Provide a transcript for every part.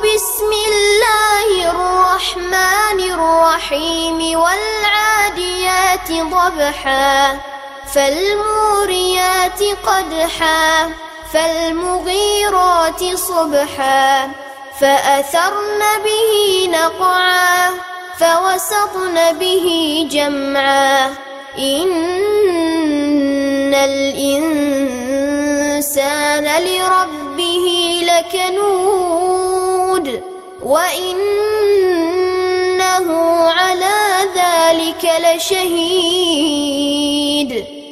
بسم الله الرحمن الرحيم والعاديات ضبحا فالموريات قدحا فالمغيرات صبحا فأثرن به نقعا فوسطن به جمعا إن الإنسان لربه لكنود وإنه على ذلك لشهيد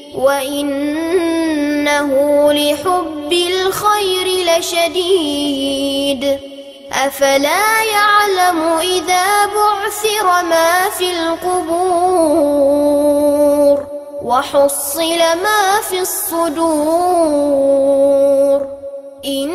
وإنه لحب الخير لشديد أفلا يعلم إذا بعثر ما في القبور وحصل ما في الصدور إن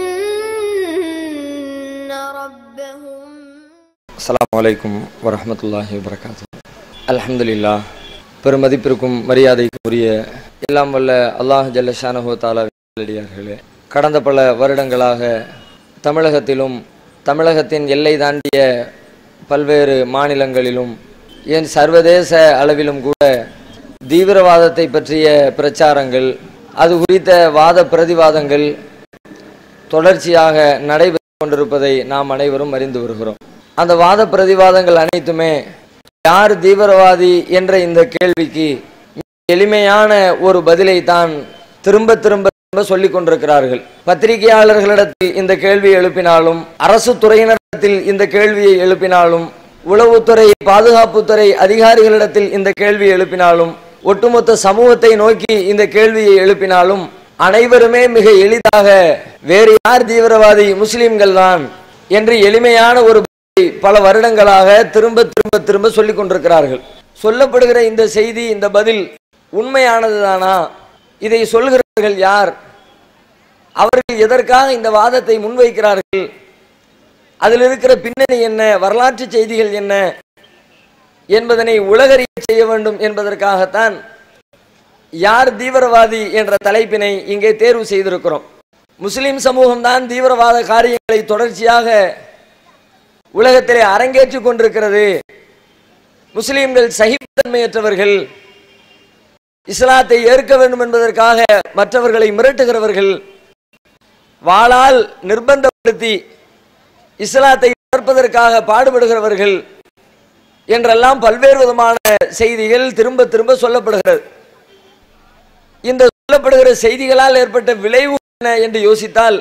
ربهم அஸ்ஸலாமு அலைக்கும் வரஹ்மத்துல்லாஹி வபரகாத்து அல்ஹம்துலில்லாஹ் பெருமதிப்பிற்கும் மரியாதைக்கும் உரிய எல்லாம் வல்ல அல்லாஹ் ஜல்ல ஷானஹு தாலா அடியார்களே கடந்த பல வருடங்களாக தமிழகத்திலும் தமிழகத்தின் எல்லை தாண்டிய பல்வேறு மாநிலங்களிலும் ஏன் சர்வதேச அளவிலும் கூட தீவிரவாதத்தை பற்றிய பிரச்சாரங்கள் அது குறித்த வாத பிரதிவாதங்கள் தொடர்ச்சியாக நடைபெற்று கொண்டிருப்பதை நாம் அனைவரும் அறிந்து வருகிறோம் அந்த வாத பிரதிவாதங்கள் அனைத்துமே யார் தீவிரவாதி என்ற இந்த கேள்விக்கு எளிமையான ஒரு பதிலை தான் திரும்ப திரும்ப திரும்ப சொல்லிக் கொண்டிருக்கிறார்கள் பத்திரிகையாளர்களிடத்தில் இந்த கேள்வியை எழுப்பினாலும் அரசு துறையினரிடத்தில் இந்த கேள்வியை எழுப்பினாலும் உளவுத்துறை பாதுகாப்புத்துறை அதிகாரிகளிடத்தில் இந்த கேள்வியை எழுப்பினாலும் ஒட்டுமொத்த சமூகத்தை நோக்கி இந்த கேள்வியை எழுப்பினாலும் அனைவருமே மிக எளிதாக வேறு யார் தீவிரவாதி முஸ்லிம்கள் தான் என்று எளிமையான ஒரு பதிலை பல வருடங்களாக திரும்ப திரும்ப திரும்ப சொல்லிக் கொண்டிருக்கிறார்கள் சொல்லப்படுகிற இந்த செய்தி இந்த பதில் உண்மையானதுதானா இதை சொல்கிறவர்கள் யார் அவர்கள் எதற்காக இந்த வாதத்தை முன்வைக்கிறார்கள் அதில் இருக்கிற பின்னணி என்ன வரலாற்று செய்திகள் என்ன என்பதனை உலகறிய செய்ய வேண்டும் என்பதற்காகத்தான் யார் தீவிரவாதி என்ற தலைப்பினை இங்கே தேர்வு செய்திருக்கிறோம் முஸ்லிம் சமூகம்தான் தீவிரவாத காரியங்களை தொடர்ச்சியாக உலகத்திலே அரங்கேற்றிக் கொண்டிருக்கிறது முஸ்லிம்கள் சகிப்புத்தன்மையற்றவர்கள் இஸ்லாத்தை ஏற்க வேண்டும் என்பதற்காக மற்றவர்களை மிரட்டுகிறவர்கள் வாளால் நிர்பந்தப்படுத்தி இஸ்லாத்தை வளர்ப்பதற்காக பாடுபடுகிறவர்கள் என்றெல்லாம் பல்வேறு விதமான செய்திகள் திரும்ப திரும்ப சொல்லப்படுகிறது இந்த சொல்லப்படுகிற செய்திகளால் ஏற்பட்ட விளைவு என்ன என்று யோசித்தால்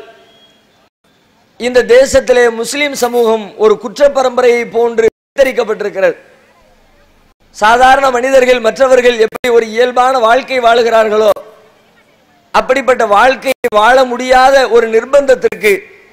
இந்த தேசத்திலே முஸ்லிம் சமூகம் ஒரு குற்ற பரம்பரையை போன்று சித்தரிக்கப்பட்டிருக்கிறது சாதாரண மனிதர்கள் மற்றவர்கள் எப்படி ஒரு இயல்பான வாழ்க்கை வாழுகிறார்களோ அப்படிப்பட்ட வாழ்க்கையை வாழ முடியாத ஒரு நிர்பந்தத்திற்கு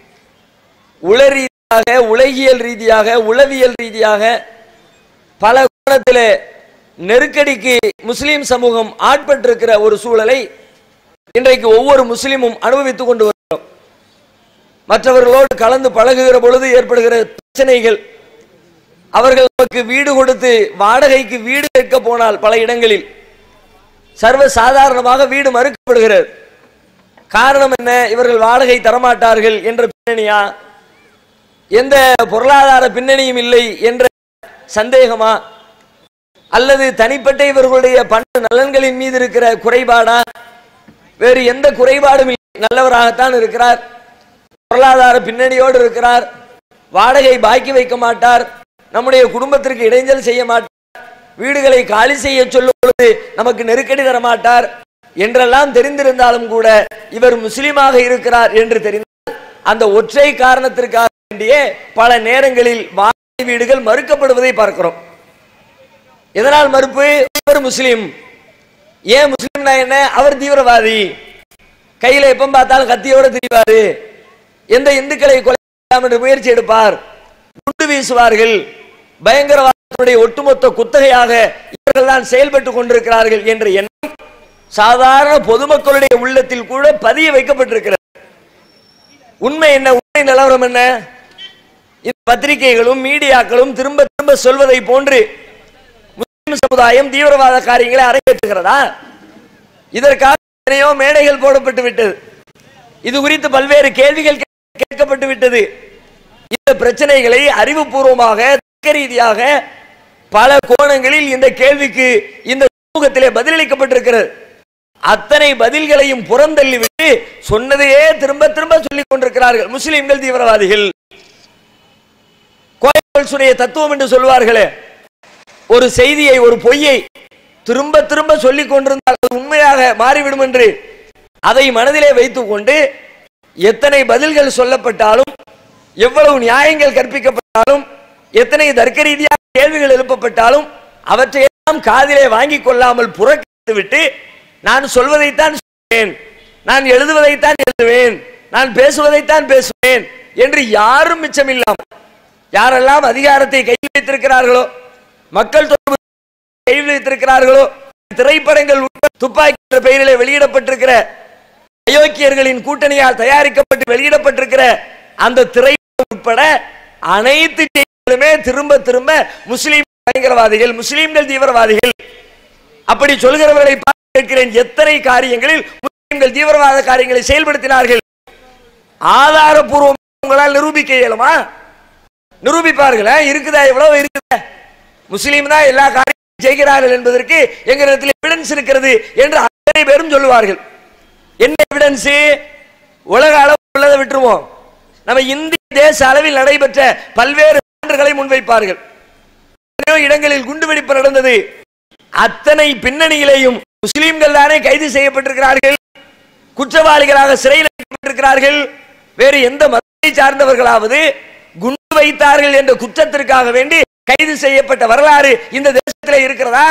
உள ரீதியாக உலகியல் ரீதியாக உளவியல் ரீதியாக பல கோணத்திலே நெருக்கடிக்கு முஸ்லிம் சமூகம் ஆட்பட்டிருக்கிற ஒரு சூழலை இன்றைக்கு ஒவ்வொரு முஸ்லிமும் அனுபவித்துக் கொண்டு வருகிறோம் மற்றவர்களோடு கலந்து பழகுகிற பொழுது ஏற்படுகிற பிரச்சனைகள் அவர்கள் நமக்கு வீடு கொடுத்து வாடகைக்கு வீடு கேட்க போனால் பல இடங்களில் சர்வ சாதாரணமாக வீடு மறுக்கப்படுகிறது காரணம் என்ன இவர்கள் வாடகை தரமாட்டார்கள் என்ற பின்னணியா எந்த பொருளாதார பின்னணியும் இல்லை என்ற சந்தேகமா அல்லது தனிப்பட்ட இவர்களுடைய பண நலன்களின் மீது இருக்கிற குறைபாடா வேறு எந்த குறைபாடும் இல்லை நல்லவராகத்தான் இருக்கிறார் பொருளாதார பின்னணியோடு இருக்கிறார் வாடகை பாக்கி வைக்க மாட்டார் நம்முடைய குடும்பத்திற்கு இடைஞ்சல் செய்ய மாட்டார் வீடுகளை காலி செய்ய சொல்லும் பொழுது நமக்கு நெருக்கடி தர மாட்டார் என்றெல்லாம் தெரிந்திருந்தாலும் கூட இவர் முஸ்லீமாக இருக்கிறார் என்று தெரிந்தால் அந்த ஒற்றை காரணத்திற்காக வேண்டிய பல நேரங்களில் வாடகை வீடுகள் மறுக்கப்படுவதை பார்க்கிறோம் எதனால் மறுப்பு இவர் முஸ்லீம் ஏன் முஸ்லீம்னா என்ன அவர் தீவிரவாதி கையில எப்ப பார்த்தாலும் கத்தியோட திரிவாரு எந்த இந்துக்களை கொலை செய்யலாம் என்று முயற்சி எடுப்பார் குண்டு வீசுவார்கள் பயங்கரவாதத்துடைய ஒட்டுமொத்த குத்தகையாக இவர்கள் தான் செயல்பட்டுக் கொண்டிருக்கிறார்கள் என்ற எண்ணம் சாதாரண பொதுமக்களுடைய உள்ளத்தில் கூட பதிய வைக்கப்பட்டிருக்கிறது உண்மை என்ன உண்மை நிலவரம் என்ன இந்த பத்திரிகைகளும் மீடியாக்களும் திரும்ப திரும்ப சொல்வதை போன்று முஸ்லிம் சமுதாயம் தீவிரவாத காரியங்களை அரங்கேற்றுகிறதா இதற்காக எத்தனையோ மேடைகள் போடப்பட்டு விட்டது இது குறித்து பல்வேறு கேள்விகள் கே- கேட்கப்பட்டு விட்டது இந்த பிரச்சனைகளை அறிவுபூர்வமாக தர்க்க ரீதியாக பல கோணங்களில் இந்த கேள்விக்கு இந்த சமூகத்திலே பதிலளிக்கப்பட்டிருக்கிறது அத்தனை பதில்களையும் புறந்தள்ளிவிட்டு சொன்னதையே திரும்ப திரும்ப சொல்லிக் கொண்டிருக்கிறார்கள் முஸ்லிம்கள் தீவிரவாதிகள் கோயம்பல்சுடைய தத்துவம் என்று சொல்வார்களே ஒரு செய்தியை ஒரு பொய்யை திரும்ப திரும்ப சொல்லிக் கொண்டிருந்தால் அது உண்மையாக மாறிவிடும் என்று அதை மனதிலே வைத்துக் கொண்டு எத்தனை பதில்கள் சொல்லப்பட்டாலும் எவ்வளவு நியாயங்கள் கற்பிக்கப்பட்டாலும் எத்தனை தர்க்க ரீதியாக கேள்விகள் எழுப்பப்பட்டாலும் அவற்றையெல்லாம் காதிலே வாங்கிக் கொள்ளாமல் புறக்கணித்து விட்டு நான் சொல்வதைத்தான் சொல்வேன் நான் எழுதுவதைத்தான் எழுதுவேன் நான் பேசுவதைத்தான் பேசுவேன் என்று யாரும் மிச்சமில்லாம் யாரெல்லாம் அதிகாரத்தை கையில் வைத்திருக்கிறார்களோ மக்கள் தொடர்பு கையில் வைத்திருக்கிறார்களோ திரைப்படங்கள் உட்பட துப்பாக்கி என்ற பெயரிலே வெளியிடப்பட்டிருக்கிற அயோக்கியர்களின் கூட்டணியால் தயாரிக்கப்பட்டு வெளியிடப்பட்டிருக்கிற அந்த திரைப்படம் உட்பட அனைத்து செய்திகளுமே திரும்ப திரும்ப முஸ்லிம் பயங்கரவாதிகள் முஸ்லிம்கள் தீவிரவாதிகள் அப்படி சொல்கிறவர்களை பார்த்து கேட்கிறேன் எத்தனை காரியங்களில் முஸ்லிம்கள் தீவிரவாத காரியங்களை செயல்படுத்தினார்கள் ஆதாரபூர்வம் உங்களால் நிரூபிக்க இயலுமா நிரூபிப்பார்களா இருக்குதா எவ்வளவு இருக்குதா முஸ்லீம் தான் எல்லா காரியங்களும் செய்கிறார்கள் என்பதற்கு எங்களிடத்தில் எவிடன்ஸ் இருக்கிறது என்று அத்தனை பேரும் சொல்லுவார்கள் என்ன எவிடன்ஸ் உலக அளவு உள்ளதை விட்டுருவோம் நம்ம இந்திய தேச அளவில் நடைபெற்ற பல்வேறு சான்றுகளை முன்வைப்பார்கள் எத்தனையோ இடங்களில் குண்டுவெடிப்பு நடந்தது அத்தனை பின்னணியிலேயும் முஸ்லிம்கள் தானே கைது செய்யப்பட்டிருக்கிறார்கள் குற்றவாளிகளாக சிறையில் அடைக்கப்பட்டிருக்கிறார்கள் வேறு எந்த மதத்தை சார்ந்தவர்களாவது குண்டு வைத்தார்கள் என்ற குற்றத்திற்காக வேண்டி கைது செய்யப்பட்ட வரலாறு இந்த தேசத்திலே இருக்கிறதா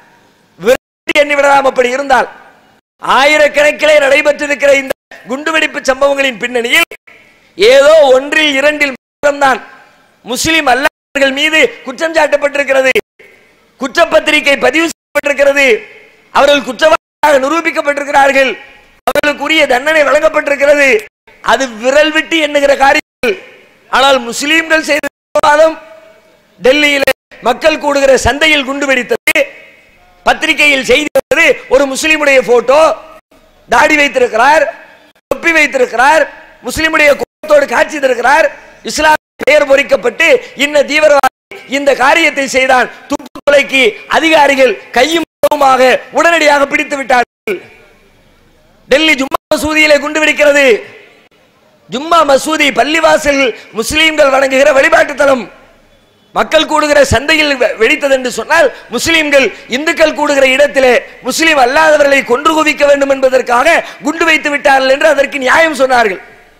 விரட்டி எண்ணிவிடலாம் அப்படி இருந்தால் ஆயிரக்கணக்கிலே நடைபெற்றிருக்கிற இந்த குண்டுவெடிப்பு சம்பவங்களின் பின்னணியில் ஏதோ ஒன்றில் இரண்டில் மாத்திரம்தான் முஸ்லிம் அல்லாதவர்கள் மீது குற்றம் சாட்டப்பட்டிருக்கிறது குற்றப்பத்திரிகை பதிவு செய்யப்பட்டிருக்கிறது அவர்கள் குற்றவாளியாக நிரூபிக்கப்பட்டிருக்கிறார்கள் அவர்களுக்குரிய தண்டனை வழங்கப்பட்டிருக்கிறது அது விரல் விட்டு எண்ணுகிற காரியங்கள் ஆனால் முஸ்லிம்கள் செய்த விவாதம் டெல்லியில மக்கள் கூடுகிற சந்தையில் குண்டு வெடித்தது பத்திரிகையில் செய்தி வந்தது ஒரு முஸ்லிமுடைய போட்டோ தாடி வைத்திருக்கிறார் தொப்பி வைத்திருக்கிறார் முஸ்லிமுடைய கோலத்தோடு காட்சி தருகிறார் இஸ்லாம் பெயர் பொறிக்கப்பட்டு இன்ன தீவிரவாதி இந்த காரியத்தை செய்தான் துப்பு கொலைக்கு அதிகாரிகள் கையும் களவுமாக உடனடியாக பிடித்து விட்டார்கள் டெல்லி ஜும்மா மசூதியிலே குண்டு வெடிக்கிறது ஜும்மா மசூதி பள்ளிவாசல் முஸ்லிம்கள் வணங்குகிற வழிபாட்டு தலம் மக்கள் கூடுகிற சந்தையில் வெ- வெடித்தது என்று சொன்னால் முஸ்லிம்கள் இந்துக்கள் கூடுகிற இடத்திலே முஸ்லிம் அல்லாதவர்களை கொன்று குவிக்க வேண்டும் என்பதற்காக குண்டு வைத்து விட்டார்கள் என்று அதற்கு நியாயம் சொன்னார்கள்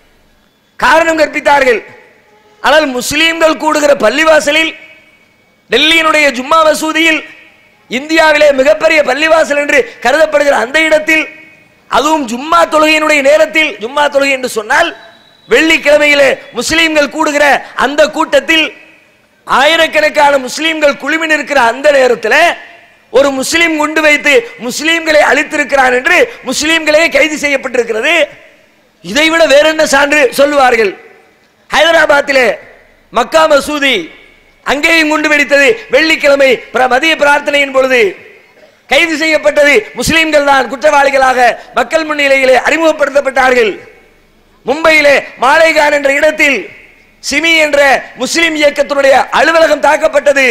காரணம் கற்பித்தார்கள் ஆனால் முஸ்லிம்கள் கூடுகிற பள்ளிவாசலில் டெல்லியினுடைய ஜும்மா மசூதியில் இந்தியாவிலே மிகப்பெரிய பள்ளிவாசல் என்று கருதப்படுகிற அந்த இடத்தில் அதுவும் ஜும்மா தொழுகையினுடைய நேரத்தில் ஜும்மா தொழுகை என்று சொன்னால் வெள்ளிக்கிழமையிலே முஸ்லிம்கள் கூடுகிற அந்த கூட்டத்தில் ஆயிரக்கணக்கான முஸ்லிம்கள் குழுமி நிற்கிற அந்த நேரத்தில் ஒரு முஸ்லிம் குண்டு வைத்து முஸ்லிம்களை அழித்திருக்கிறான் என்று முஸ்லிம்களே கைது செய்யப்பட்டிருக்கிறது இதைவிட வேற என்ன சான்று சொல்லுவார்கள் ஹைதராபாத்திலே மக்கா மசூதி அங்கேயும் குண்டு வெடித்தது வெள்ளிக்கிழமை பிர- மதிய பிரார்த்தனையின் பொழுது கைது செய்யப்பட்டது முஸ்லிம்கள் தான் குற்றவாளிகளாக மக்கள் முன்னிலையிலே அறிமுகப்படுத்தப்பட்டார்கள் மும்பையிலே மாலேகான் என்ற இடத்தில் சிமி என்ற முஸ்லிம் இயக்கத்தினுடைய அலுவலகம் தாக்கப்பட்டது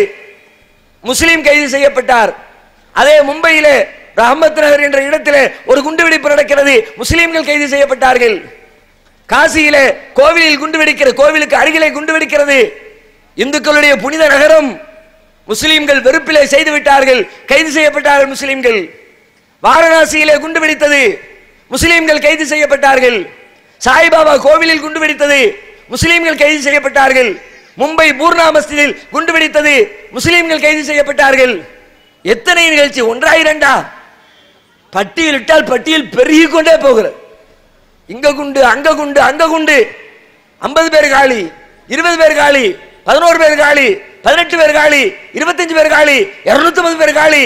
முஸ்லிம் கைது செய்யப்பட்டார் அதே மும்பையிலே ரஹமத் நகர் என்ற இடத்திலே ஒரு குண்டுவெடிப்பு நடக்கிறது முஸ்லிம்கள் கைது செய்யப்பட்டார்கள் காசியிலே கோவிலில் குண்டு வெடிக்கிற கோவிலுக்கு அருகிலே குண்டு வெடிக்கிறது இந்துக்களுடைய புனித நகரம் முஸ்லிம்கள் வெறுப்பிலே செய்து விட்டார்கள் கைது செய்யப்பட்டார்கள் முஸ்லிம்கள் வாரணாசியிலே குண்டு வெடித்தது முஸ்லிம்கள் கைது செய்யப்பட்டார்கள் சாய்பாபா கோவிலில் குண்டு வெடித்தது முஸ்லிம்கள் கைது செய்யப்பட்டார்கள் மும்பை பூர்ணா மஸ்ஜிதில் குண்டு வெடித்தது முஸ்லிம்கள் கைது செய்யப்பட்டார்கள் எத்தனை நிகழ்ச்சி ஒன்றா இரண்டா பட்டியலிட்டால் பட்டியல் பெருகிக் கொண்டே போகிறது இங்க குண்டு அங்க குண்டு அங்க குண்டு ஐம்பது பேர் காலி இருபது பேர் காலி பதினோரு பேர் காலி பதினெட்டு பேர் காலி இருபத்தஞ்சு பேர் காலி இருநூத்தி பேர் காலி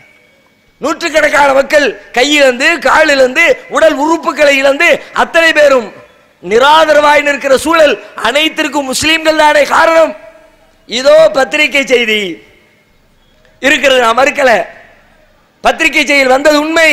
நூற்றுக்கணக்கான மக்கள் கையிலிருந்து காலிலிருந்து உடல் உறுப்புகளை இழந்து அத்தனை பேரும் நிராதரவாய் நிற்கிற சூழல் அனைத்திற்கும் முஸ்லிம்கள் தானே காரணம் இதோ பத்திரிகை செய்தி இருக்கிறது நான் மறுக்கல பத்திரிகை செய்தியில் வந்தது உண்மை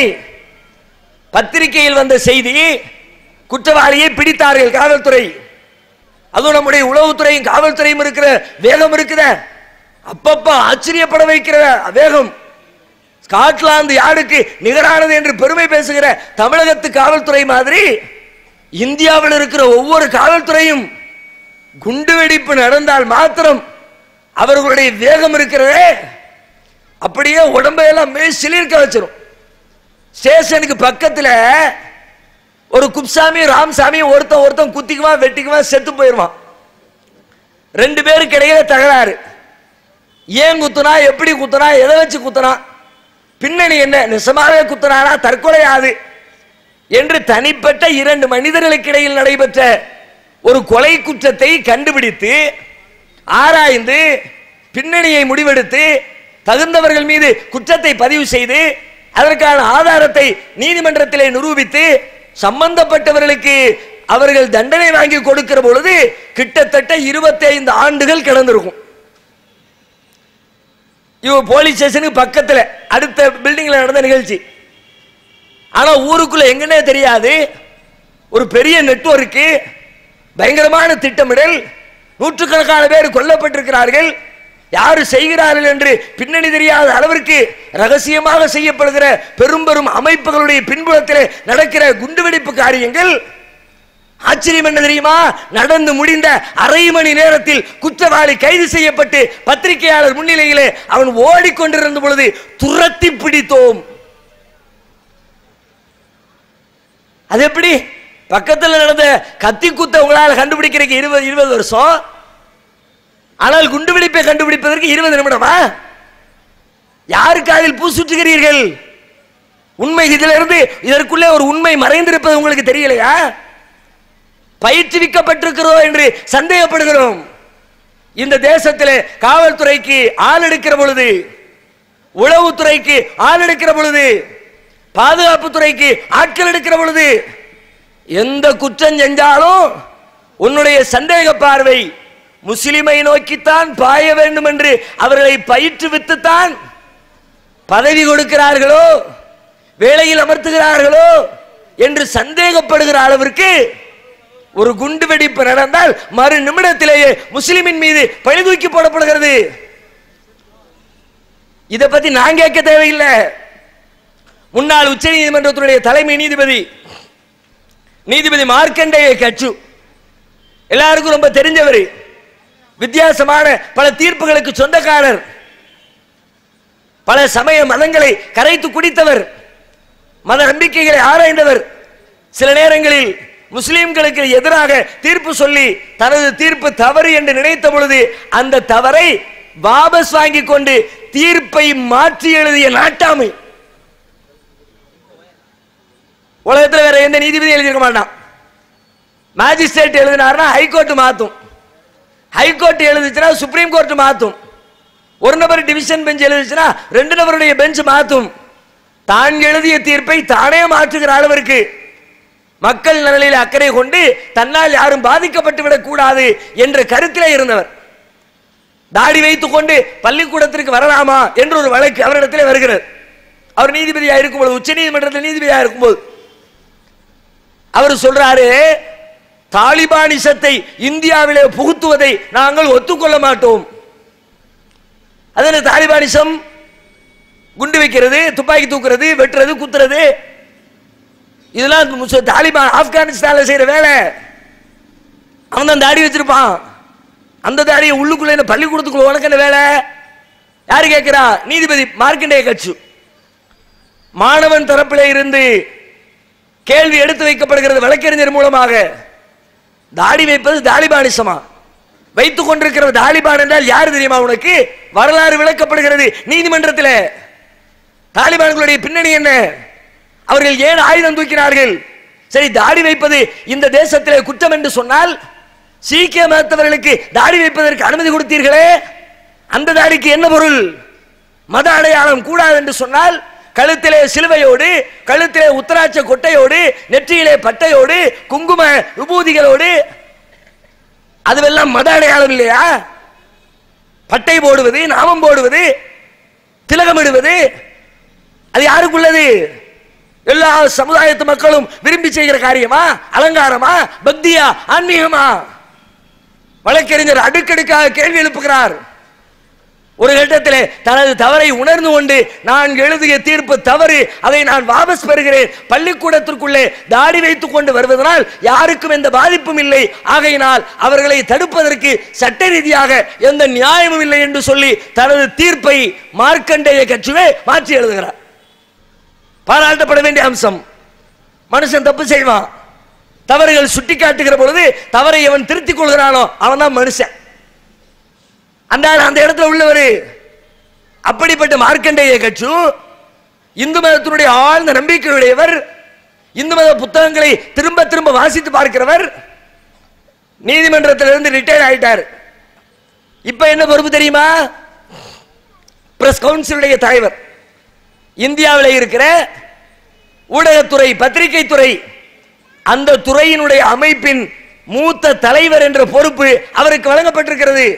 பத்திரிகையில் வந்த செய்தி குற்றவாளியை பிடித்தார்கள் காவல்துறை அதுவும் நம்முடைய உளவுத்துறையும் காவல்துறையும் இருக்கிற வேகம் இருக்குத அப்பப்ப ஆச்சரியப்பட வைக்கிற வேகம் ஸ்காட்லாந்து யாருக்கு நிகரானது என்று பெருமை பேசுகிற தமிழகத்து காவல்துறை மாதிரி இந்தியாவில் இருக்கிற ஒவ்வொரு காவல்துறையும் குண்டுவெடிப்பு நடந்தால் மாத்திரம் அவர்களுடைய வேகம் இருக்கிறதே அப்படியே உடம்பையெல்லாம் மேல் சிலிர்க்க வச்சிரும் ஸ்டேஷனுக்கு பக்கத்துல ஒரு குப்சாமி ராம்சாமி ஒருத்தன் ஒருத்தன் குத்திக்குவான் வெட்டிக்குவான் செத்து போயிடுவான் ரெண்டு பேருக்கு இடையில தகராறு ஏன் குத்துனா எப்படி குத்துனா எதை வச்சு குத்துனா பின்னணி என்ன நிசமாவே குத்துனானா தற்கொலை ஆது என்று தனிப்பட்ட இரண்டு மனிதர்களுக்கு இடையில் நடைபெற்ற ஒரு கொலை குற்றத்தை கண்டுபிடித்து ஆராய்ந்து பின்னணியை முடிவெடுத்து தகுந்தவர்கள் மீது குற்றத்தை பதிவு செய்து அதற்கான ஆதாரத்தை நீதிமன்றத்திலே நிரூபித்து சம்பந்தப்பட்டவர்களுக்கு அவர்கள் தண்டனை வாங்கி கொடுக்கிற பொழுது கிட்டத்தட்ட 25 ஆண்டுகள் கிடந்திருக்கும் இவ போலீஸ் ஸ்டேஷனுக்கு பக்கத்துல அடுத்த பில்டிங்ல நடந்த நிகழ்ச்சி ஆனா ஊருக்குள்ள எங்கன்னே தெரியாது ஒரு பெரிய நெட்வொர்க்கு பயங்கரமான திட்டமிடல் நூற்றுக்கணக்கான பேர் கொல்லப்பட்டிருக்கிறார்கள் யாரு செய்கிறார்கள் என்று பின்னணி தெரியாத அளவிற்கு ரகசியமாக செய்யப்படுகிற பெரும் பெரும் அமைப்புகளுடைய பின்புலத்தில் நடக்கிற குண்டுவெடிப்பு காரியங்கள் ஆச்சரியம் என்ன தெரியுமா நடந்து முடிந்த அரை மணி நேரத்தில் குற்றவாளி கைது செய்யப்பட்டு பத்திரிகையாளர் முன்னிலையிலே அவன் ஓடிக்கொண்டிருந்த பொழுது துரத்தி பிடித்தோம் அது எப்படி பக்கத்தில் நடந்த கத்தி குத்த உங்களால் கண்டுபிடிக்கிறதுக்கு இருபது இருபது வருஷம் ஆனால் குண்டுவெடிப்பை கண்டுபிடிப்பதற்கு இருபது நிமிடமா யாருக்கு அதில் பூ சுற்றுகிறீர்கள் உண்மை இதிலிருந்து இதற்குள்ளே ஒரு உண்மை மறைந்திருப்பது உங்களுக்கு தெரியலையா பயிற்றுவிக்கப்பட்டிருக்கிறோம் என்று சந்தேகப்படுகிறோம் இந்த தேசத்திலே காவல்துறைக்கு ஆள் எடுக்கிற பொழுது உளவுத்துறைக்கு ஆள் எடுக்கிற பொழுது பாதுகாப்பு துறைக்கு ஆட்கள் எடுக்கிற பொழுது எந்த குற்றம் செஞ்சாலும் உன்னுடைய சந்தேக பார்வை முஸ்லிமை நோக்கித்தான் பாய வேண்டும் என்று அவர்களை பயிற்றுவித்துத்தான் பதவி கொடுக்கிறார்களோ வேலையில் அமர்த்துகிறார்களோ என்று சந்தேகப்படுகிற அளவிற்கு ஒரு குண்டு வெடிப்பு நடந்தால் மறு நிமிடத்திலேயே முஸ்லிமின் மீது பழி தூக்கி போடப்படுகிறது இதை பத்தி நான் கேட்க தேவையில்லை முன்னாள் உச்ச நீதிமன்றத்தினுடைய தலைமை நீதிபதி நீதிபதி மார்க்கண்டேய கட்சு எல்லாருக்கும் ரொம்ப தெரிஞ்சவர் வித்தியாசமான பல தீர்ப்புகளுக்கு சொந்தக்காரர் பல சமய மதங்களை கரைத்து குடித்தவர் மத நம்பிக்கைகளை ஆராய்ந்தவர் சில நேரங்களில் முஸ்லிம்களுக்கு எதிராக தீர்ப்பு சொல்லி தனது தீர்ப்பு தவறு என்று நினைத்த பொழுது அந்த தவறை வாபஸ் வாங்கி கொண்டு தீர்ப்பை மாற்றி எழுதிய நாட்டாமை உலகத்தில் வேற எந்த நீதிபதி எழுதியிருக்க மாட்டான் மேஜிஸ்ட்ரேட் எழுதினார்னா ஹைகோர்ட் மாத்தும் ஹைகோர்ட் எழுதிச்சுன்னா சுப்ரீம் கோர்ட் மாத்தும் ஒரு நபர் டிவிஷன் பெஞ்ச் எழுதிச்சுன்னா ரெண்டு நபருடைய பெஞ்ச் மாத்தும் தான் எழுதிய தீர்ப்பை தானே மாற்றுகிற அளவிற்கு மக்கள் நலனில் அக்கறை கொண்டு தன்னால் யாரும் பாதிக்கப்பட்டு விடக் கூடாது என்ற கருத்திலே இருந்தவர் தாடி வைத்துக் கொண்டு பள்ளிக்கூடத்திற்கு வரலாமா என்று ஒரு வழக்கு அவரிடத்திலே வருகிறது அவர் நீதிபதியாக இருக்கும்போது உச்ச நீதிமன்றத்தில் நீதிபதியாக இருக்கும்போது அவர் சொல்றாரு தாலிபானிசத்தை இந்தியாவிலே புகுத்துவதை நாங்கள் ஒத்துக்கொள்ள மாட்டோம் அது என்ன தாலிபானிசம் குண்டு வைக்கிறது துப்பாக்கி தூக்குறது வெட்டுறது குத்துறது இதெல்லாம் முச- தாலிபான் ஆப்கானிஸ்தான்ல செய்யற வேலை அவன் தான் தாடி வச்சிருப்பான் அந்த தாடியை உள்ளுக்குள்ள என்ன பள்ளிக்கூடத்துக்குள்ள உனக்கு என்ன வேலை யாரு கேட்கிறா நீதிபதி மார்க்கண்டேய கட்சி மாணவன் தரப்பிலே இருந்து கேள்வி எடுத்து வைக்கப்படுகிறது வழக்கறிஞர் மூலமாக தாடி வைப்பது தாலிபானிசமா வைத்துக் கொண்டிருக்கிற தாலிபான் என்றால் யார் தெரியுமா உனக்கு வரலாறு விளக்கப்படுகிறது நீதிமன்றத்தில் தாலிபான்களுடைய பின்னணி என்ன அவர்கள் ஏன் ஆயுதம் தூக்கினார்கள் சரி தாடி வைப்பது இந்த தேசத்திலே குற்றம் என்று சொன்னால் சீக்கிய மதத்தவர்களுக்கு தாடி வைப்பதற்கு அனுமதி கொடுத்தீர்களே அந்த தாடிக்கு என்ன பொருள் மத அடையாளம் கூடாது என்று சொன்னால் கழுத்திலே சிலுவையோடு கழுத்திலே உத்தராட்ச கொட்டையோடு நெற்றியிலே பட்டையோடு குங்கும விபூதிகளோடு அதுவெல்லாம் மத அடையாளம் இல்லையா பட்டை போடுவது நாமம் போடுவது திலகமிடுவது அது யாருக்குள்ளது எல்லா சமுதாயத்து மக்களும் விரும்பி செய்கிற காரியமா அலங்காரமா பக்தியா ஆன்மீகமா வழக்கறிஞர் அடுக்கடுக்காக கேள்வி எழுப்புகிறார் ஒரு கட்டத்திலே தனது தவறை உணர்ந்து கொண்டு நான் எழுதிய தீர்ப்பு தவறு அதை நான் வாபஸ் பெறுகிறேன் பள்ளிக்கூடத்திற்குள்ளே தாடி வைத்துக் கொண்டு வருவதனால் யாருக்கும் எந்த பாதிப்பும் இல்லை ஆகையினால் அவர்களை தடுப்பதற்கு சட்ட ரீதியாக எந்த நியாயமும் இல்லை என்று சொல்லி தனது தீர்ப்பை மார்க்கண்டேய கட்சியே மாற்றி எழுதுகிறார் பாராட்டப்பட வேண்டிய அம்சம் மனுஷன் தப்பு செய்வான் தவறுகள் சுட்டி காட்டுகிற பொழுது தவறை அவன் திருத்திக் கொள்கிறானோ அவன் தான் மனுஷன் அந்த ஆள் அந்த இடத்துல உள்ளவர் அப்படிப்பட்ட மார்க்கண்டேய கட்சு இந்து மதத்தினுடைய ஆழ்ந்த நம்பிக்கையுடையவர் இந்து மத புத்தகங்களை திரும்ப திரும்ப வாசித்து பார்க்கிறவர் நீதிமன்றத்திலிருந்து ரிட்டையர் ஆயிட்டார் இப்ப என்ன பொறுப்பு தெரியுமா பிரஸ் கவுன்சிலுடைய தலைவர் இந்தியாவில் இருக்கிற ஊடகத்துறை பத்திரிகை துறை அந்த துறையினுடைய அமைப்பின் மூத்த தலைவர் என்ற பொறுப்பு அவருக்கு வழங்கப்பட்டிருக்கிறது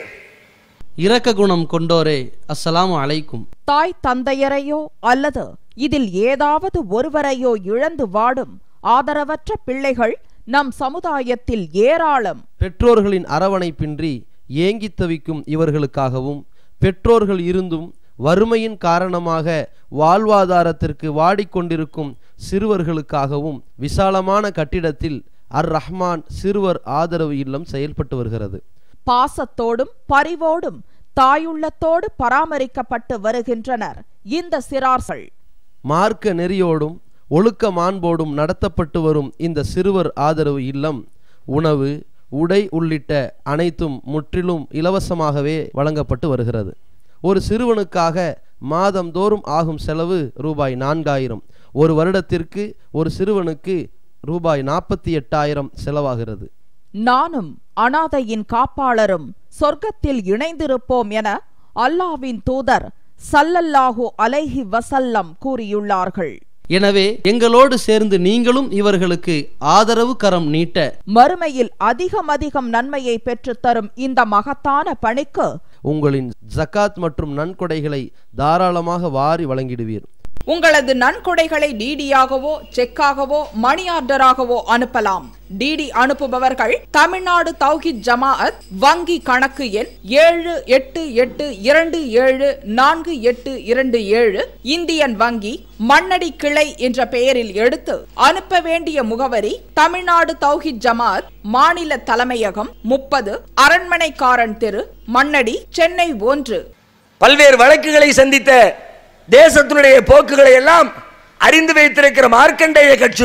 இரக்க குணம் கொண்டோரே அஸ்ஸலாமு அலைக்கும் தாய் தந்தையரையோ அல்லது இதில் ஏதாவது ஒருவரையோ இழந்து வாடும் ஆதரவற்ற பிள்ளைகள் நம் சமுதாயத்தில் ஏராளம் பெற்றோர்களின் அரவணைப்பின்றி ஏங்கித் தவிக்கும் இவர்களுக்காகவும் பெற்றோர்கள் இருந்தும் வறுமையின் காரணமாக வாழ்வாதாரத்திற்கு வாடிக்கொண்டிருக்கும் சிறுவர்களுக்காகவும் விசாலமான கட்டிடத்தில் அர் ரஹ்மான் சிறுவர் ஆதரவு இல்லம் செயல்பட்டு வருகிறது பாசத்தோடும் பரிவோடும் தாயுள்ளத்தோடு பராமரிக்கப்பட்டு வருகின்றனர் இந்த சிறார்கள் மார்க்க நெறியோடும் ஒழுக்க மாண்போடும் நடத்தப்பட்டு வரும் இந்த சிறுவர் ஆதரவு இல்லம் உணவு உடை உள்ளிட்ட அனைத்தும் முற்றிலும் இலவசமாகவே வழங்கப்பட்டு வருகிறது ஒரு சிறுவனுக்காக மாதந்தோறும் ஆகும் செலவு ரூபாய் நான்காயிரம் ஒரு வருடத்திற்கு ஒரு சிறுவனுக்கு ரூபாய் நாற்பத்தி எட்டாயிரம் செலவாகிறது நானும் அனாதையின் காப்பாளரும் சொர்க்கத்தில் இணைந்திருப்போம் என அல்லாவின் தூதர் சல்லல்லாஹு அலைஹி வசல்லம் கூறியுள்ளார்கள் எனவே எங்களோடு சேர்ந்து நீங்களும் இவர்களுக்கு ஆதரவு கரம் நீட்ட மறுமையில் அதிகம் அதிகம் நன்மையை பெற்றுத்தரும் இந்த மகத்தான பணிக்கு உங்களின் ஜகாத் மற்றும் நன்கொடைகளை தாராளமாக வாரி வழங்கிடுவீர் உங்களது நன்கொடைகளை டிடியாகவோ செக்காகவோ மணி ஆர்டராகவோ அனுப்பலாம் டிடி அனுப்புபவர்கள் தமிழ்நாடு தௌஹித் ஜமாஅத் வங்கி கணக்கு எண் ஏழு எட்டு எட்டு இரண்டு ஏழு நான்கு எட்டு இரண்டு ஏழு இந்தியன் வங்கி மண்ணடி கிளை என்ற பெயரில் எடுத்து அனுப்ப வேண்டிய முகவரி தமிழ்நாடு தௌஹித் ஜமாஅத் மாநில தலைமையகம் முப்பது அரண்மனைக்காரன் தெரு மண்ணடி சென்னை ஒன்று பல்வேறு வழக்குகளை சந்தித்த தேசத்தினுடைய போக்குகளை எல்லாம் அறிந்து வைத்திருக்கிற மார்க்கண்டேய கட்சி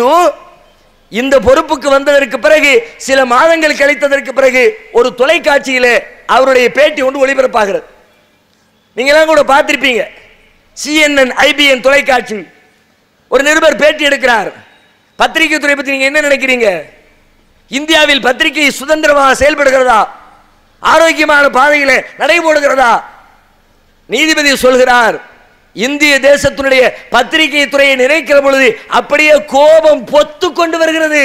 இந்த பொறுப்புக்கு வந்ததற்கு பிறகு சில மாதங்கள் கழித்ததற்கு பிறகு ஒரு தொலைக்காட்சியில அவருடைய பேட்டி ஒன்று ஒளிபரப்பாகிறது நீங்க எல்லாம் கூட பார்த்திருப்பீங்க சிஎன்என் ஐபிஎன் தொலைக்காட்சி ஒரு நிருபர் பேட்டி எடுக்கிறார் பத்திரிகை துறை பத்தி நீங்க என்ன நினைக்கிறீங்க இந்தியாவில் பத்திரிகை சுதந்திரமாக செயல்படுகிறதா ஆரோக்கியமான பாதையில நடைபோடுகிறதா நீதிபதி சொல்கிறார் இந்திய தேசத்தினுடைய பத்திரிகை துறையை நினைக்கிற பொழுது அப்படியே கோபம் பொத்து கொண்டு வருகிறது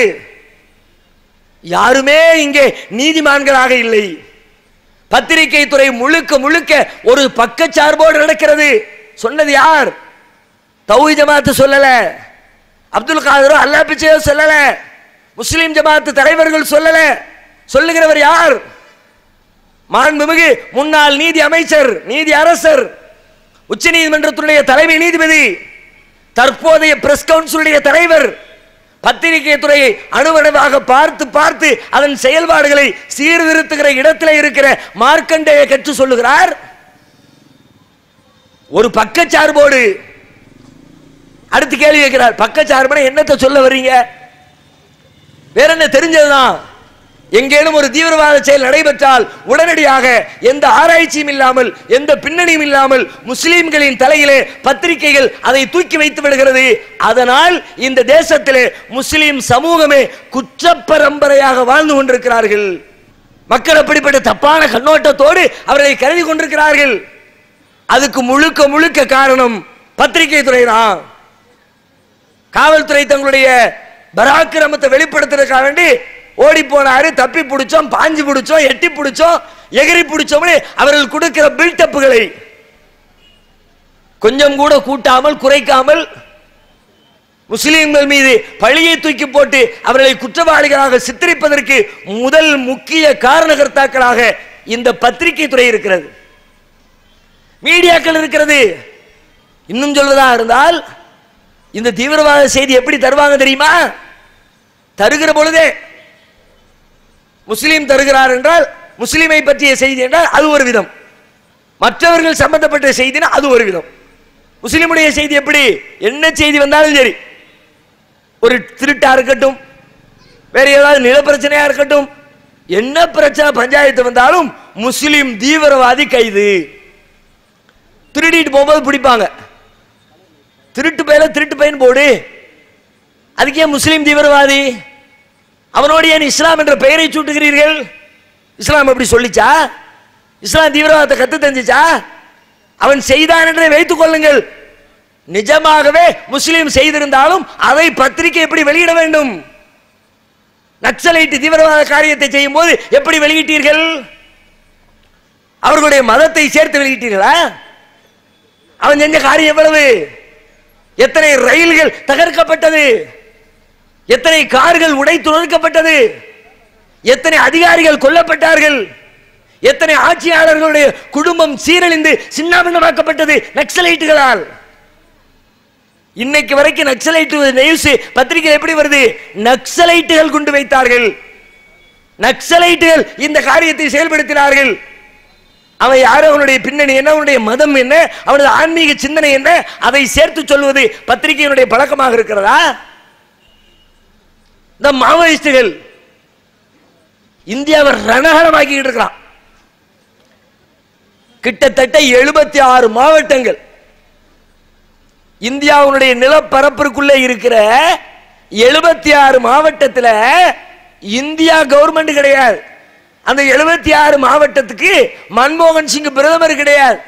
யாருமே இங்கே நீதிமான்களாக இல்லை பத்திரிகை துறை முழுக்க முழுக்க ஒரு பக்கச்சார்போடு நடக்கிறது சொன்னது யார் தௌஹி ஜமாத்து சொல்லல அப்துல் காதரோ அல்லா பிச்சையோ சொல்லல முஸ்லிம் ஜமாத்து தலைவர்கள் சொல்லல சொல்லுகிறவர் யார் மாண்புமிகு முன்னாள் நீதி அமைச்சர் நீதி அரசர் உச்ச நீதிமன்றத்துடைய தலைமை நீதிபதி தற்போதைய பிரஸ் கவுன்சிலுடைய தலைவர் பத்திரிகை துறையை அணுவணுவாக பார்த்து பார்த்து அதன் செயல்பாடுகளை சீர்திருத்துகிற இடத்துல இருக்கிற மார்க்கண்டேய கற்று சொல்லுகிறார் ஒரு பக்கச்சார்போடு அடுத்து கேள்வி கேட்கிறார் பக்கச்சார்புனா என்னத்தை சொல்ல வர்றீங்க வேற என்ன தெரிஞ்சதுதான் எங்கேனும் ஒரு தீவிரவாத செயல் நடைபெற்றால் உடனடியாக எந்த ஆராய்ச்சியும் இல்லாமல் எந்த பின்னணியும் இல்லாமல் முஸ்லிம்களின் தலையிலே பத்திரிகைகள் அதை தூக்கி வைத்து விடுகிறது அதனால் இந்த தேசத்திலே முஸ்லிம் சமூகமே குற்றப்பரம்பரையாக வாழ்ந்து கொண்டிருக்கிறார்கள் மக்கள் அப்படிப்பட்ட தப்பான கண்ணோட்டத்தோடு அவர்களை கருதி கொண்டிருக்கிறார்கள் அதுக்கு முழுக்க முழுக்க காரணம் பத்திரிகை துறை தான் காவல்துறை தங்களுடைய பராக்கிரமத்தை வெளிப்படுத்துறதுக்காக வேண்டி ஓடி போனாரு தப்பி பிடிச்சோம் பாஞ்சு பிடிச்சோம் எட்டி பிடிச்சோம் எகிரி பிடிச்சோம்னு அவர்கள் கொடுக்கிற பில்டப்புகளை கொஞ்சம் கூட கூட்டாமல் குறைக்காமல் முஸ்லிம்கள் மீது பழியை தூக்கி போட்டு அவர்களை குற்றவாளிகளாக சித்தரிப்பதற்கு முதல் முக்கிய காரணகர்த்தாக்களாக இந்த பத்திரிகை துறை இருக்கிறது மீடியாக்கள் இருக்கிறது இன்னும் சொல்வதா இருந்தால் இந்த தீவிரவாத செய்தி எப்படி தருவாங்க தெரியுமா தருகிற பொழுதே முஸ்லீம் தருகிறார் என்றால் முஸ்லீமை பற்றிய செய்தி என்றால் அது ஒரு விதம் மற்றவர்கள் சம்பந்தப்பட்ட செய்தினா அது ஒரு விதம் முஸ்லீமுடைய செய்தி எப்படி என்ன செய்தி வந்தாலும் சரி ஒரு திருட்டா இருக்கட்டும் வேற ஏதாவது நில பிரச்சனையா இருக்கட்டும் என்ன பிரச்சனை பஞ்சாயத்து வந்தாலும் முஸ்லிம் தீவிரவாதி கைது திருடிட்டு போகும்போது பிடிப்பாங்க திருட்டு பையில திருட்டு பையன் போடு அதுக்கு ஏன் முஸ்லீம் தீவிரவாதி அவனோடு ஏன் இஸ்லாம் என்ற பெயரை சூட்டுகிறீர்கள் இஸ்லாம் எப்படி சொல்லிச்சா இஸ்லாம் தீவிரவாதத்தை கத்து தந்துச்சா அவன் செய்தான் என்றே வைத்துக் கொள்ளுங்கள் நிஜமாகவே முஸ்லீம் செய்திருந்தாலும் அதை பத்திரிகை எப்படி வெளியிட வேண்டும் நக்சலைட்டு தீவிரவாத காரியத்தை செய்யும் போது எப்படி வெளியிட்டீர்கள் அவர்களுடைய மதத்தை சேர்த்து வெளியிட்டீர்களா அவன் செஞ்ச காரியம் எவ்வளவு எத்தனை ரயில்கள் தகர்க்கப்பட்டது எத்தனை கார்கள் உடைத்து நொறுக்கப்பட்டது எத்தனை அதிகாரிகள் கொல்லப்பட்டார்கள் எத்தனை ஆட்சியாளர்களுடைய குடும்பம் சீரழிந்து சின்னாபின்னமாக்கப்பட்டது நக்சலைட்டுகளால் இன்னைக்கு வரைக்கும் நக்சலைட்டு நியூஸ் பத்திரிகை எப்படி வருது நக்சலைட்டுகள் குண்டு வைத்தார்கள் நக்சலைட்டுகள் இந்த காரியத்தை செயல்படுத்தினார்கள் அவன் யார் அவனுடைய பின்னணி என்ன அவனுடைய மதம் என்ன அவனது ஆன்மீக சிந்தனை என்ன அதை சேர்த்து சொல்வது பத்திரிகையினுடைய பழக்கமாக இருக்கிறதா இந்த மாவோயிஸ்டுகள் இந்தியாவை ரணகலமாக்கிட்டு இருக்கிறான் கிட்டத்தட்ட எழுபத்தி ஆறு மாவட்டங்கள் இந்தியாவுடைய நிலப்பரப்பிற்குள்ளே இருக்கிற எழுபத்தி ஆறு மாவட்டத்தில் இந்தியா கவர்மெண்ட் கிடையாது அந்த எழுபத்தி ஆறு மாவட்டத்துக்கு மன்மோகன் சிங் பிரதமர் கிடையாது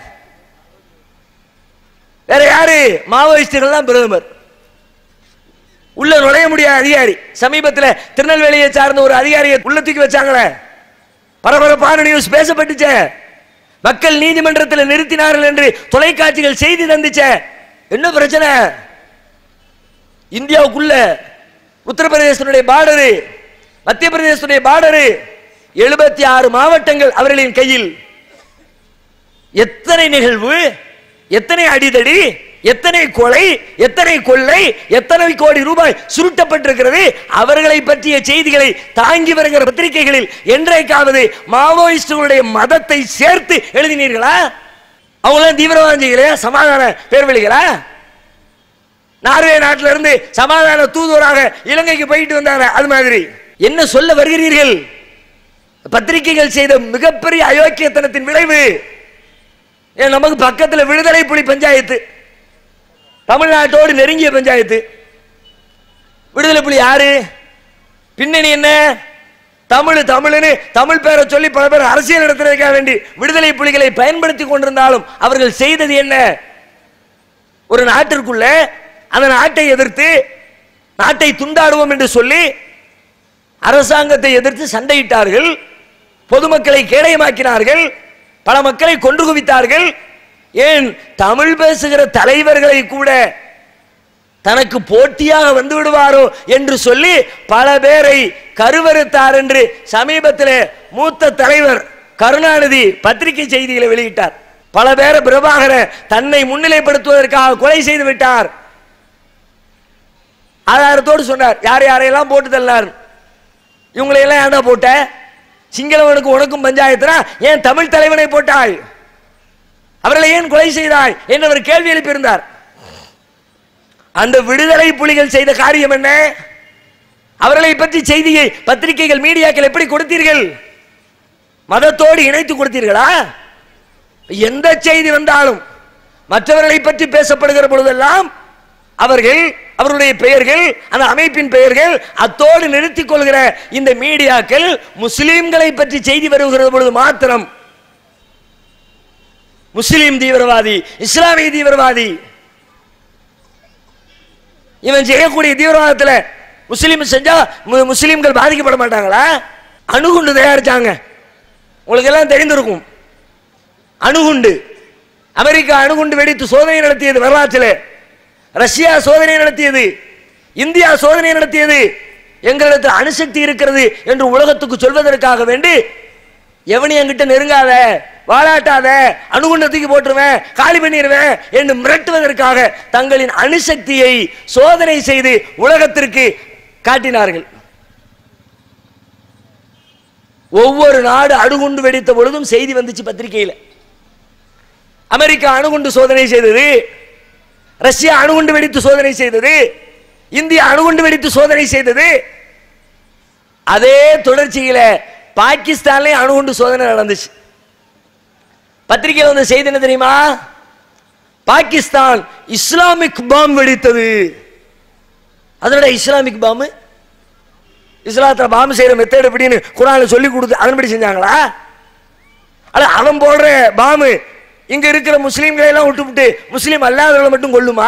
வேற யாரு மாவோயிஸ்டுகள் தான் பிரதமர் உள்ள நுழைய முடியாத அதிகாரி சமீபத்தில் திருநெல்வேலியை சார்ந்த ஒரு அதிகாரியை உள்ள தூக்கி வச்சாங்களே பரபரப்பான நியூஸ் பேசப்பட்டுச்சே மக்கள் நீதிமன்றத்தில் நிறுத்தினார்கள் என்று தொலைக்காட்சிகள் செய்தி தந்துச்சே என்ன பிரச்சனை இந்தியாவுக்குள்ள உத்தரப்பிரதேசனுடைய பார்டரு மத்திய பிரதேசனுடைய பார்டரு எழுபத்தி ஆறு மாவட்டங்கள் அவர்களின் கையில் எத்தனை நிகழ்வு எத்தனை அடிதடி எத்தனை கொலை எத்தனை கொள்ளை எத்தனை கோடி ரூபாய் சுருட்டப்பட்டிருக்கிறது அவர்களை பற்றிய செய்திகளை தாங்கி வருகிற பத்திரிகைகளில் என்றைக்காவது மாவோயிஸ்டுகளுடைய மதத்தை சேர்த்து எழுதினீர்களா அவங்களாம் தீவிரவாதம் செய்யலையா சமாதான பேர்வழிகளா நார்வே நாட்டில இருந்து சமாதான தூதுவராக இலங்கைக்கு போயிட்டு வந்தாங்க அது மாதிரி என்ன சொல்ல வருகிறீர்கள் பத்திரிகைகள் செய்த மிகப்பெரிய அயோக்கியத்தனத்தின் விளைவு ஏன் நமக்கு பக்கத்தில் விடுதலை புலி பஞ்சாயத்து தமிழ்நாட்டோடு நெருங்கிய பஞ்சாயத்து விடுதலை புலி யாரு பின்னணி என்ன தமிழ் தமிழ்னு தமிழ் பேரை சொல்லி பல பேர் அரசியல் நடத்துறதுக்காக வேண்டி விடுதலை புலிகளை பயன்படுத்தி கொண்டிருந்தாலும் அவர்கள் செய்தது என்ன ஒரு நாட்டிற்குள்ள அந்த நாட்டை எதிர்த்து நாட்டை துண்டாடுவோம் என்று சொல்லி அரசாங்கத்தை எதிர்த்து சண்டையிட்டார்கள் பொதுமக்களை கேடயமாக்கினார்கள் பல மக்களை கொன்று குவித்தார்கள் ஏன் தமிழ் பேசுகிற தலைவர்களை கூட தனக்கு போட்டியாக வந்து விடுவாரோ என்று சொல்லி பல பேரை கருவறுத்தார் என்று சமீபத்தில் மூத்த தலைவர் கருணாநிதி பத்திரிகை செய்திகளை வெளியிட்டார் பல பேரை பிரபாகர தன்னை முன்னிலைப்படுத்துவதற்காக கொலை செய்து விட்டார் ஆதாரத்தோடு சொன்னார் யார் யாரையெல்லாம் போட்டு தள்ளார் இவங்களை எல்லாம் ஏன்டா போட்ட சிங்களவனுக்கு உனக்கும் பஞ்சாயத்துனா ஏன் தமிழ் தலைவனை போட்டாய் அவர்களை ஏன் கொலை செய்தாய் என்று அவர் கேள்வி எழுப்பியிருந்தார் அந்த விடுதலை புலிகள் செய்த காரியம் என்ன அவர்களை பற்றி செய்தியை பத்திரிகைகள் மீடியாக்கள் எப்படி கொடுத்தீர்கள் மதத்தோடு இணைத்து கொடுத்தீர்களா எந்த செய்தி வந்தாலும் மற்றவர்களை பற்றி பேசப்படுகிற பொழுதெல்லாம் அவர்கள் அவருடைய பெயர்கள் அந்த அமைப்பின் பெயர்கள் அத்தோடு நிறுத்திக் கொள்கிற இந்த மீடியாக்கள் முஸ்லிம்களை பற்றி செய்தி வருகிற பொழுது மாத்திரம் முஸ்லிம் தீவிரவாதி இஸ்லாமிய தீவிரவாதி இவன் செய்யக்கூடிய தீவிரவாதத்தில் முஸ்லீம் செஞ்சா மு- முஸ்லிம்கள் பாதிக்கப்பட மாட்டாங்களா அணுகுண்டு தயாரிச்சாங்க உங்களுக்கு எல்லாம் தெரிந்திருக்கும் அணுகுண்டு அமெரிக்கா அணுகுண்டு வெடித்து சோதனை நடத்தியது வரலாற்றில் ரஷ்யா சோதனை நடத்தியது இந்தியா சோதனை நடத்தியது எங்களிடத்தில் அணுசக்தி இருக்கிறது என்று உலகத்துக்கு சொல்வதற்காக வேண்டி எவனி என்கிட்ட நெருங்காத வாலாட்டாத அணுகுண்டத்துக்கு போட்டுருவேன் காலி பண்ணிடுவேன் என்று மிரட்டுவதற்காக தங்களின் அணுசக்தியை சோதனை செய்து உலகத்திற்கு காட்டினார்கள் ஒவ்வொரு நாடு அணுகுண்டு வெடித்த பொழுதும் செய்தி வந்துச்சு பத்திரிகையில் அமெரிக்கா அணுகுண்டு சோதனை செய்தது ரஷ்யா அணுகுண்டு வெடித்து சோதனை செய்தது இந்தியா அணுகுண்டு வெடித்து சோதனை செய்தது அதே தொடர்ச்சியில பாகிஸ்தான்லயும் அணுகுண்டு சோதனை நடந்துச்சு பத்திரிகையில் வந்த செய்தி என்ன தெரியுமா பாகிஸ்தான் இஸ்லாமிக் பாம் வெடித்தது அதோட இஸ்லாமிக் பாம்பு இஸ்லாத்துல பாம்பு செய்யற மெத்தட் எப்படின்னு குரான்ல சொல்லி கொடுத்து அதன்படி செஞ்சாங்களா அட அவன் போடுற பாம்பு இங்க இருக்கிற முஸ்லீம்களை எல்லாம் விட்டுவிட்டு முஸ்லீம் அல்லாதவர்களை மட்டும் கொல்லுமா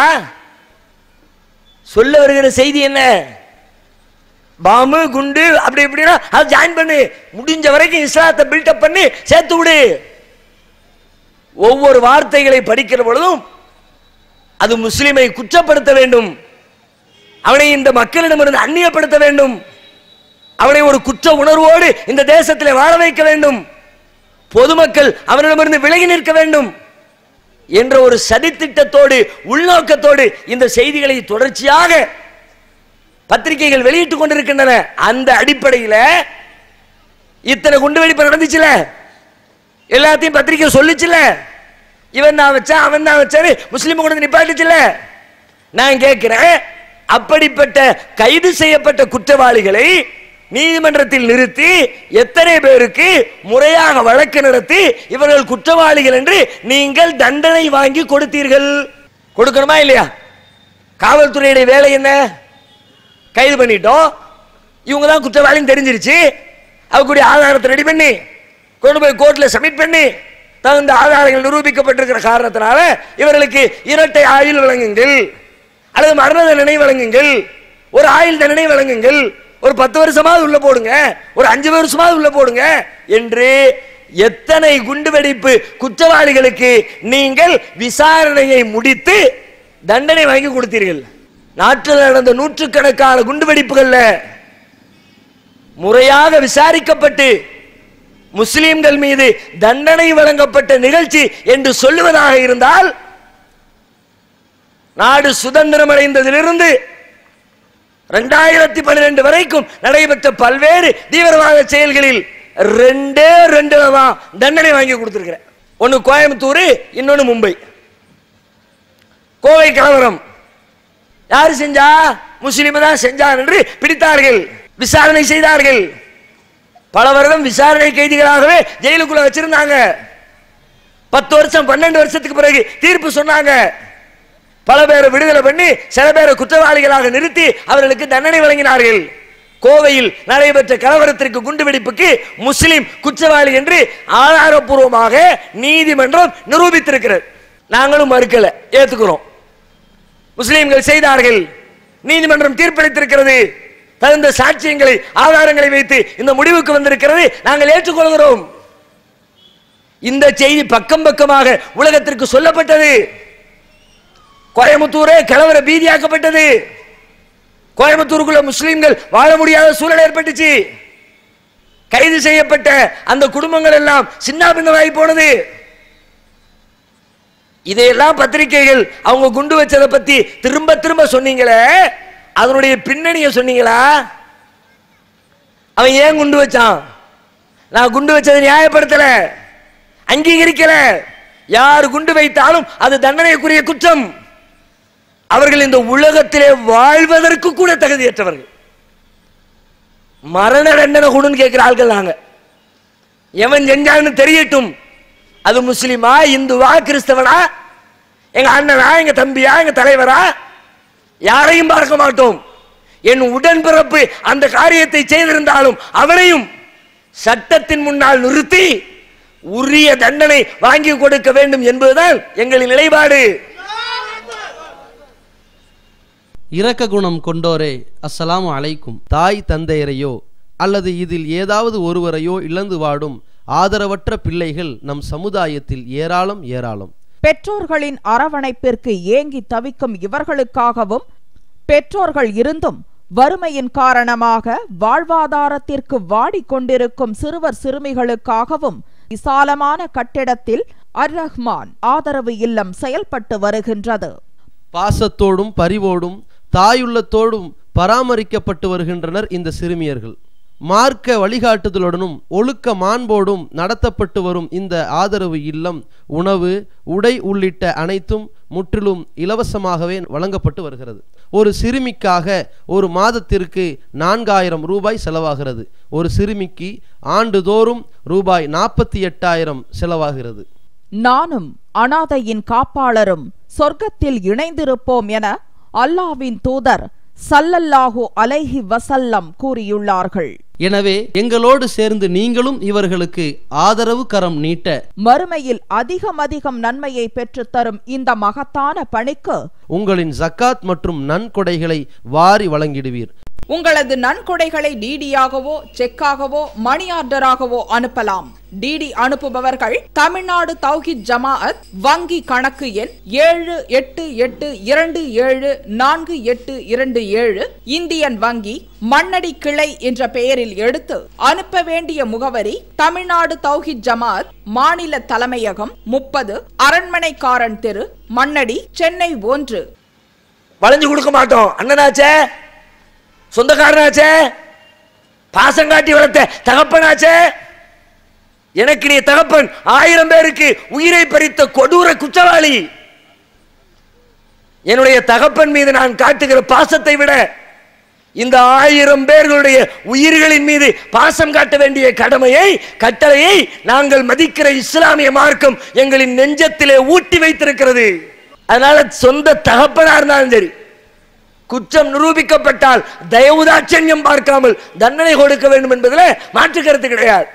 சொல்ல வருகிற செய்தி என்ன பாம்பு குண்டு அப்படி இப்படின்னா அதை ஜாயின் பண்ணு முடிஞ்ச வரைக்கும் இஸ்லாத்தை பில்டப் பண்ணி சேர்த்து விடு ஒவ்வொரு வார்த்தைகளை படிக்கிற பொழுதும் அது முஸ்லிமை குற்றப்படுத்த வேண்டும் அவனை இந்த மக்களிடமிருந்து அந்நியப்படுத்த வேண்டும் அவனை ஒரு குற்ற உணர்வோடு இந்த தேசத்தில் வாழ வைக்க வேண்டும் பொதுமக்கள் அவனிடமிருந்து விலகி நிற்க வேண்டும் என்ற ஒரு சதித்திட்டத்தோடு உள்நோக்கத்தோடு இந்த செய்திகளை தொடர்ச்சியாக பத்திரிகைகள் வெளியிட்டுக் கொண்டிருக்கின்றன அந்த அடிப்படையில் இத்தனை குண்டுவெடிப்பு நடந்துச்சுல எல்லாத்தையும் பத்திரிகை சொல்லிச்சுல இவன் தான் வச்சா அவன் தான் வச்சாரு முஸ்லீம் கொண்டு வந்து நிப்பாட்டுச்சுல நான் கேட்கிறேன் அப்படிப்பட்ட கைது செய்யப்பட்ட குற்றவாளிகளை நீதிமன்றத்தில் நிறுத்தி எத்தனை பேருக்கு முறையாக வழக்கு நடத்தி இவர்கள் குற்றவாளிகள் என்று நீங்கள் தண்டனை வாங்கி கொடுத்தீர்கள் கொடுக்கணுமா இல்லையா காவல்துறையுடைய வேலை என்ன கைது பண்ணிட்டோம் இவங்க தான் குற்றவாளின்னு தெரிஞ்சிருச்சு அவங்களுடைய ஆதாரத்தை ரெடி பண்ணி கொண்டு போய் கோர்ட்ல சப்மிட் பண்ணி தகுந்த ஆதாரங்கள் நிரூபிக்கப்பட்டிருக்கிற காரணத்தினால இவர்களுக்கு இரட்டை ஆயுள் வழங்குங்கள் அல்லது மரண தண்டனை வழங்குங்கள் ஒரு ஆயுள் தண்டனை வழங்குங்கள் ஒரு பத்து வருஷமாவது உள்ள போடுங்க ஒரு அஞ்சு வருஷமாவது உள்ள போடுங்க என்று எத்தனை குண்டுவெடிப்பு குற்றவாளிகளுக்கு நீங்கள் விசாரணையை முடித்து தண்டனை வாங்கி கொடுத்தீர்கள் நாட்டில் நடந்த நூற்றுக்கணக்கான குண்டுவெடிப்புகள்ல முறையாக விசாரிக்கப்பட்டு முஸ்லிம்கள் மீது தண்டனை வழங்கப்பட்ட நிகழ்ச்சி என்று சொல்லுவதாக இருந்தால் நாடு சுதந்திரம் அடைந்ததிலிருந்து ரெண்டாயிரத்தி பன்னிரெண்டு வரைக்கும் நடைபெற்ற பல்வேறு தீவிரவாத செயல்களில் ரெண்டே ரெண்டு தான் தண்டனை வாங்கி கொடுத்திருக்கிறேன் ஒன்னு கோயம்புத்தூர் இன்னொன்னு மும்பை கோவை கலவரம் யார் செஞ்சா முஸ்லிம் தான் செஞ்சார் என்று பிடித்தார்கள் விசாரணை செய்தார்கள் பல வருடம் விசாரணை கைதிகளாகவே ஜெயிலுக்குள்ள வச்சிருந்தாங்க பத்து வருஷம் பன்னெண்டு வருஷத்துக்கு பிறகு தீர்ப்பு சொன்னாங்க பல பேரை விடுதலை பண்ணி சில பேரை குற்றவாளிகளாக நிறுத்தி அவர்களுக்கு தண்டனை வழங்கினார்கள் கோவையில் நடைபெற்ற கலவரத்திற்கு குண்டுவெடிப்புக்கு முஸ்லிம் குற்றவாளி என்று ஆதாரப்பூர்வமாக நீதிமன்றம் நிரூபித்திருக்கிறது நாங்களும் மறுக்கல ஏத்துக்கிறோம் முஸ்லிம்கள் செய்தார்கள் நீதிமன்றம் தீர்ப்பளித்திருக்கிறது தகுந்த சாட்சியங்களை ஆதாரங்களை வைத்து இந்த முடிவுக்கு வந்திருக்கிறது நாங்கள் ஏற்றுக்கொள்கிறோம் இந்த செய்தி பக்கம் பக்கமாக உலகத்திற்கு சொல்லப்பட்டது கோயம்புத்தூரே கலவர பீதியாக்கப்பட்டது கோயம்புத்தூருக்குள்ள முஸ்லிம்கள் வாழ முடியாத சூழல் ஏற்பட்டுச்சு கைது செய்யப்பட்ட அந்த குடும்பங்கள் எல்லாம் சின்னாபின்னமாகி போனது இதையெல்லாம் பத்திரிகைகள் அவங்க குண்டு வச்சதை பத்தி திரும்ப திரும்ப சொன்னீங்களே அதனுடைய பின்னணியை சொன்னீங்களா அவன் ஏன் குண்டு வச்சான் நான் குண்டு வச்சதை நியாயப்படுத்தல அங்கீகரிக்கல யார் குண்டு வைத்தாலும் அது தண்டனைக்குரிய குற்றம் அவர்கள் இந்த உலகத்திலே வாழ்வதற்கு கூட தகுதியற்றவர்கள் மரண தண்டனை கொடுன்னு கேட்கிற ஆட்கள் நாங்க எவன் செஞ்சான்னு தெரியட்டும் அது முஸ்லிமா இந்துவா கிறிஸ்தவனா எங்க அண்ணனா எங்க தம்பியா எங்க தலைவரா யாரையும் பார்க்க மாட்டோம் என் உடன்பிறப்பு அந்த காரியத்தை செய்திருந்தாலும் அவனையும் சட்டத்தின் முன்னால் நிறுத்தி உரிய தண்டனை வாங்கி கொடுக்க வேண்டும் என்பதுதான் எங்களின் நிலைப்பாடு இரக்க குணம் கொண்டோரே அஸ்ஸலாமு அலைக்கும் தாய் தந்தையரையோ அல்லது இதில் ஏதாவது ஒருவரையோ இழந்து வாடும் ஆதரவற்ற பிள்ளைகள் நம் சமுதாயத்தில் ஏராளம் ஏராளம் பெற்றோர்களின் அரவணைப்பிற்கு ஏங்கி தவிக்கும் இவர்களுக்காகவும் பெற்றோர்கள் இருந்தும் வறுமையின் காரணமாக வாழ்வாதாரத்திற்கு வாடிக்கொண்டிருக்கும் சிறுவர் சிறுமிகளுக்காகவும் விசாலமான கட்டிடத்தில் அர் ரஹ்மான் ஆதரவு இல்லம் செயல்பட்டு வருகின்றது பாசத்தோடும் பரிவோடும் தாயுள்ளத்தோடும் பராமரிக்கப்பட்டு வருகின்றனர் இந்த சிறுமியர்கள் மார்க்க வழிகாட்டுதலுடனும் ஒழுக்க மாண்போடும் நடத்தப்பட்டு வரும் இந்த ஆதரவு இல்லம் உணவு உடை உள்ளிட்ட அனைத்தும் முற்றிலும் இலவசமாகவே வழங்கப்பட்டு வருகிறது ஒரு சிறுமிக்காக ஒரு மாதத்திற்கு நான்காயிரம் ரூபாய் செலவாகிறது ஒரு சிறுமிக்கு ஆண்டுதோறும் ரூபாய் நாற்பத்தி எட்டாயிரம் செலவாகிறது நானும் அனாதையின் காப்பாளரும் சொர்க்கத்தில் இணைந்திருப்போம் என அல்லாவின் தூதர் சல்லல்லாஹு அலைஹி வசல்லம் கூறியுள்ளார்கள் எனவே எங்களோடு சேர்ந்து நீங்களும் இவர்களுக்கு ஆதரவு கரம் நீட்ட மறுமையில் அதிகம் அதிகம் நன்மையை பெற்றுத்தரும் இந்த மகத்தான பணிக்கு உங்களின் ஜக்காத் மற்றும் நன்கொடைகளை வாரி வழங்கிடுவீர் உங்களது நன்கொடைகளை டிடியாகவோ செக்காகவோ மணி ஆர்டராகவோ அனுப்பலாம் டிடி அனுப்புபவர்கள் தமிழ்நாடு தௌஹித் ஜமாஅத் வங்கி கணக்கு எண் ஏழு எட்டு எட்டு இரண்டு ஏழு நான்கு எட்டு இரண்டு ஏழு இந்தியன் வங்கி மண்ணடி கிளை என்ற பெயரில் எடுத்து அனுப்ப வேண்டிய முகவரி தமிழ்நாடு தௌஹித் ஜமாஅத் மாநில தலைமையகம் முப்பது அரண்மனைக்காரன் தெரு மண்ணடி சென்னை ஒன்று வளைஞ்சு கொடுக்க மாட்டோம் அண்ணனாச்சே சொந்தக்காரனாச்சே பாசம் காட்டி வளர்த்த தகப்பனாச்சே எனக்கு நீ தகப்பன் ஆயிரம் பேருக்கு உயிரை பறித்த கொடூர குற்றவாளி என்னுடைய தகப்பன் மீது நான் காட்டுகிற பாசத்தை விட இந்த ஆயிரம் பேர்களுடைய உயிர்களின் மீது பாசம் காட்ட வேண்டிய கடமையை கட்டளையை நாங்கள் மதிக்கிற இஸ்லாமிய மார்க்கம் எங்களின் நெஞ்சத்திலே ஊட்டி வைத்திருக்கிறது அதனால சொந்த தகப்பனா இருந்தாலும் சரி குற்றம் நிரூபிக்கப்பட்டால் தயவுதாட்சண்யம் பார்க்காமல் தண்டனை கொடுக்க வேண்டும் என்பதில் மாற்று கருத்து கிடையாது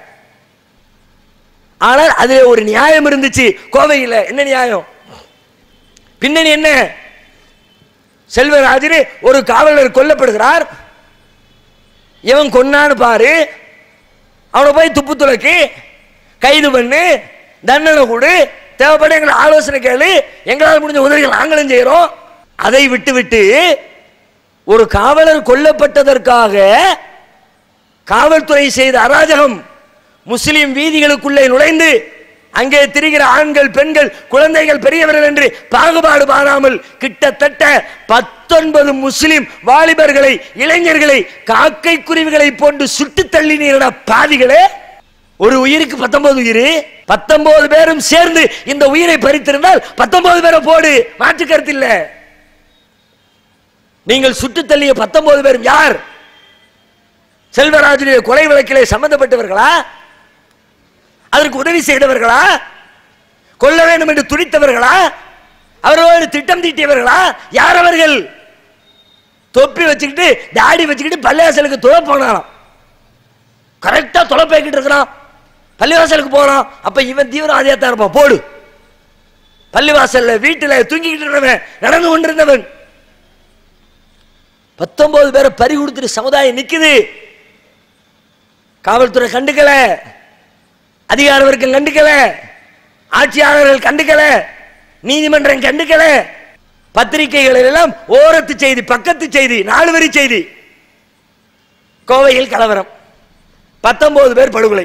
ஆனால் அதிலே ஒரு நியாயம் இருந்துச்சு கோவையில் என்ன நியாயம் பின்னணி என்ன செல்வராஜர் ஒரு காவலர் கொல்லப்படுகிறார் இவன் கொன்னான்னு பாரு அவனை போய் துப்பு துளக்கி கைது பண்ணு தண்டனை கொடு தேவைப்பட எங்களை ஆலோசனை கேளு எங்களால் முடிஞ்ச உதவிகள் நாங்களும் செய்கிறோம் அதை விட்டு விட்டு ஒரு காவலர் கொல்லப்பட்டதற்காக காவல்துறை செய்த அராஜகம் முஸ்லிம் வீதிகளுக்குள்ளே நுழைந்து அங்கே திரிகிற ஆண்கள் பெண்கள் குழந்தைகள் பெரியவர்கள் என்று பாகுபாடு பாராமல் கிட்டத்தட்ட பத்தொன்பது முஸ்லிம் வாலிபர்களை இளைஞர்களை காக்கை குருவிகளை போன்று சுட்டு தள்ளினீரட பாவிகளே ஒரு உயிருக்கு பத்தொன்பது உயிர் பத்தொன்பது பேரும் சேர்ந்து இந்த உயிரை பறித்திருந்தால் பத்தொன்பது பேரை போடு மாற்று கருத்து இல்லை நீங்கள் சுட்டு தள்ளிய பத்தொன்பது பேரும் யார் செல்வராஜுடைய கொலை வழக்கிலே சம்பந்தப்பட்டவர்களா அதற்கு உதவி செய்தவர்களா கொல்ல வேண்டும் என்று துடித்தவர்களா அவர்களோடு திட்டம் தீட்டியவர்களா யார் அவர்கள் தொப்பி வச்சுக்கிட்டு தாடி வச்சுக்கிட்டு பள்ளிவாசலுக்கு துளை போனாலாம் கரெக்டா துளை போய்கிட்டு இருக்கிறான் பள்ளிவாசலுக்கு போறான் அப்ப இவன் தீவிரவாதியா தான் இருப்பான் போடு பள்ளிவாசல்ல வீட்டுல தூங்கிக்கிட்டு இருந்தவன் நடந்து கொண்டிருந்தவன் பத்தொன்பது பேரை பறி கொடுத்துட்டு சமுதாயம் நிக்குது காவல்துறை கண்டுக்கல அதிகார வர்க்கம் கண்டுக்கல ஆட்சியாளர்கள் கண்டுக்கல நீதிமன்றம் கண்டுக்கல பத்திரிகைகள் எல்லாம் ஓரத்து செய்தி பக்கத்து செய்தி நாலு வரி செய்தி கோவையில் கலவரம் பத்தொன்பது பேர் படுகொலை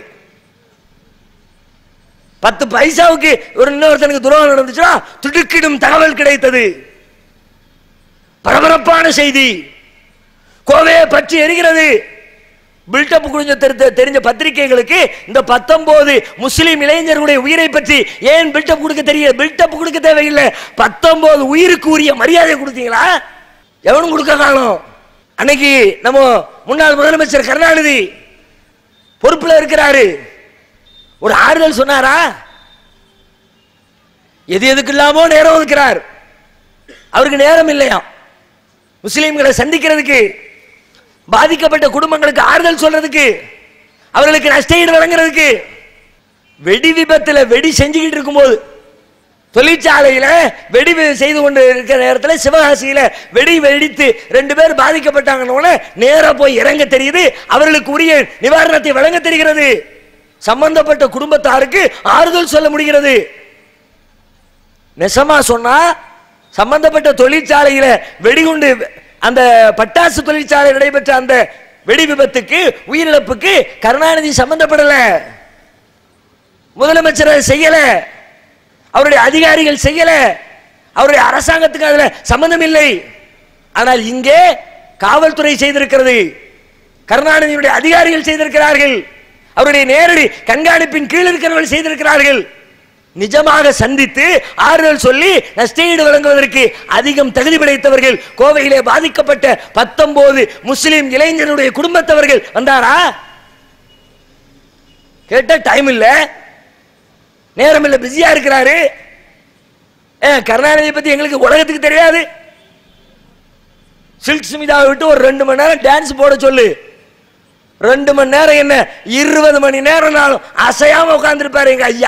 பத்து பைசாவுக்கு ஒரு இன்னொருத்தனுக்கு துரோகம் நடந்துச்சுன்னா திடுக்கிடும் தகவல் கிடைத்தது பரபரப்பான செய்தி கோவையை பற்றி எரிகிறது பில்டப் குடிஞ்ச தெரிந்த தெரிஞ்ச பத்திரிகைகளுக்கு இந்த பத்தொன்பது முஸ்லிம் இளைஞர்களுடைய உயிரை பற்றி ஏன் பில்டப் கொடுக்க தெரிய பில்டப் கொடுக்க தேவையில்லை பத்தொன்பது உயிருக்கு உரிய மரியாதை கொடுத்தீங்களா எவனும் கொடுக்க காணும் அன்னைக்கு நம்ம முன்னாள் முதலமைச்சர் கருணாநிதி பொறுப்புல இருக்கிறாரு ஒரு ஆறுதல் சொன்னாரா எது எதுக்கு இல்லாமோ நேரம் ஒதுக்கிறார் அவருக்கு நேரம் இல்லையா முஸ்லிம்களை சந்திக்கிறதுக்கு பாதிக்கப்பட்ட குடும்பங்களுக்கு ஆறுதல் சொல்றதுக்கு அவர்களுக்கு நஷ்டஈடு வழங்குறதுக்கு வெடி விபத்துல வெடி செஞ்சுக்கிட்டு இருக்கும்போது தொழிற்சாலையில வெடி வி- செய்து கொண்டு இருக்கிற நேரத்தில் சிவகாசியில வெடி வெடித்து ரெண்டு பேர் பாதிக்கப்பட்டாங்கன்னு நேரா போய் இறங்க தெரியுது அவர்களுக்கு உரிய நிவாரணத்தை வழங்க தெரிகிறது சம்பந்தப்பட்ட குடும்பத்தாருக்கு ஆறுதல் சொல்ல முடிகிறது நெசமா சொன்னா சம்பந்தப்பட்ட தொழிற்சாலையில வெடிகுண்டு அந்த பட்டாசு தொழிற்சாலை நடைபெற்ற அந்த வெடி விபத்துக்கு உயிரிழப்புக்கு கருணாநிதி சம்பந்தப்படல முதலமைச்சர் அதை செய்யல அவருடைய அதிகாரிகள் செய்யல அவருடைய அரசாங்கத்துக்கு அதுல சம்பந்தம் இல்லை ஆனால் இங்கே காவல்துறை செய்திருக்கிறது கருணாநிதியுடைய அதிகாரிகள் செய்திருக்கிறார்கள் அவருடைய நேரடி கண்காணிப்பின் கீழ் இருக்கிறவர்கள் செய்திருக்கிறார்கள் நிஜமாக சந்தித்து ஆறுதல் சொல்லி நஷ்டஈடு வழங்குவதற்கு அதிகம் தகுதி படைத்தவர்கள் கோவையிலே பாதிக்கப்பட்ட பத்தொன்பது முஸ்லிம் இளைஞருடைய குடும்பத்தவர்கள் வந்தாரா கேட்ட டைம் இல்ல நேரம் இல்ல பிஸியா இருக்கிறாரு ஏ கருணாநிதி பத்தி எங்களுக்கு உலகத்துக்கு தெரியாது சில்க் சுமிதாவை விட்டு ஒரு ரெண்டு மணி நேரம் டான்ஸ் போட சொல்லு ரெண்டு மணி நேரம் என்ன இருபது மணி நேரம் நாளும் அசையாம உட்கார்ந்துருப்பாரு எங்க ஐயா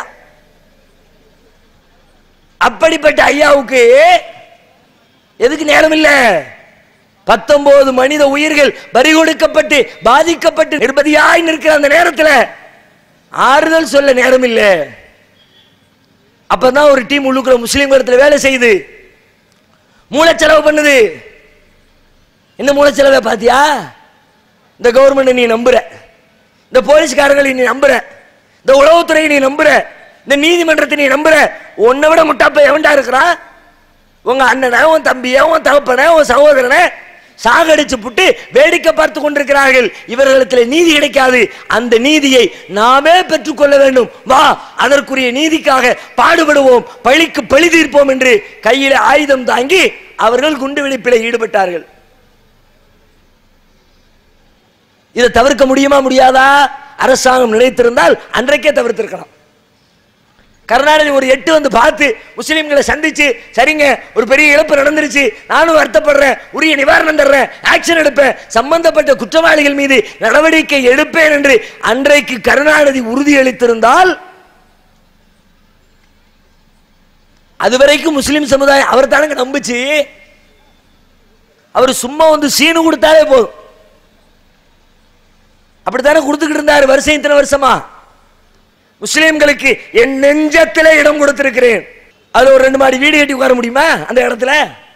அப்படிப்பட்ட ஐயாவுக்கு எதுக்கு நேரம் இல்ல பத்தொன்பது மனித உயிர்கள் பறி கொடுக்கப்பட்டு பாதிக்கப்பட்டு நிர்பதியாய் நிற்கிற அந்த நேரத்தில் ஆறுதல் சொல்ல நேரம் இல்ல அப்பதான் ஒரு டீம் உள்ளுக்குற முஸ்லீம் இடத்துல வேலை செய்யுது மூலச்செலவு பண்ணுது என்ன மூலச்செலவை பாத்தியா இந்த கவர்மெண்ட் நீ நம்புற இந்த போலீஸ்காரங்களை நீ நம்புற இந்த உளவுத்துறையை நீ நம்புற இந்த நீதிமன்றத்தை நீ நம்புற உன்னை விட முட்டாப்ப எவன்டா இருக்கிறான் உங்க அண்ணனை உன் தம்பியை உன் தகப்பனை உன் சகோதரனை சாகடிச்சு புட்டு வேடிக்கை பார்த்து கொண்டிருக்கிறார்கள் இவர்களிடத்தில் நீதி கிடைக்காது அந்த நீதியை நாமே பெற்றுக்கொள்ள வேண்டும் வா அதற்குரிய நீதிக்காக பாடுபடுவோம் பழிக்கு பழி தீர்ப்போம் என்று கையில் ஆயுதம் தாங்கி அவர்கள் குண்டுவெடிப்பில் ஈடுபட்டார்கள் இதை தவிர்க்க முடியுமா முடியாதா அரசாங்கம் நினைத்திருந்தால் அன்றைக்கே தவிர்த்திருக்கலாம் கருணாநிதி ஒரு எட்டு வந்து பார்த்து முஸ்லிம்களை சந்திச்சு சரிங்க ஒரு பெரிய இழப்பு நடந்துருச்சு நானும் வருத்தப்படுறேன் உரிய நிவாரணம் தர்றேன் ஆக்ஷன் எடுப்பேன் சம்பந்தப்பட்ட குற்றவாளிகள் மீது நடவடிக்கை எடுப்பேன் என்று அன்றைக்கு கருணாநிதி உறுதியளித்திருந்தால் அதுவரைக்கும் முஸ்லிம் சமுதாயம் அவர் தானங்க நம்புச்சு அவர் சும்மா வந்து சீனு கொடுத்தாலே போதும் அப்படித்தானே கொடுத்துக்கிட்டு இருந்தாரு வருஷம் இத்தனை வருஷமா முஸ்லிம்களுக்கு என் நெஞ்சத்திலே இடம் கொடுத்திருக்கிறேன் அது ஒரு ரெண்டு மாடி வீடு கட்டி உட்கார முடியுமா அந்த இடத்துல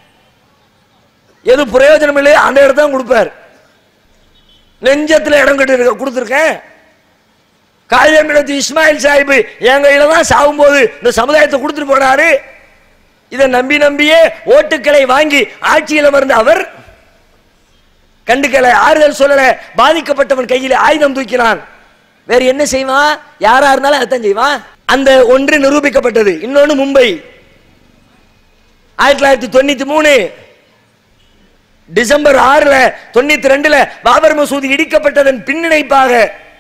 எது பிரயோஜனம் இல்லையோ அந்த இடத்த தான் கொடுப்பார் நெஞ்சத்துல இடம் கட்டி கொடுத்துருக்கேன் காளியமிடத்து இஸ்மாயில் சாஹிப் என் கையில தான் சாகும்போது இந்த சமுதாயத்தை கொடுத்துட்டு போனாரு இதை நம்பி நம்பியே ஓட்டுக்களை வாங்கி ஆட்சியில் அமர்ந்த அவர் கண்டுக்கல ஆறுதல் சொல்லல பாதிக்கப்பட்டவன் கையில் ஆயுதம் தூக்கினான் வேற என்ன செய்வான் யாரா இருந்தாலும் அதான் செய்வான் அந்த ஒன்று நிரூபிக்கப்பட்டது இன்னொன்னு மும்பை ஆயிரத்தி தொள்ளாயிரத்தி தொண்ணூத்தி மூணு டிசம்பர் ஆறுல தொண்ணூத்தி ரெண்டுல பாபர் மசூதி இடிக்கப்பட்டதன் பின்னிணைப்பாக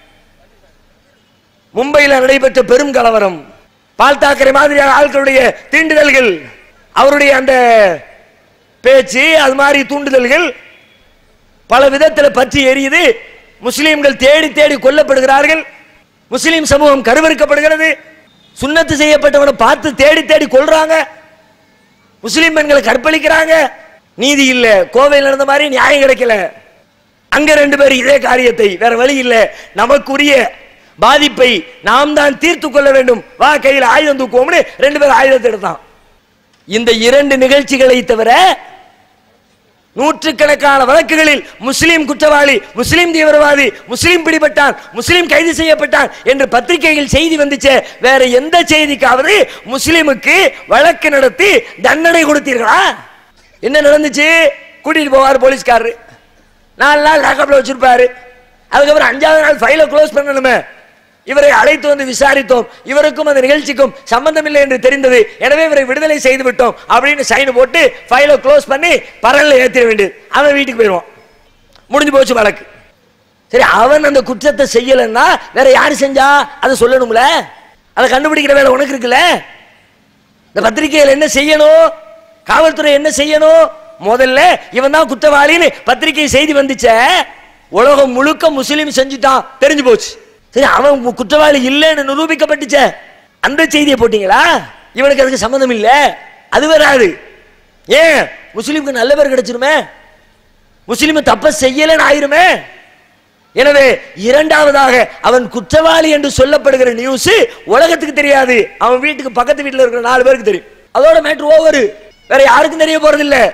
மும்பையில் நடைபெற்ற பெரும் கலவரம் பால் தாக்கரே மாதிரியான ஆட்களுடைய தீண்டுதல்கள் அவருடைய அந்த பேச்சு அது மாதிரி தூண்டுதல்கள் பல விதத்தில் பற்றி எரியுது முஸ்லிம்கள் தேடி தேடி கொல்லப்படுகிறார்கள் முஸ்லிம் சமூகம் கருவறுக்கப்படுகிறது சுண்ணத்து செய்யப்பட்டவனை பார்த்து தேடி தேடி கொல்றாங்க முஸ்லிம் பெண்களை கற்பழிக்கிறாங்க நீதி இல்ல கோவையில் நடந்த மாதிரி நியாயம் கிடைக்கல அங்க ரெண்டு பேர் இதே காரியத்தை வேற வழி இல்ல நமக்குரிய பாதிப்பை நாம் தான் தீர்த்து கொள்ள வேண்டும் வா கையில் ஆயுதம் தூக்குவோம்னு ரெண்டு பேர் ஆயுதத்தை எடுத்தான் இந்த இரண்டு நிகழ்ச்சிகளை தவிர நூற்றுக்கணக்கான வழக்குகளில் முஸ்லிம் குற்றவாளி முஸ்லிம் தீவிரவாதி முஸ்லிம் பிடிபட்டான் முஸ்லிம் கைது செய்யப்பட்டான் என்று பத்திரிகைகள் செய்தி வந்துச்சே வேற எந்த செய்திக்காவது முஸ்லிமுக்கு வழக்கு நடத்தி தண்டனை கொடுத்தீர்களா என்ன நடந்துச்சு கூட்டிட்டு போவார் போலீஸ்காரரு நாலு நாள் லாக்கப்ல வச்சிருப்பாரு அதுக்கப்புறம் அஞ்சாவது நாள் ஃபைலை க்ளோஸ் பண்ணணுமே இவரை அழைத்து வந்து விசாரித்தோம் இவருக்கும் அந்த நிகழ்ச்சிக்கும் சம்பந்தம் இல்லை என்று தெரிந்தது எனவே இவரை விடுதலை செய்து விட்டோம் அப்படின்னு சைன் போட்டு ஃபைலை க்ளோஸ் பண்ணி பரல்ல ஏத்திட வேண்டியது அவன் வீட்டுக்கு போயிடுவான் முடிஞ்சு போச்சு வழக்கு சரி அவன் அந்த குற்றத்தை செய்யலைன்னா வேற யாரு செஞ்சா அதை சொல்லணும்ல அதை கண்டுபிடிக்கிற வேலை உனக்கு இருக்குல்ல இந்த பத்திரிகையில் என்ன செய்யணும் காவல்துறை என்ன செய்யணும் முதல்ல இவன் தான் குற்றவாளின்னு பத்திரிகை செய்தி வந்துச்சே உலகம் முழுக்க முஸ்லீம் செஞ்சுட்டான் தெரிஞ்சு போச்சு சரி அவன் மு- குற்றவாளி இல்லைன்னு நிரூபிக்கப்பட்டுச்சே அந்த செய்தியை போட்டீங்களா இவனுக்கு அதுக்கு சம்மந்தம் இல்ல அது வராது ஏன் முஸ்லீமுக்கு நல்ல பேர் கிடைச்சிருமே முஸ்லீம் தப்ப செய்யலன்னு ஆயிருமே எனவே இரண்டாவதாக அவன் குற்றவாளி என்று சொல்லப்படுகிற நியூஸ் உலகத்துக்கு தெரியாது அவன் வீட்டுக்கு பக்கத்து வீட்டுல இருக்கிற நாலு பேருக்கு தெரியும் அதோட மேட்ரு ஓவர் வேற யாருக்கும் தெரிய போறது இல்ல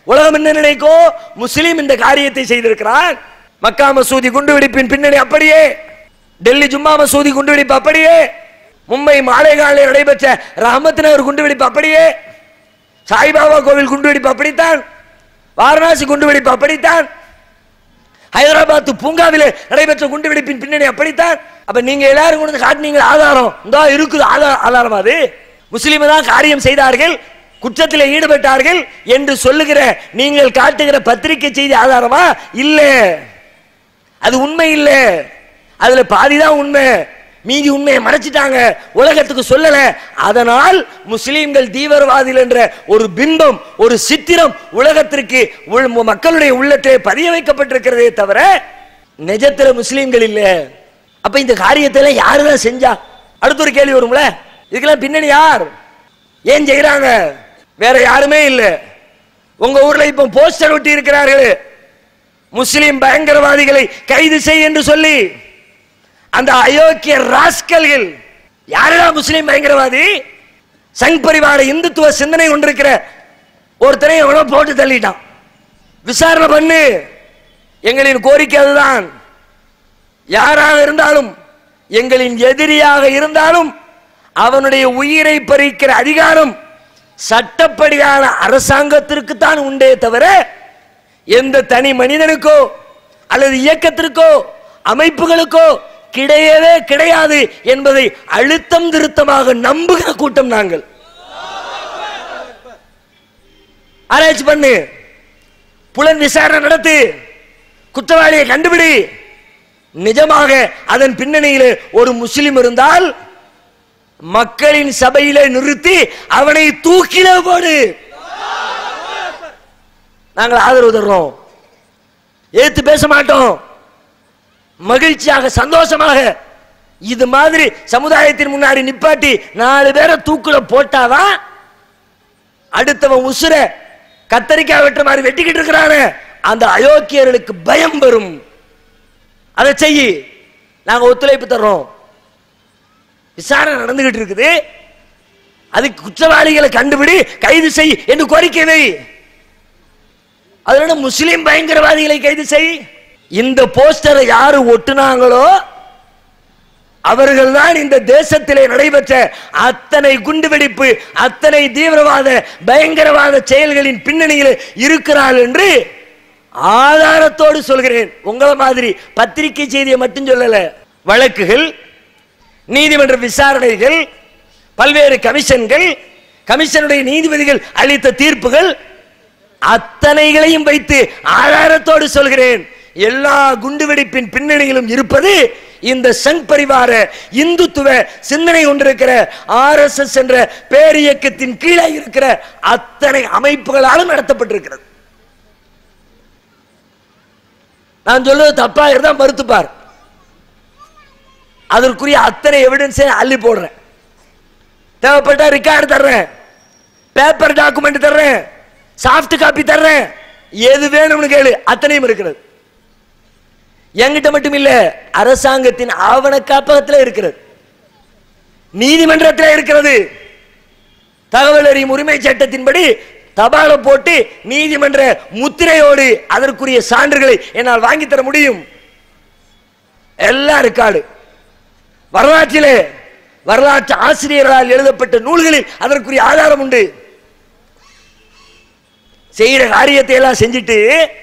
உலகம் என்ன நினைக்கும் முஸ்லீம் இந்த காரியத்தை செய்திருக்கிறான் மக்கா மசூதி குண்டுவெடிப்பின் பின்னணி அப்படியே டெல்லி ஜும்மா மசூதி குண்டுவெடிப்பு அப்படியே மும்பை மாலைகாலில் நடைபெற்ற ரஹமத் நகர் குண்டுவெடிப்பு அப்படியே சாய்பாபா கோவில் குண்டுவெடிப்பு அப்படித்தான் வாரணாசி குண்டுவெடிப்பு அப்படித்தான் ஹைதராபாத் பூங்காவிலே நடைபெற்ற குண்டுவெடிப்பின் பின்னணி அப்படித்தான் அப்ப நீங்க எல்லாரும் கொண்டு வந்து காட்டினீங்க ஆதாரம் இந்த இருக்குது ஆதாரம் ஆதாரம் அது முஸ்லீம் தான் காரியம் செய்தார்கள் குற்றத்தில் ஈடுபட்டார்கள் என்று சொல்லுகிற நீங்கள் காட்டுகிற பத்திரிகை செய்தி ஆதாரமா இல்ல அது உண்மை இல்ல அதுல பாதிதான் உண்மை மீதி உண்மையை மறைச்சிட்டாங்க உலகத்துக்கு சொல்லல அதனால் முஸ்லீம்கள் தீவிரவாதிகள் என்ற ஒரு பிம்பம் ஒரு சித்திரம் உலகத்திற்கு உள்- மக்களுடைய உள்ளத்திலே பதிய வைக்கப்பட்டிருக்கிறதே தவிர நிஜத்துல முஸ்லீம்கள் இல்ல அப்ப இந்த காரியத்தை எல்லாம் யாருதான் செஞ்சா அடுத்த ஒரு கேள்வி வரும்ல இதுக்கெல்லாம் பின்னணி யார் ஏன் செய்யறாங்க வேற யாருமே இல்ல உங்க ஊர்ல இப்ப போஸ்டர் ஒட்டி இருக்கிறார்கள் முஸ்லிம் பயங்கரவாதிகளை கைது செய் என்று சொல்லி அந்த அயோக்கிய ராஸ்கல்கள் யாரா முஸ்லிம் பயங்கரவாதி சங் பரிவார இந்துத்துவ சிந்தனை கொண்டிருக்கிற ஒருத்தனை எவனோ போட்டு தள்ளிட்டான் விசாரணை பண்ணு எங்களின் கோரிக்கை அதுதான் யாராக இருந்தாலும் எங்களின் எதிரியாக இருந்தாலும் அவனுடைய உயிரை பறிக்கிற அதிகாரம் சட்டப்படியான அரசாங்கத்திற்கு தான் உண்டே தவிர எந்த தனி மனிதனுக்கோ அல்லது இயக்கத்திற்கோ அமைப்புகளுக்கோ கிடையவே கிடையாது என்பதை அழுத்தம் திருத்தமாக நம்புகிற கூட்டம் நாங்கள் ஆராய்ச்சி பண்ணு புலன் விசாரணை நடத்து குற்றவாளியை கண்டுபிடி நிஜமாக அதன் பின்னணியில் ஒரு முஸ்லிம் இருந்தால் மக்களின் சபையிலே நிறுத்தி அவனை தூக்கில போடு நாங்கள் ஆதரவு தர்றோம் ஏத்து பேச மாட்டோம் மகிழ்ச்சியாக சந்தோஷமாக இது மாதிரி சமுதாயத்தின் முன்னாடி நிப்பாட்டி நாலு பேரை தூக்குல போட்டாதான் அடுத்தவன் உசுர கத்தரிக்காய் வெட்டுற மாதிரி வெட்டிக்கிட்டு இருக்கிறானே அந்த அயோக்கியர்களுக்கு பயம் வரும் அதை செய்யி நாங்க ஒத்துழைப்பு தர்றோம் விசாரணை நடந்துகிட்டு இருக்குது அதுக்கு குற்றவாளிகளை கண்டுபிடி கைது செய் என்று கோரிக்கை வை அதோட முஸ்லிம் பயங்கரவாதிகளை கைது செய் இந்த போஸ்டரை யாரு ஒட்டுனாங்களோ அவர்கள் தான் இந்த தேசத்திலே நடைபெற்ற அத்தனை குண்டுவெடிப்பு அத்தனை தீவிரவாத பயங்கரவாத செயல்களின் பின்னணியில் இருக்கிறார்கள் என்று ஆதாரத்தோடு சொல்கிறேன் உங்கள மாதிரி பத்திரிகை செய்தியை மட்டும் சொல்லல வழக்குகள் நீதிமன்ற விசாரணைகள் பல்வேறு கமிஷன்கள் கமிஷனுடைய நீதிபதிகள் அளித்த தீர்ப்புகள் அத்தனைகளையும் வைத்து ஆதாரத்தோடு சொல்கிறேன் எல்லா குண்டுவெடிப்பின் பின்னணியிலும் இருப்பது இந்த சங் பரிவார இந்துத்துவ சிந்தனை கொண்டிருக்கிற ஆர் எஸ் எஸ் என்ற பேரியக்கத்தின் கீழே இருக்கிற அத்தனை அமைப்புகளாலும் நடத்தப்பட்டிருக்கிறது நான் சொல்றது தப்பா இருந்தா மறுத்துப்பார் அதற்குரிய அத்தனை எவிடன்ஸை அள்ளி போடுறேன் தேவைப்பட்டா ரெக்கார்டு தர்றேன் பேப்பர் டாக்குமெண்ட் தர்றேன் சாஃப்ட் காப்பி தர்றேன் எது வேணும்னு கேளு அத்தனையும் இருக்கிறது என்கிட்ட மட்டும் இல்ல அரசாங்கத்தின் ஆவண காப்பகத்தில் இருக்கிறது நீதிமன்றத்தில் இருக்கிறது தகவல் அறியும் உரிமை சட்டத்தின்படி தபால போட்டு நீதிமன்ற முத்திரையோடு அதற்குரிய சான்றுகளை என்னால் வாங்கி தர முடியும் எல்லாம் ரெக்கார்டு வரலாற்றிலே வரலாற்று ஆசிரியர்களால் எழுதப்பட்ட நூல்களில் அதற்குரிய ஆதாரம் உண்டு செய்யற காரியத்தை எல்லாம் செஞ்சுட்டு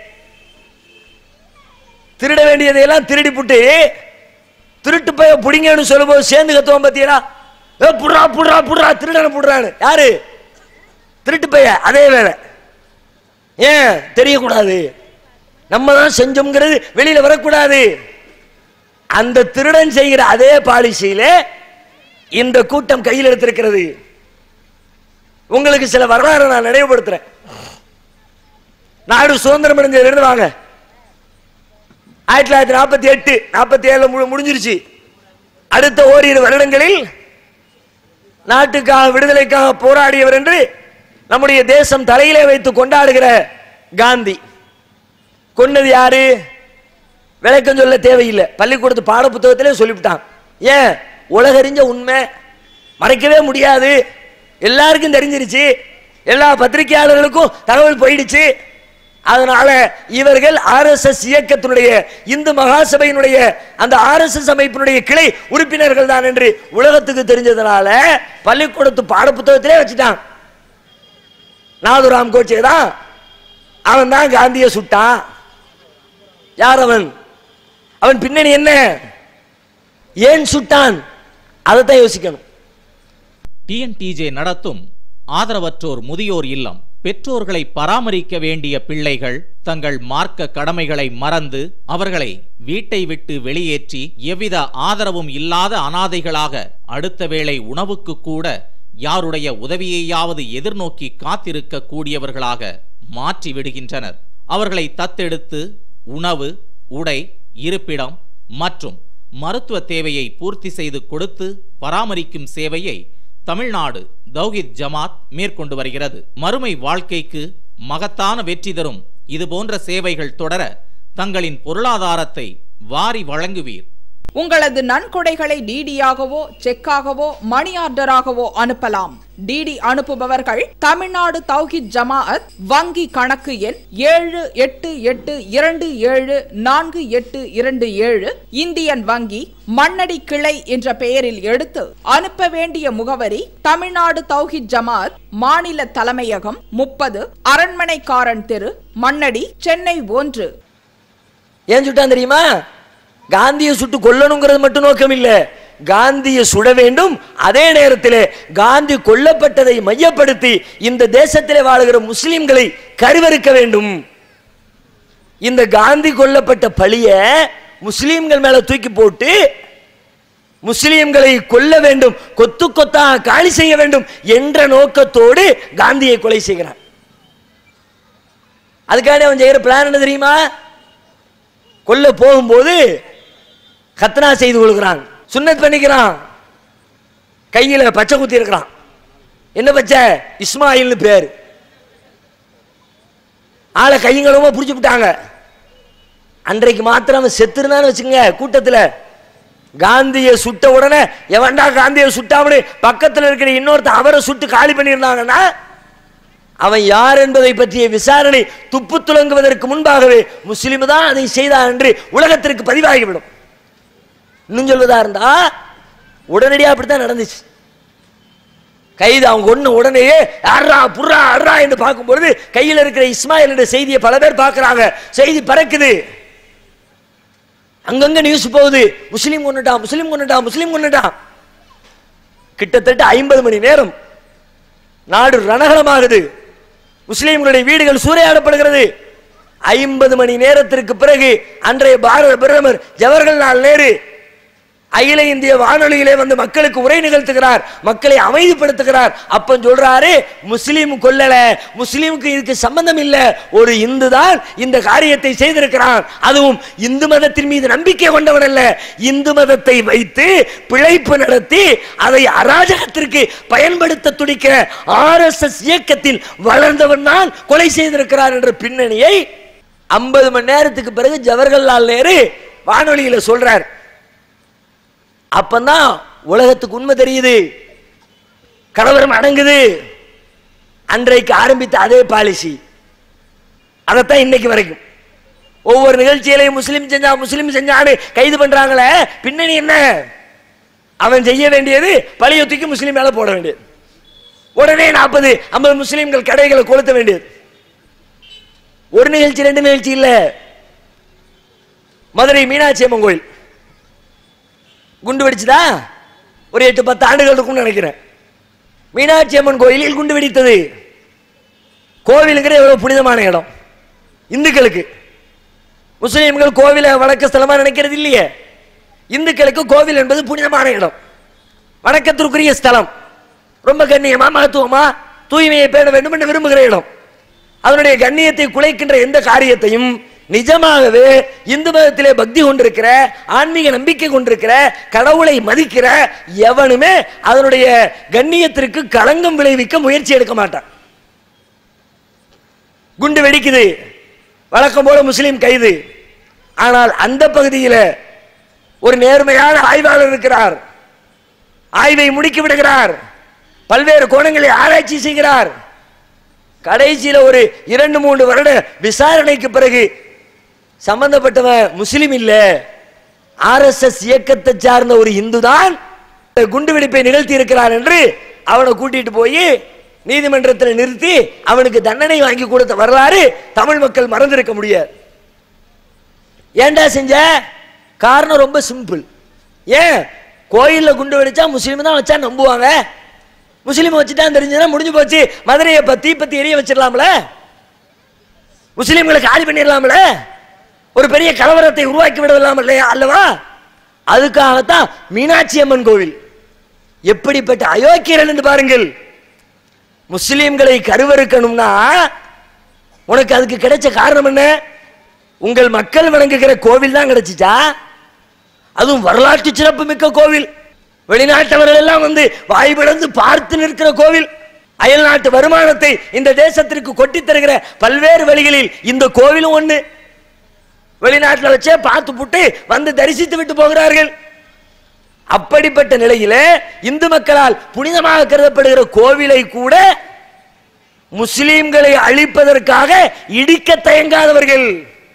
திருட வேண்டியதை எல்லாம் திருடி புட்டு திருட்டு போய் புடிங்கன்னு சொல்லும்போது சேர்ந்து கத்துவோம் பாத்தீங்களா ஏ புடுறா புடுறா புடுறா திருடனை புடுறான்னு யாரு திருட்டு பைய அதே வேலை ஏன் தெரியக்கூடாது நம்ம தான் செஞ்சோம்ங்கிறது வெளியில வரக்கூடாது அந்த திருடன் செய்கிற அதே பாலிசியில இந்த கூட்டம் கையில் எடுத்திருக்கிறது உங்களுக்கு சில வரலாறு நான் நினைவுபடுத்துறேன் நாடு சுதந்திரம் அடைஞ்சதுல வாங்க ஆயிரத்தி தொள்ளாயிரத்தி நாற்பத்தி எட்டு நாற்பத்தி ஏழுல மு- முடிஞ்சிருச்சு அடுத்த ஓரிரு வருடங்களில் நாட்டுக்காக விடுதலைக்காக போராடியவர் என்று நம்முடைய தேசம் தலையிலே வைத்து கொண்டாடுகிற காந்தி கொன்னது யாரு விளக்கம் சொல்ல தேவையில்லை பள்ளிக்கூடத்து பாட புத்தகத்திலே சொல்லிவிட்டான் ஏன் உலகறிஞ்ச உண்மை மறைக்கவே முடியாது எல்லாருக்கும் தெரிஞ்சிருச்சு எல்லா பத்திரிகையாளர்களுக்கும் தகவல் போயிடுச்சு அதனால இவர்கள் ஆர்எஸ்எஸ் இயக்கத்தினுடைய இந்து மகாசபையினுடைய அந்த ஆர்எஸ்எஸ் அமைப்பினுடைய கிளை உறுப்பினர்கள் தான் என்று உலகத்துக்கு தெரிஞ்சதுனால பள்ளிக்கூடத்து பாடப்புத்தகத்திலே வச்சுட்டான் நாதுராம் கோச்சே தான் அவன் தான் காந்தியை சுட்டான் யார் அவன் அவன் பின்னணி என்ன ஏன் சுட்டான் அதைத்தான் யோசிக்கணும் டிஎன்டிஜே நடத்தும் ஆதரவற்றோர் முதியோர் இல்லம் பெற்றோர்களை பராமரிக்க வேண்டிய பிள்ளைகள் தங்கள் மார்க்க கடமைகளை மறந்து அவர்களை வீட்டை விட்டு வெளியேற்றி எவ்வித ஆதரவும் இல்லாத அனாதைகளாக அடுத்த வேளை உணவுக்கு கூட யாருடைய உதவியையாவது எதிர்நோக்கி காத்திருக்க கூடியவர்களாக மாற்றி விடுகின்றனர் அவர்களை தத்தெடுத்து உணவு உடை இருப்பிடம் மற்றும் மருத்துவ தேவையை பூர்த்தி செய்து கொடுத்து பராமரிக்கும் சேவையை தமிழ்நாடு தௌஹித் ஜமாத் மேற்கொண்டு வருகிறது மறுமை வாழ்க்கைக்கு மகத்தான வெற்றி தரும் இதுபோன்ற சேவைகள் தொடர தங்களின் பொருளாதாரத்தை வாரி வழங்குவீர் உங்களது நன்கொடைகளை டிடியாகவோ செக்காகவோ மணி ஆர்டராகவோ அனுப்பலாம் டிடி அனுப்புபவர்கள் தமிழ்நாடு தௌஹித் ஜமாஅத் வங்கி கணக்கு எண் ஏழு எட்டு எட்டு இரண்டு ஏழு நான்கு எட்டு இரண்டு ஏழு இந்தியன் வங்கி மண்ணடி கிளை என்ற பெயரில் எடுத்து அனுப்ப வேண்டிய முகவரி தமிழ்நாடு தௌஹித் ஜமாஅத் மாநில தலைமையகம் முப்பது அரண்மனைக்காரன் தெரு மண்ணடி சென்னை ஒன்று ஏன் சுட்டான் தெரியுமா காந்தியை சுட்டு கொல்லணுங்கிறது மட்டும் நோக்கம் இல்ல காந்தியை சுட வேண்டும் அதே நேரத்தில் காந்தி கொல்லப்பட்டதை மையப்படுத்தி இந்த தேசத்திலே வாழுகிற முஸ்லிம்களை கருவறுக்க வேண்டும் இந்த காந்தி கொல்லப்பட்ட பழிய முஸ்லிம்கள் மேல தூக்கி போட்டு முஸ்லிம்களை கொல்ல வேண்டும் கொத்து கொத்தா காலி செய்ய வேண்டும் என்ற நோக்கத்தோடு காந்தியை கொலை செய்கிறான் அதுக்காண்டி அவன் செய்யற பிளான் என்ன தெரியுமா கொல்ல போகும்போது கத்னா செய்து கொள்கிறான் சுன்னத் பண்ணிக்கிறான் கையில பச்சை குத்தி இருக்கிறான் என்ன பச்சை இஸ்மாயில்னு பேர் ஆளை கையங்களுமா புடிச்சு விட்டாங்க அன்றைக்கு மாத்திரம் அவன் செத்துருந்தான்னு வச்சுங்க கூட்டத்தில் காந்தியை சுட்ட உடனே எவன்டா காந்தியை சுட்டாமனு பக்கத்தில் இருக்கிற இன்னொருத்தன் அவரை சுட்டு காலி பண்ணியிருந்தாங்கன்னா அவன் யார் என்பதை பற்றிய விசாரணை துப்பு துலங்குவதற்கு முன்பாகவே முஸ்லிம் தான் அதை செய்தான் என்று உலகத்திற்கு பதிவாகிவிடும் இன்னும் சொல்வதா இருந்தா உடனடியாக அப்படித்தான் நடந்துச்சு கைது அவங்க ஒண்ணு உடனேயே அர்ரா புர்ரா அர்ரா என்று பார்க்கும்பொழுது கையில் இருக்கிற இஸ்மாயில் என்ற செய்தியை பல பேர் பார்க்கறாங்க செய்தி பறக்குது அங்கங்க நியூஸ் போகுது முஸ்லீம் கொண்டுட்டான் முஸ்லீம் கொண்டுட்டான் முஸ்லீம் கொண்டுட்டான் கிட்டத்தட்ட ஐம்பது மணி நேரம் நாடு ரணகலமாகுது முஸ்லீம்களுடைய வீடுகள் சூறையாடப்படுகிறது ஐம்பது மணி நேரத்திற்கு பிறகு அன்றைய பாரத பிரதமர் ஜவஹர்லால் நேரு அகில இந்திய வானொலியிலே வந்து மக்களுக்கு உரை நிகழ்த்துகிறார் மக்களை அமைதிப்படுத்துகிறார் அப்ப சொல்றாரு முஸ்லீம் கொல்லல முஸ்லீமுக்கு இதுக்கு சம்பந்தம் இல்ல ஒரு இந்து தான் இந்த காரியத்தை செய்திருக்கிறான் அதுவும் இந்து மதத்தின் மீது நம்பிக்கை கொண்டவன் அல்ல இந்து மதத்தை வைத்து பிழைப்பு நடத்தி அதை அராஜகத்திற்கு பயன்படுத்த துடிக்கிற ஆர்எஸ்எஸ் இயக்கத்தில் வளர்ந்தவன் தான் கொலை செய்திருக்கிறார் என்ற பின்னணியை ஐம்பது மணி நேரத்துக்கு பிறகு ஜவஹர்லால் நேரு வானொலியில சொல்றார் அப்பதான் உலகத்துக்கு உண்மை தெரியுது கலவரம் அடங்குது அன்றைக்கு ஆரம்பித்த அதே பாலிசி அதைத்தான் இன்னைக்கு வரைக்கும் ஒவ்வொரு நிகழ்ச்சியிலையும் முஸ்லீம் செஞ்சா முஸ்லீம் செஞ்சான்னு கைது பண்றாங்களே பின்னணி என்ன அவன் செய்ய வேண்டியது பழைய தூக்கி முஸ்லீம் மேல போட வேண்டியது உடனே நாற்பது ஐம்பது முஸ்லீம்கள் கடைகளை கொளுத்த வேண்டியது ஒரு நிகழ்ச்சி ரெண்டு நிகழ்ச்சி இல்ல மதுரை மீனாட்சி அம்மன் கோயில் குண்டு வெடிச்சுதா ஒரு எட்டு பத்து ஆண்டுகள் இருக்கும்னு நினைக்கிறேன் மீனாட்சி அம்மன் கோயிலில் குண்டு வெடித்தது கோவிலுங்கிற எவ்வளவு புனிதமான இடம் இந்துக்களுக்கு முஸ்லீம்கள் கோவிலை வணக்க ஸ்தலமா நினைக்கிறது இல்லையே இந்துக்களுக்கு கோவில் என்பது புனிதமான இடம் வணக்கத்திற்குரிய ஸ்தலம் ரொம்ப கண்ணியமா மகத்துவமா தூய்மையை பேண வேண்டும் என்று விரும்புகிற இடம் அதனுடைய கண்ணியத்தை குலைக்கின்ற எந்த காரியத்தையும் நிஜமாகவே இந்து மதத்திலே பக்தி கொண்டிருக்கிற ஆன்மீக நம்பிக்கை கொண்டிருக்கிற கடவுளை மதிக்கிற எவனுமே அதனுடைய கண்ணியத்திற்கு களங்கம் விளைவிக்க முயற்சி எடுக்க மாட்டான் குண்டு வெடிக்குது வழக்கம் போல முஸ்லீம் கைது ஆனால் அந்த பகுதியில் ஒரு நேர்மையான ஆய்வாளர் இருக்கிறார் ஆய்வை முடுக்கி விடுகிறார் பல்வேறு கோணங்களை ஆராய்ச்சி செய்கிறார் கடைசியில ஒரு இரண்டு மூன்று வருட விசாரணைக்கு பிறகு சம்பந்தப்பட்டவன் முஸ்லிம் இல்ல ஆர்எஸ்எஸ் இயக்கத்தை சார்ந்த ஒரு இந்து தான் குண்டுவெடிப்பை நிகழ்த்தி இருக்கிறார் என்று அவனை கூட்டிட்டு போய் நீதிமன்றத்தில் நிறுத்தி அவனுக்கு தண்டனை வாங்கி கொடுத்த வரலாறு தமிழ் மக்கள் மறந்திருக்க முடியாது ஏன்டா செஞ்ச காரணம் ரொம்ப சிம்பிள் ஏன் கோயில்ல குண்டு வெடிச்சா முஸ்லீம் தான் வச்சா நம்புவாங்க முஸ்லீம் வச்சுதான் தெரிஞ்சதுன்னா முடிஞ்சு போச்சு மதுரையை பத்தி பத்தி எரிய வச்சிடலாம்ல முஸ்லீம்களை காலி பண்ணிடலாம்ல ஒரு பெரிய கலவரத்தை உருவாக்கி விடலாம் இல்லையா அல்லவா அதுக்காகத்தான் மீனாட்சி அம்மன் கோவில் எப்படிப்பட்ட அயோக்கியர்கள் என்று பாருங்கள் முஸ்லீம்களை கருவறுக்கணும்னா உனக்கு அதுக்கு கிடைச்ச காரணம் என்ன உங்கள் மக்கள் வணங்குகிற கோவில் தான் கிடைச்சிச்சா அதுவும் வரலாற்று சிறப்பு மிக்க கோவில் வெளிநாட்டவர்கள் எல்லாம் வந்து வாய் பிளந்து பார்த்து நிற்கிற கோவில் அயல் நாட்டு வருமானத்தை இந்த தேசத்திற்கு கொட்டி தருகிற பல்வேறு வழிகளில் இந்த கோவிலும் ஒண்ணு வெளிநாட்டில் வச்சே பார்த்து புட்டு வந்து தரிசித்து விட்டு போகிறார்கள் அப்படிப்பட்ட நிலையில இந்து மக்களால் புனிதமாக கருதப்படுகிற கோவிலை கூட முஸ்லிம்களை அழிப்பதற்காக இடிக்க தயங்காதவர்கள்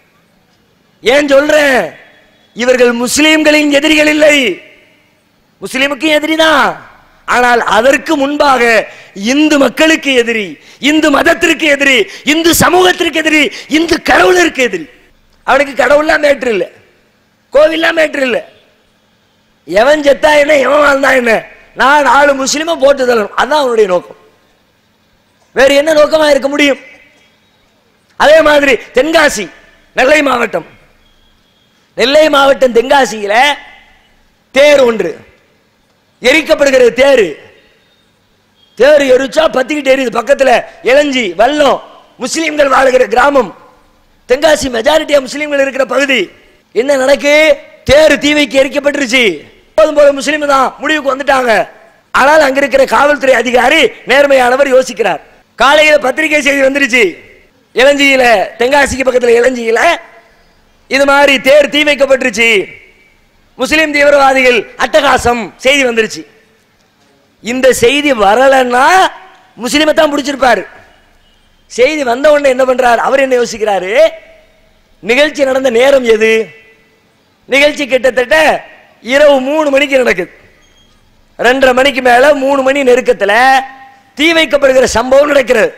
ஏன் சொல்றேன் இவர்கள் முஸ்லிம்களின் எதிரிகள் இல்லை முஸ்லிமுக்கு எதிரிதான் ஆனால் அதற்கு முன்பாக இந்து மக்களுக்கு எதிரி இந்து மதத்திற்கு எதிரி இந்து சமூகத்திற்கு எதிரி இந்து கடவுளிற்கு எதிரி அவனுக்கு கடவுள்லாம் மேற்று இல்லை கோவில்லாம் மேற்று இல்லை எவன் செத்தா என்ன எவன் வாழ்ந்தா என்ன நான் நாலு முஸ்லிமை போட்டு தரணும் அதான் அவனுடைய நோக்கம் வேறு என்ன நோக்கமா இருக்க முடியும் அதே மாதிரி தென்காசி நெல்லை மாவட்டம் நெல்லை மாவட்டம் தென்காசியில தேர் ஒன்று எரிக்கப்படுகிறது தேர் தேர் எரிச்சா பத்திக்கிட்டு எரியுது பக்கத்துல இளஞ்சி வெள்ளம் முஸ்லிம்கள் வாழுகிற கிராமம் தென்காசி மெஜாரிட்டியா முஸ்லிம்கள் இருக்கிற பகுதி என்ன நடக்கு தேர் தீ வைக்க எரிக்கப்பட்டுருச்சு போதும் போல முஸ்லீம் தான் முடிவுக்கு வந்துட்டாங்க ஆனால் அங்க இருக்கிற காவல்துறை அதிகாரி நேர்மையானவர் யோசிக்கிறார் காலையில பத்திரிகை செய்தி வந்துருச்சு இளஞ்சியில தென்காசிக்கு பக்கத்துல இளஞ்சியில இது மாதிரி தேர் தீ வைக்கப்பட்டுருச்சு முஸ்லிம் தீவிரவாதிகள் அட்டகாசம் செய்தி வந்துருச்சு இந்த செய்தி வரலன்னா முஸ்லிமை தான் பிடிச்சிருப்பாரு செய்தி வந்த உடனே என்ன பண்றார் அவர் என்ன யோசிக்கிறாரு நிகழ்ச்சி நடந்த நேரம் எது நிகழ்ச்சி கிட்டத்தட்ட இரவு மூணு மணிக்கு நடக்குது ரெண்டரை மணிக்கு மேல மூணு மணி நெருக்கத்துல தீ வைக்கப்படுகிற சம்பவம் நடக்கிறது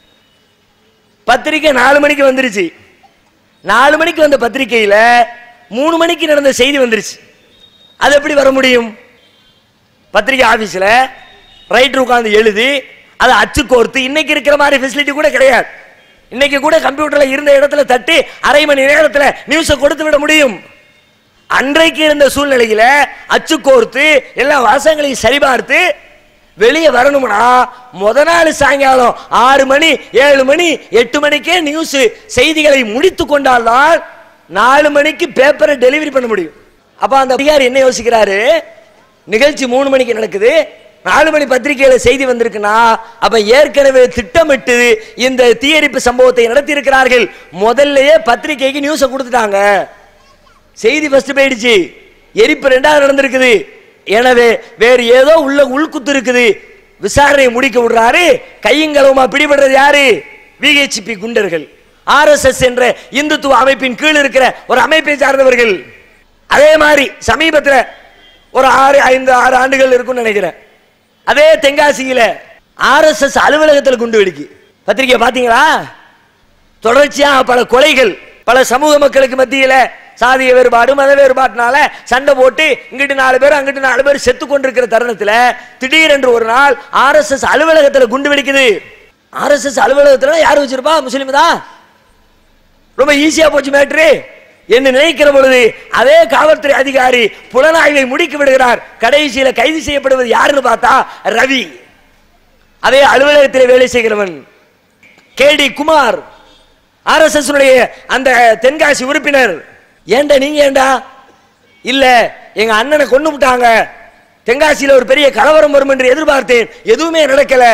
பத்திரிக்கை நாலு மணிக்கு வந்துருச்சு நாலு மணிக்கு வந்த பத்திரிக்கையில மூணு மணிக்கு நடந்த செய்தி வந்துருச்சு அது எப்படி வர முடியும் பத்திரிக்கை ஆபீஸ்ல ரைட்டர் உட்கார்ந்து எழுதி அதை அச்சு கோர்த்து இன்னைக்கு இருக்கிற மாதிரி ஃபெசிலிட்டி கூட கிடையாது இன்னைக்கு கூட கம்ப்யூட்டர்ல இருந்த இடத்துல தட்டி அரை மணி நேரத்துல நியூஸை கொடுத்து விட முடியும் அன்றைக்கு இருந்த சூழ்நிலையில அச்சு கோர்த்து எல்லா வாசகங்களையும் சரிபார்த்து வெளியே வரணும்னா முத நாள் சாயங்காலம் ஆறு மணி ஏழு மணி எட்டு மணிக்கே நியூஸ் செய்திகளை முடித்து கொண்டால்தான் நாலு மணிக்கு பேப்பரை டெலிவரி பண்ண முடியும் அப்ப அந்த அதிகாரி என்ன யோசிக்கிறாரு நிகழ்ச்சி மூணு மணிக்கு நடக்குது நாலு மணி பத்திரிகையில செய்தி வந்திருக்குன்னா அப்ப ஏற்கனவே திட்டமிட்டு இந்த தீயரிப்பு சம்பவத்தை நடத்தி இருக்கிறார்கள் முதல்லயே பத்திரிகைக்கு நியூஸை கொடுத்துட்டாங்க செய்தி ஃபர்ஸ்ட் போயிடுச்சு எரிப்பு ரெண்டாவது நடந்திருக்குது எனவே வேறு ஏதோ உள்ள உள்குத்து இருக்குது விசாரணை முடிக்க விடுறாரு கையங்களவுமா பிடிபடுறது யாரு விஹெச்பி குண்டர்கள் ஆர்எஸ்எஸ் என்ற இந்துத்துவ அமைப்பின் கீழ் இருக்கிற ஒரு அமைப்பை சார்ந்தவர்கள் அதே மாதிரி சமீபத்தில் ஒரு ஆறு ஐந்து ஆறு ஆண்டுகள் இருக்கும்னு நினைக்கிறேன் அதே தென்காசியில ஆர்எஸ்எஸ் அலுவலகத்தில் குண்டு வெடிக்கு பத்திரிக்கை பாத்தீங்களா தொடர்ச்சியா பல கொலைகள் பல சமூக மக்களுக்கு மத்தியில சாதிய வேறுபாடு மத வேறுபாட்டினால சண்டை போட்டு இங்கிட்டு நாலு பேர் அங்கிட்டு நாலு பேர் செத்து கொண்டிருக்கிற தருணத்துல திடீரென்று ஒரு நாள் ஆர்எஸ்எஸ் அலுவலகத்துல குண்டு வெடிக்குது ஆர்எஸ்எஸ் அலுவலகத்துல யார் வச்சிருப்பா முஸ்லீம் தான் ரொம்ப ஈஸியா போச்சு மேட்ரு என்று நினைக்கிற பொழுது அதே காவல்துறை அதிகாரி புலனாய்வை முடிக்க விடுகிறார் கடைசியில கைது செய்யப்படுவது யாருன்னு பார்த்தா ரவி அதே அலுவலகத்தில் வேலை செய்கிறவன் கேடி குமார் ஆர்எஸ்எஸ் அந்த தென்காசி உறுப்பினர் ஏன்டா நீங்க ஏன்டா இல்ல எங்க அண்ணனை கொண்டு விட்டாங்க தென்காசியில ஒரு பெரிய கலவரம் வரும் என்று எதிர்பார்த்தேன் எதுவுமே நடக்கல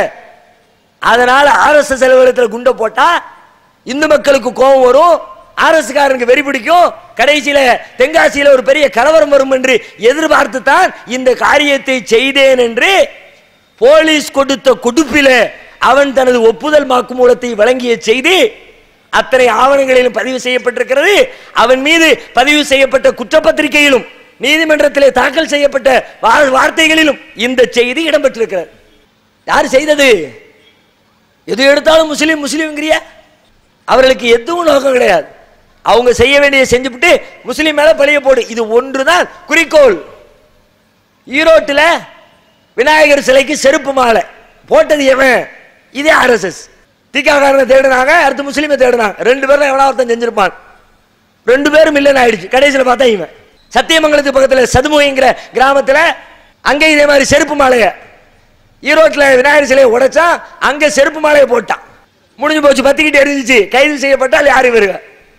அதனால ஆர்எஸ்எஸ் அலுவலகத்தில் குண்டை போட்டா இந்து மக்களுக்கு கோபம் வரும் ஆர்எஸ் காரனுக்கு வெறி பிடிக்கும் கடைசியில தென்காசியில ஒரு பெரிய கலவரம் வரும் என்று எதிர்பார்த்து தான் இந்த காரியத்தை செய்தேன் என்று போலீஸ் கொடுத்த கொடுப்பில அவன் தனது ஒப்புதல் வாக்குமூலத்தை வழங்கிய செய்தி அத்தனை ஆவணங்களிலும் பதிவு செய்யப்பட்டிருக்கிறது அவன் மீது பதிவு செய்யப்பட்ட குற்றப்பத்திரிகையிலும் நீதிமன்றத்திலே தாக்கல் செய்யப்பட்ட வா- வார்த்தைகளிலும் இந்த செய்தி இடம்பெற்றிருக்கிறது யார் செய்தது எது எடுத்தாலும் முஸ்லீம் முஸ்லீம்ங்கிறிய அவர்களுக்கு எதுவும் நோக்கம் கிடையாது அவங்க செய்ய வேண்டிய செஞ்சுவிட்டு முஸ்லீம் மேல பழிய போடு இது ஒன்றுதான் குறிக்கோள் ஈரோட்டில் விநாயகர் சிலைக்கு செருப்பு மாலை போட்டது எவன் இதே ஆர்எஸ்எஸ் திகாகாரனை தேடினாங்க அடுத்து முஸ்லீமை தேடினாங்க ரெண்டு பேரும் எவனா ஒருத்தன் செஞ்சிருப்பான் ரெண்டு பேரும் இல்லைன்னு ஆயிடுச்சு கடைசியில் பார்த்தா இவன் சத்தியமங்கலத்து பக்கத்தில் சதுமுகிங்கிற கிராமத்தில் அங்கே இதே மாதிரி செருப்பு மாலையை ஈரோட்டில் விநாயகர் சிலையை உடைச்சா அங்கே செருப்பு மாலையை போட்டான் முடிஞ்சு போச்சு பத்திக்கிட்டு எரிஞ்சிச்சு கைது செய்யப்பட்டால் யாரும் வருக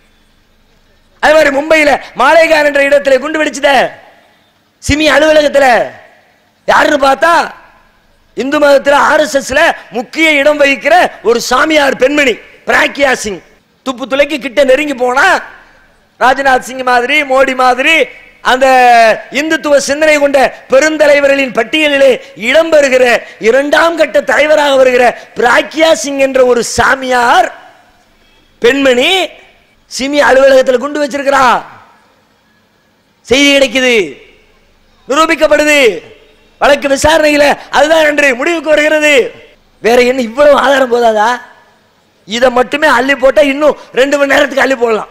அதே மாதிரி மும்பையில் மாலேகான் என்ற இடத்துல குண்டு வெடிச்சுத சிமி அலுவலகத்தில் யாருன்னு பார்த்தா இந்து மதத்தில் ஆர்எஸ்எஸ்ல முக்கிய இடம் வகிக்கிற ஒரு சாமியார் பெண்மணி பிராக்கியா சிங் துப்பு துளைக்கு கிட்ட நெருங்கி போனா ராஜ்நாத் சிங் மாதிரி மோடி மாதிரி அந்த இந்துத்துவ சிந்தனை கொண்ட பெருந்தலைவர்களின் பட்டியலிலே இடம்பெறுகிற இரண்டாம் கட்ட தலைவராக வருகிற பிராக்கியா சிங் என்ற ஒரு சாமியார் பெண்மணி சிமி அலுவலகத்தில் குண்டு வச்சிருக்கிறா செய்தி கிடைக்குது நிரூபிக்கப்படுது வழக்கு விசாரணையில அதுதான் என்று முடிவுக்கு வருகிறது வேற என்ன இவ்வளவு ஆதாரம் போதாதா இதை மட்டுமே அள்ளி போட்டா இன்னும் ரெண்டு மணி நேரத்துக்கு அள்ளி போடலாம்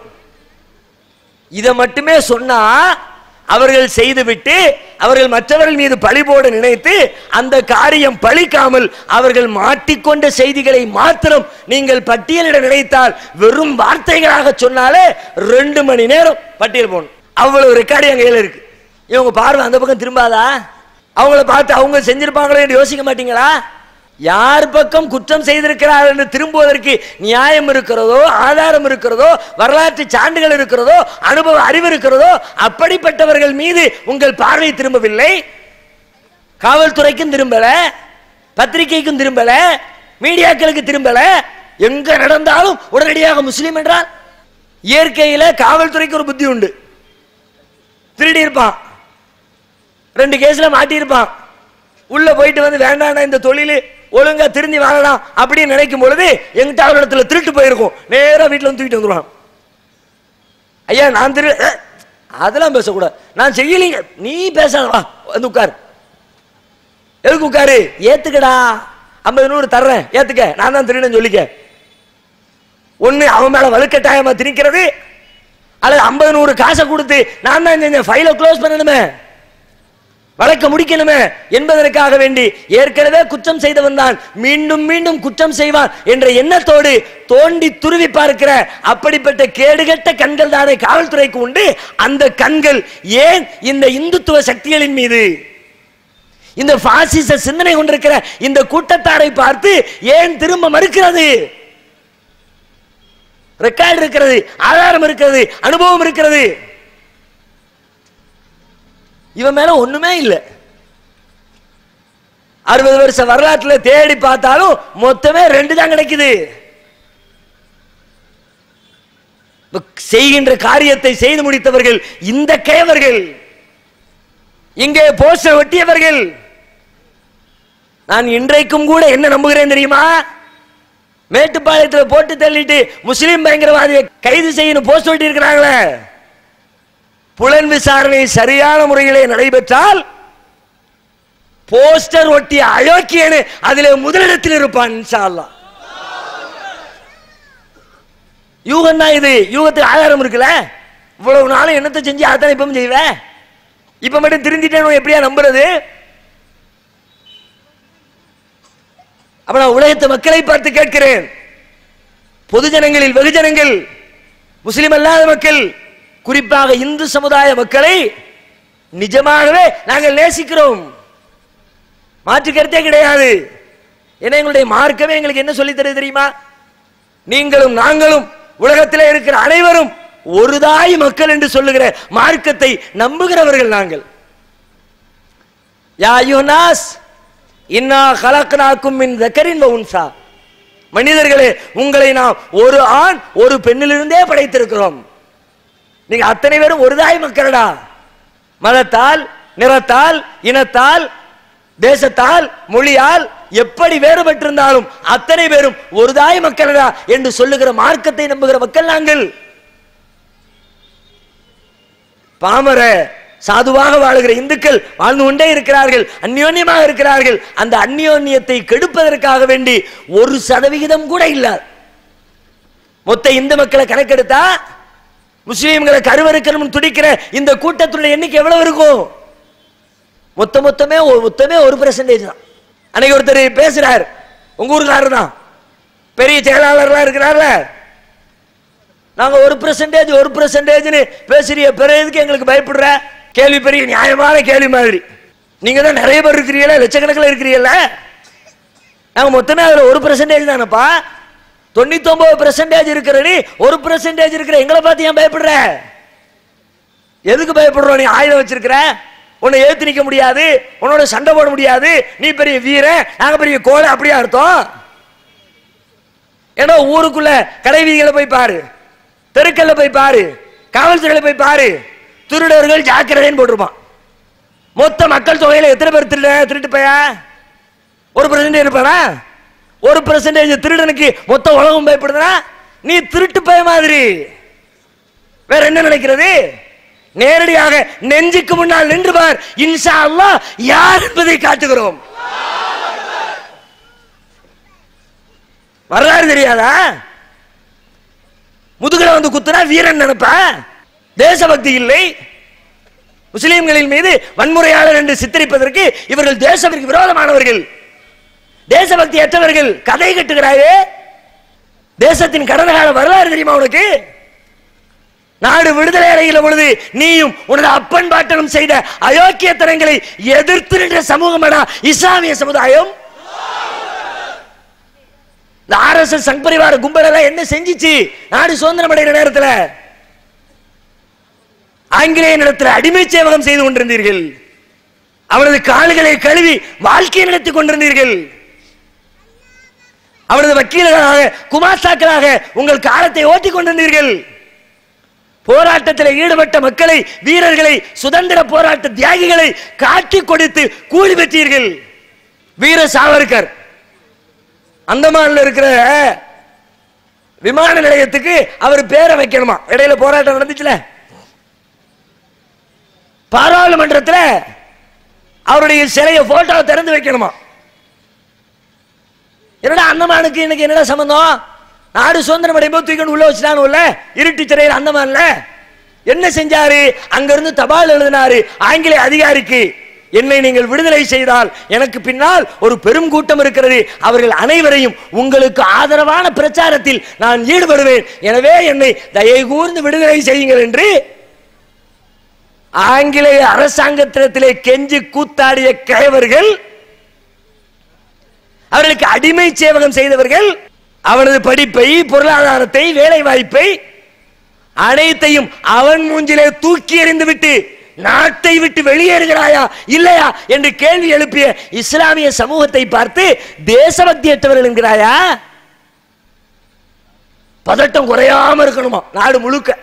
இதை மட்டுமே சொன்னா அவர்கள் செய்துவிட்டு அவர்கள் மற்றவர்கள் மீது பழி போட நினைத்து அந்த காரியம் பழிக்காமல் அவர்கள் மாட்டிக்கொண்ட செய்திகளை மாத்திரம் நீங்கள் பட்டியலிட நினைத்தால் வெறும் வார்த்தைகளாக சொன்னாலே ரெண்டு மணி நேரம் பட்டியல் போகணும் அவ்வளவு ரெக்கார்டு என் கையில் இருக்கு இவங்க பார்வை அந்த பக்கம் திரும்பாதா அவங்கள பார்த்து அவங்க செஞ்சிருப்பாங்களோ என்று யோசிக்க மாட்டீங்களா யார் பக்கம் குற்றம் செய்திருக்கிறார் என்று திரும்புவதற்கு நியாயம் இருக்கிறதோ ஆதாரம் இருக்கிறதோ வரலாற்று சான்றுகள் இருக்கிறதோ அனுபவ அறிவு இருக்கிறதோ அப்படிப்பட்டவர்கள் மீது உங்கள் பார்வை திரும்பவில்லை காவல்துறைக்கும் திரும்பல பத்திரிகைக்கும் திரும்பல மீடியாக்களுக்கு திரும்பல எங்க நடந்தாலும் உடனடியாக முஸ்லீம் என்றால் இயற்கையில காவல்துறைக்கு ஒரு புத்தி உண்டு திருடி இருப்பான் ரெண்டு கேஸ்ல மாட்டியிருப்பான் உள்ள போயிட்டு வந்து வேண்டாம்டா இந்த தொழில் ஒழுங்கா திருந்தி வாழலாம் அப்படின்னு நினைக்கும் பொழுது எங்கிட்ட அவரிடத்துல திருட்டு போயிருக்கும் நேரா வீட்டுல வந்து தூக்கிட்டு வந்துருவான் ஐயா நான் திரு அஹ், அதெல்லாம் பேசக்கூடாது நான் செய்யலீங்க நீ பேசாத வா வந்து உட்கார் எதுக்கு உட்காரு ஏத்துக்கடா ஐம்பது நூறு தர்றேன் ஏத்துக்க நான் தான் திருடன் சொல்லிக்க ஒண்ணு அவன் மேல வலுக்கட்டாயமா திணிக்கிறது அல்லது ஐம்பது நூறு காசை கொடுத்து நான் தான் செஞ்சேன் ஃபைலை க்ளோஸ் பண்ணணுமே வழக்க முடிக்கணுமே என்பதற்காக வேண்டி ஏற்கனவே குற்றம் செய்தவன் தான் மீண்டும் மீண்டும் குற்றம் செய்வான் என்ற எண்ணத்தோடு தோண்டி துருவி பார்க்கிற அப்படிப்பட்ட கேடுகட்ட கண்கள் தானே காவல்துறைக்கு உண்டு அந்த கண்கள் ஏன் இந்த இந்துத்துவ சக்திகளின் மீது இந்த பாசிச சிந்தனை கொண்டிருக்கிற இந்த கூட்டத்தாரை பார்த்து ஏன் திரும்ப மறுக்கிறது ரெக்கார்டு இருக்கிறது ஆதாரம் இருக்கிறது அனுபவம் இருக்கிறது இவன் மேல ஒண்ணுமே இல்லை அறுபது வருஷ வரலாற்றுல தேடி பார்த்தாலும் மொத்தமே ரெண்டு தான் கிடைக்குது இப்ப செய்கின்ற காரியத்தை செய்து முடித்தவர்கள் இந்த கேவர்கள் இங்கே போஸ்டர் ஒட்டியவர்கள் நான் இன்றைக்கும் கூட என்ன நம்புகிறேன் தெரியுமா மேட்டுப்பாளையத்தில் போட்டு தள்ளிட்டு முஸ்லீம் பயங்கரவாதியை கைது செய்யணும் போஸ்ட் ஒட்டி இருக்கிறாங்களே புலன் விசாரணை சரியான முறையிலே நடைபெற்றால் போஸ்டர் ஒட்டிய அயோக்கியனு அதிலே முதலிடத்தில் இருப்பான் இன்ஷா அல்லாஹ் யூகம் தான் இது யூகத்துக்கு ஆதாரம் இருக்குல்ல இவ்வளவு நாளும் என்னத்தை செஞ்சு அதான் இப்பவும் செய்வ இப்ப மட்டும் திருந்திட்டேன் எப்படியா நம்புறது அப்ப நான் உலகத்து மக்களை பார்த்து கேட்கிறேன் பொதுஜனங்களில் வெகுஜனங்கள் முஸ்லிம் அல்லாத மக்கள் குறிப்பாக இந்து சமுதாய மக்களை நிஜமாகவே நாங்கள் நேசிக்கிறோம் மாற்று கருத்தே கிடையாது ஏன்னா எங்களுடைய மார்க்கமே எங்களுக்கு என்ன சொல்லி தருது தெரியுமா நீங்களும் நாங்களும் உலகத்திலே இருக்கிற அனைவரும் ஒரு தாய் மக்கள் என்று சொல்லுகிற மார்க்கத்தை நம்புகிறவர்கள் நாங்கள் யா யுனாஸ் இன்னா கலக்கனாக்கும் மின் தக்கரின் உன்சா மனிதர்களே உங்களை நாம் ஒரு ஆண் ஒரு பெண்ணிலிருந்தே படைத்திருக்கிறோம் நீங்க அத்தனை பேரும் ஒரு தாய் மக்களடா மதத்தால் நிறத்தால் இனத்தால் தேசத்தால் மொழியால் எப்படி வேறுபட்டிருந்தாலும் அத்தனை பேரும் ஒரு தாய் மக்களடா என்று சொல்லுகிற மார்க்கத்தை நம்புகிற மக்கள் நாங்கள் பாமர சாதுவாக வாழுகிற இந்துக்கள் வாழ்ந்து கொண்டே இருக்கிறார்கள் அந்யோன்யமாக இருக்கிறார்கள் அந்த அந்யோன்யத்தை கெடுப்பதற்காக வேண்டி ஒரு சதவிகிதம் கூட இல்லாது மொத்த இந்து மக்களை கணக்கெடுத்தா முஸ்லீம்களை கருவறுக்கணும்னு துடிக்கிற இந்த கூட்டத்துடைய எண்ணிக்கை எவ்வளவு இருக்கும் மொத்த மொத்தமே ஒரு- மொத்தமே ஒரு பெர்சன்டேஜ் தான் அன்னைக்கு ஒருத்தர் பேசுறார் உங்க ஊருக்காரர் தான் பெரிய செயலாளர்லாம் இருக்கிறார்ல நாங்க ஒரு பெர்சன்டேஜ் ஒரு பெர்சன்டேஜ்னு பேசுறிய பிறகு எங்களுக்கு பயப்படுற கேள்வி பெரிய நியாயமான கேள்வி மாதிரி நீங்க தான் நிறைய பேர் இருக்கிறீங்களா லட்சக்கணக்கில் இருக்கிறீங்களா நாங்க மொத்தமே அதுல ஒரு பெர்சன்டேஜ் தானப்பா தொண்ணூத்தொன்பது பெர்சன்டேஜ் இருக்கிற நீ ஒரு பெர்சன்டேஜ் இருக்கிற எங்களை பார்த்து ஏன் பயப்படுற எதுக்கு பயப்படுறோம் நீ ஆயுதம் வச்சிருக்கிற உன்னை ஏத்து நிக்க முடியாது உன்னோட சண்டை போட முடியாது நீ பெரிய வீரன் நாங்க பெரிய கோலை அப்படியா அர்த்தம் ஏன்னா ஊருக்குள்ள கடை வீதிகளை போய் பாரு தெருக்கல்ல போய் பாரு காவல்துறையில போய் பாரு திருடர்கள் ஜாக்கிரதைன்னு போட்டிருப்பான் மொத்த மக்கள் தொகையில எத்தனை பேர் திருட திருட்டு பையா ஒரு பர்சன்டேஜ் இருப்பானா ஒரு பர்சன்டேஜ் திருடனுக்கு மொத்த உலகம் பயப்படுதுனா நீ திருட்டு பய மாதிரி வேற என்ன நினைக்கிறது நேரடியாக நெஞ்சுக்கு முன்னால் நின்று பார் இன்ஷா அல்லாஹ் யார் என்பதை காட்டுகிறோம் வரலாறு தெரியாதா முதுகுல வந்து குத்துனா வீரன் நினைப்ப தேசபக்தி இல்லை முஸ்லிம்களின் மீது வன்முறையாளர் என்று சித்தரிப்பதற்கு இவர்கள் தேசத்திற்கு விரோதமானவர்கள் தேசபக்தி அற்றவர்கள் கதை கட்டுகிறாயே தேசத்தின் கடந்த கால வரலாறு தெரியுமா உனக்கு நாடு விடுதலை அடைகிற பொழுது நீயும் உனது அப்பன் பாட்டனும் செய்த அயோக்கியத்தனங்களை எதிர்த்து நின்ற சமூகமடா இஸ்லாமிய சமுதாயம் இந்த ஆர்எஸ்எஸ் சங் பரிவார கும்பல் எல்லாம் என்ன செஞ்சிச்சு நாடு சுதந்திரம் அடைகிற நேரத்தில் ஆங்கிலேய நிலத்தில் அடிமை சேவகம் செய்து கொண்டிருந்தீர்கள் அவரது கால்களை கழுவி வாழ்க்கையை நடத்திக் கொண்டிருந்தீர்கள் அவரது வக்கீல்களாக குமாஸ்தாக்களாக உங்கள் காலத்தை ஓட்டிக் கொண்டிருந்தீர்கள் போராட்டத்தில் ஈடுபட்ட மக்களை வீரர்களை சுதந்திர போராட்ட தியாகிகளை காட்டி கொடுத்து கூலி பெற்றீர்கள் வீர சாவர்கர் அந்தமான்ல இருக்கிற விமான நிலையத்துக்கு அவர் பேரை வைக்கணுமா இடையில போராட்டம் நடந்துச்சுல பாராளுமன்றத்தில் அவருடைய சிலையை போட்டோவை திறந்து வைக்கணுமா என்னடா அந்தமானுக்கு எனக்கு என்னடா சம்பந்தம் நாடு சுதந்திரம் அடையும் போது தூக்கி உள்ள வச்சுட்டானு உள்ள இருட்டு சிறையில் அந்தமான்ல என்ன செஞ்சாரு அங்கிருந்து தபால் எழுதினாரு ஆங்கிலேய அதிகாரிக்கு என்னை நீங்கள் விடுதலை செய்தால் எனக்கு பின்னால் ஒரு பெரும் கூட்டம் இருக்கிறது அவர்கள் அனைவரையும் உங்களுக்கு ஆதரவான பிரச்சாரத்தில் நான் ஈடுபடுவேன் எனவே என்னை தயவு கூர்ந்து விடுதலை செய்யுங்கள் என்று ஆங்கிலேய அரசாங்கத்திலே கெஞ்சி கூத்தாடிய கயவர்கள் அவர்களுக்கு அடிமை சேவகம் செய்தவர்கள் அவனது படிப்பை பொருளாதாரத்தை வேலை வாய்ப்பை அனைத்தையும் அவன் மூஞ்சிலே தூக்கி எறிந்து விட்டு நாட்டை விட்டு வெளியேறுகிறாயா இல்லையா என்று கேள்வி எழுப்பிய இஸ்லாமிய சமூகத்தை பார்த்து தேசபக்தியற்றவர்கள் என்கிறாயா பதட்டம் குறையாம இருக்கணுமா நாடு முழுக்க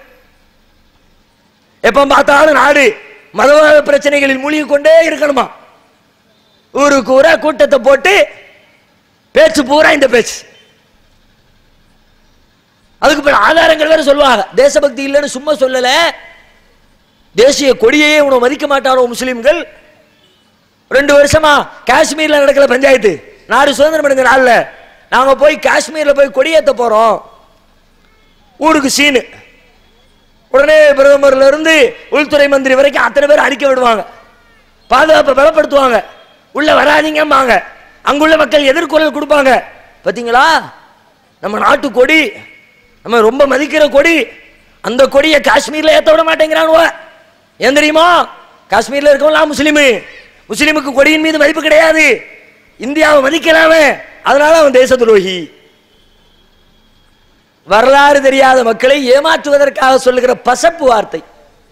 எப்ப பார்த்தாலும் நாடு மதவாத பிரச்சனைகளில் மூழ்கி கொண்டே இருக்கணுமா ஊருக்கு ஊரா கூட்டத்தை போட்டு பேச்சு பூரா இந்த பேச்சு அதுக்கு பிற ஆதாரங்கள் வேற சொல்லுவாங்க தேசபக்தி இல்லைன்னு சும்மா சொல்லல தேசிய கொடியையே உன மதிக்க மாட்டானோ முஸ்லிம்கள் ரெண்டு வருஷமா காஷ்மீர்ல நடக்கிற பஞ்சாயத்து நாடு சுதந்திரம் அடைந்த நாள்ல நாங்க போய் காஷ்மீர்ல போய் கொடியேத்த போறோம் ஊருக்கு சீனு உடனே பிரதமர்ல இருந்து உள்துறை மந்திரி வரைக்கும் அத்தனை பேர் அறிக்கை விடுவாங்க பாதுகாப்பை பலப்படுத்துவாங்க உள்ள வராதீங்கம்பாங்க அங்குள்ள மக்கள் எதிர்குரல் கொடுப்பாங்க பாத்தீங்களா நம்ம நாட்டு கொடி நம்ம ரொம்ப மதிக்கிற கொடி அந்த கொடியை காஷ்மீர்ல ஏத்த விட மாட்டேங்கிறானுவ ஏன் தெரியுமா காஷ்மீர்ல இருக்கவங்களாம் முஸ்லிமு முஸ்லிமுக்கு கொடியின் மீது மதிப்பு கிடையாது இந்தியாவை மதிக்கலாமே அதனால அவன் தேச துரோகி வரலாறு தெரியாத மக்களை ஏமாற்றுவதற்காக சொல்லுகிற பசப்பு வார்த்தை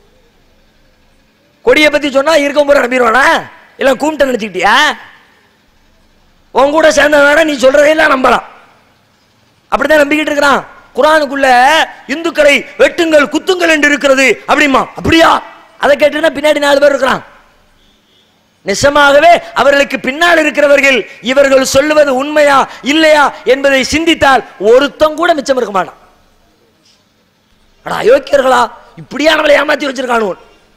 கொடியை பத்தி சொன்னா இருக்க பூரா நம்பிடுவானா இல்ல கூப்பிட்ட நினைச்சுக்கிட்டியா உன் கூட சேர்ந்தவன நீ சொல்றதையெல்லாம் நம்பலாம் அப்படிதான் நம்பிக்கிட்டு இருக்கிறான் குரானுக்குள்ள இந்துக்களை வெட்டுங்கள் குத்துங்கள் என்று இருக்கிறது அப்படிமா அப்படியா அதை கேட்டுனா பின்னாடி நாலு பேர் இருக்கிறான் நிஜமாகவே அவர்களுக்கு பின்னால் இருக்கிறவர்கள் இவர்கள் சொல்லுவது உண்மையா இல்லையா என்பதை சிந்தித்தால் ஒருத்தம் கூட மிச்சம் இருக்க மாட்டான் அடா அயோக்கியர்களா இப்படியா நம்மளை ஏமாத்தி வச்சிருக்கானு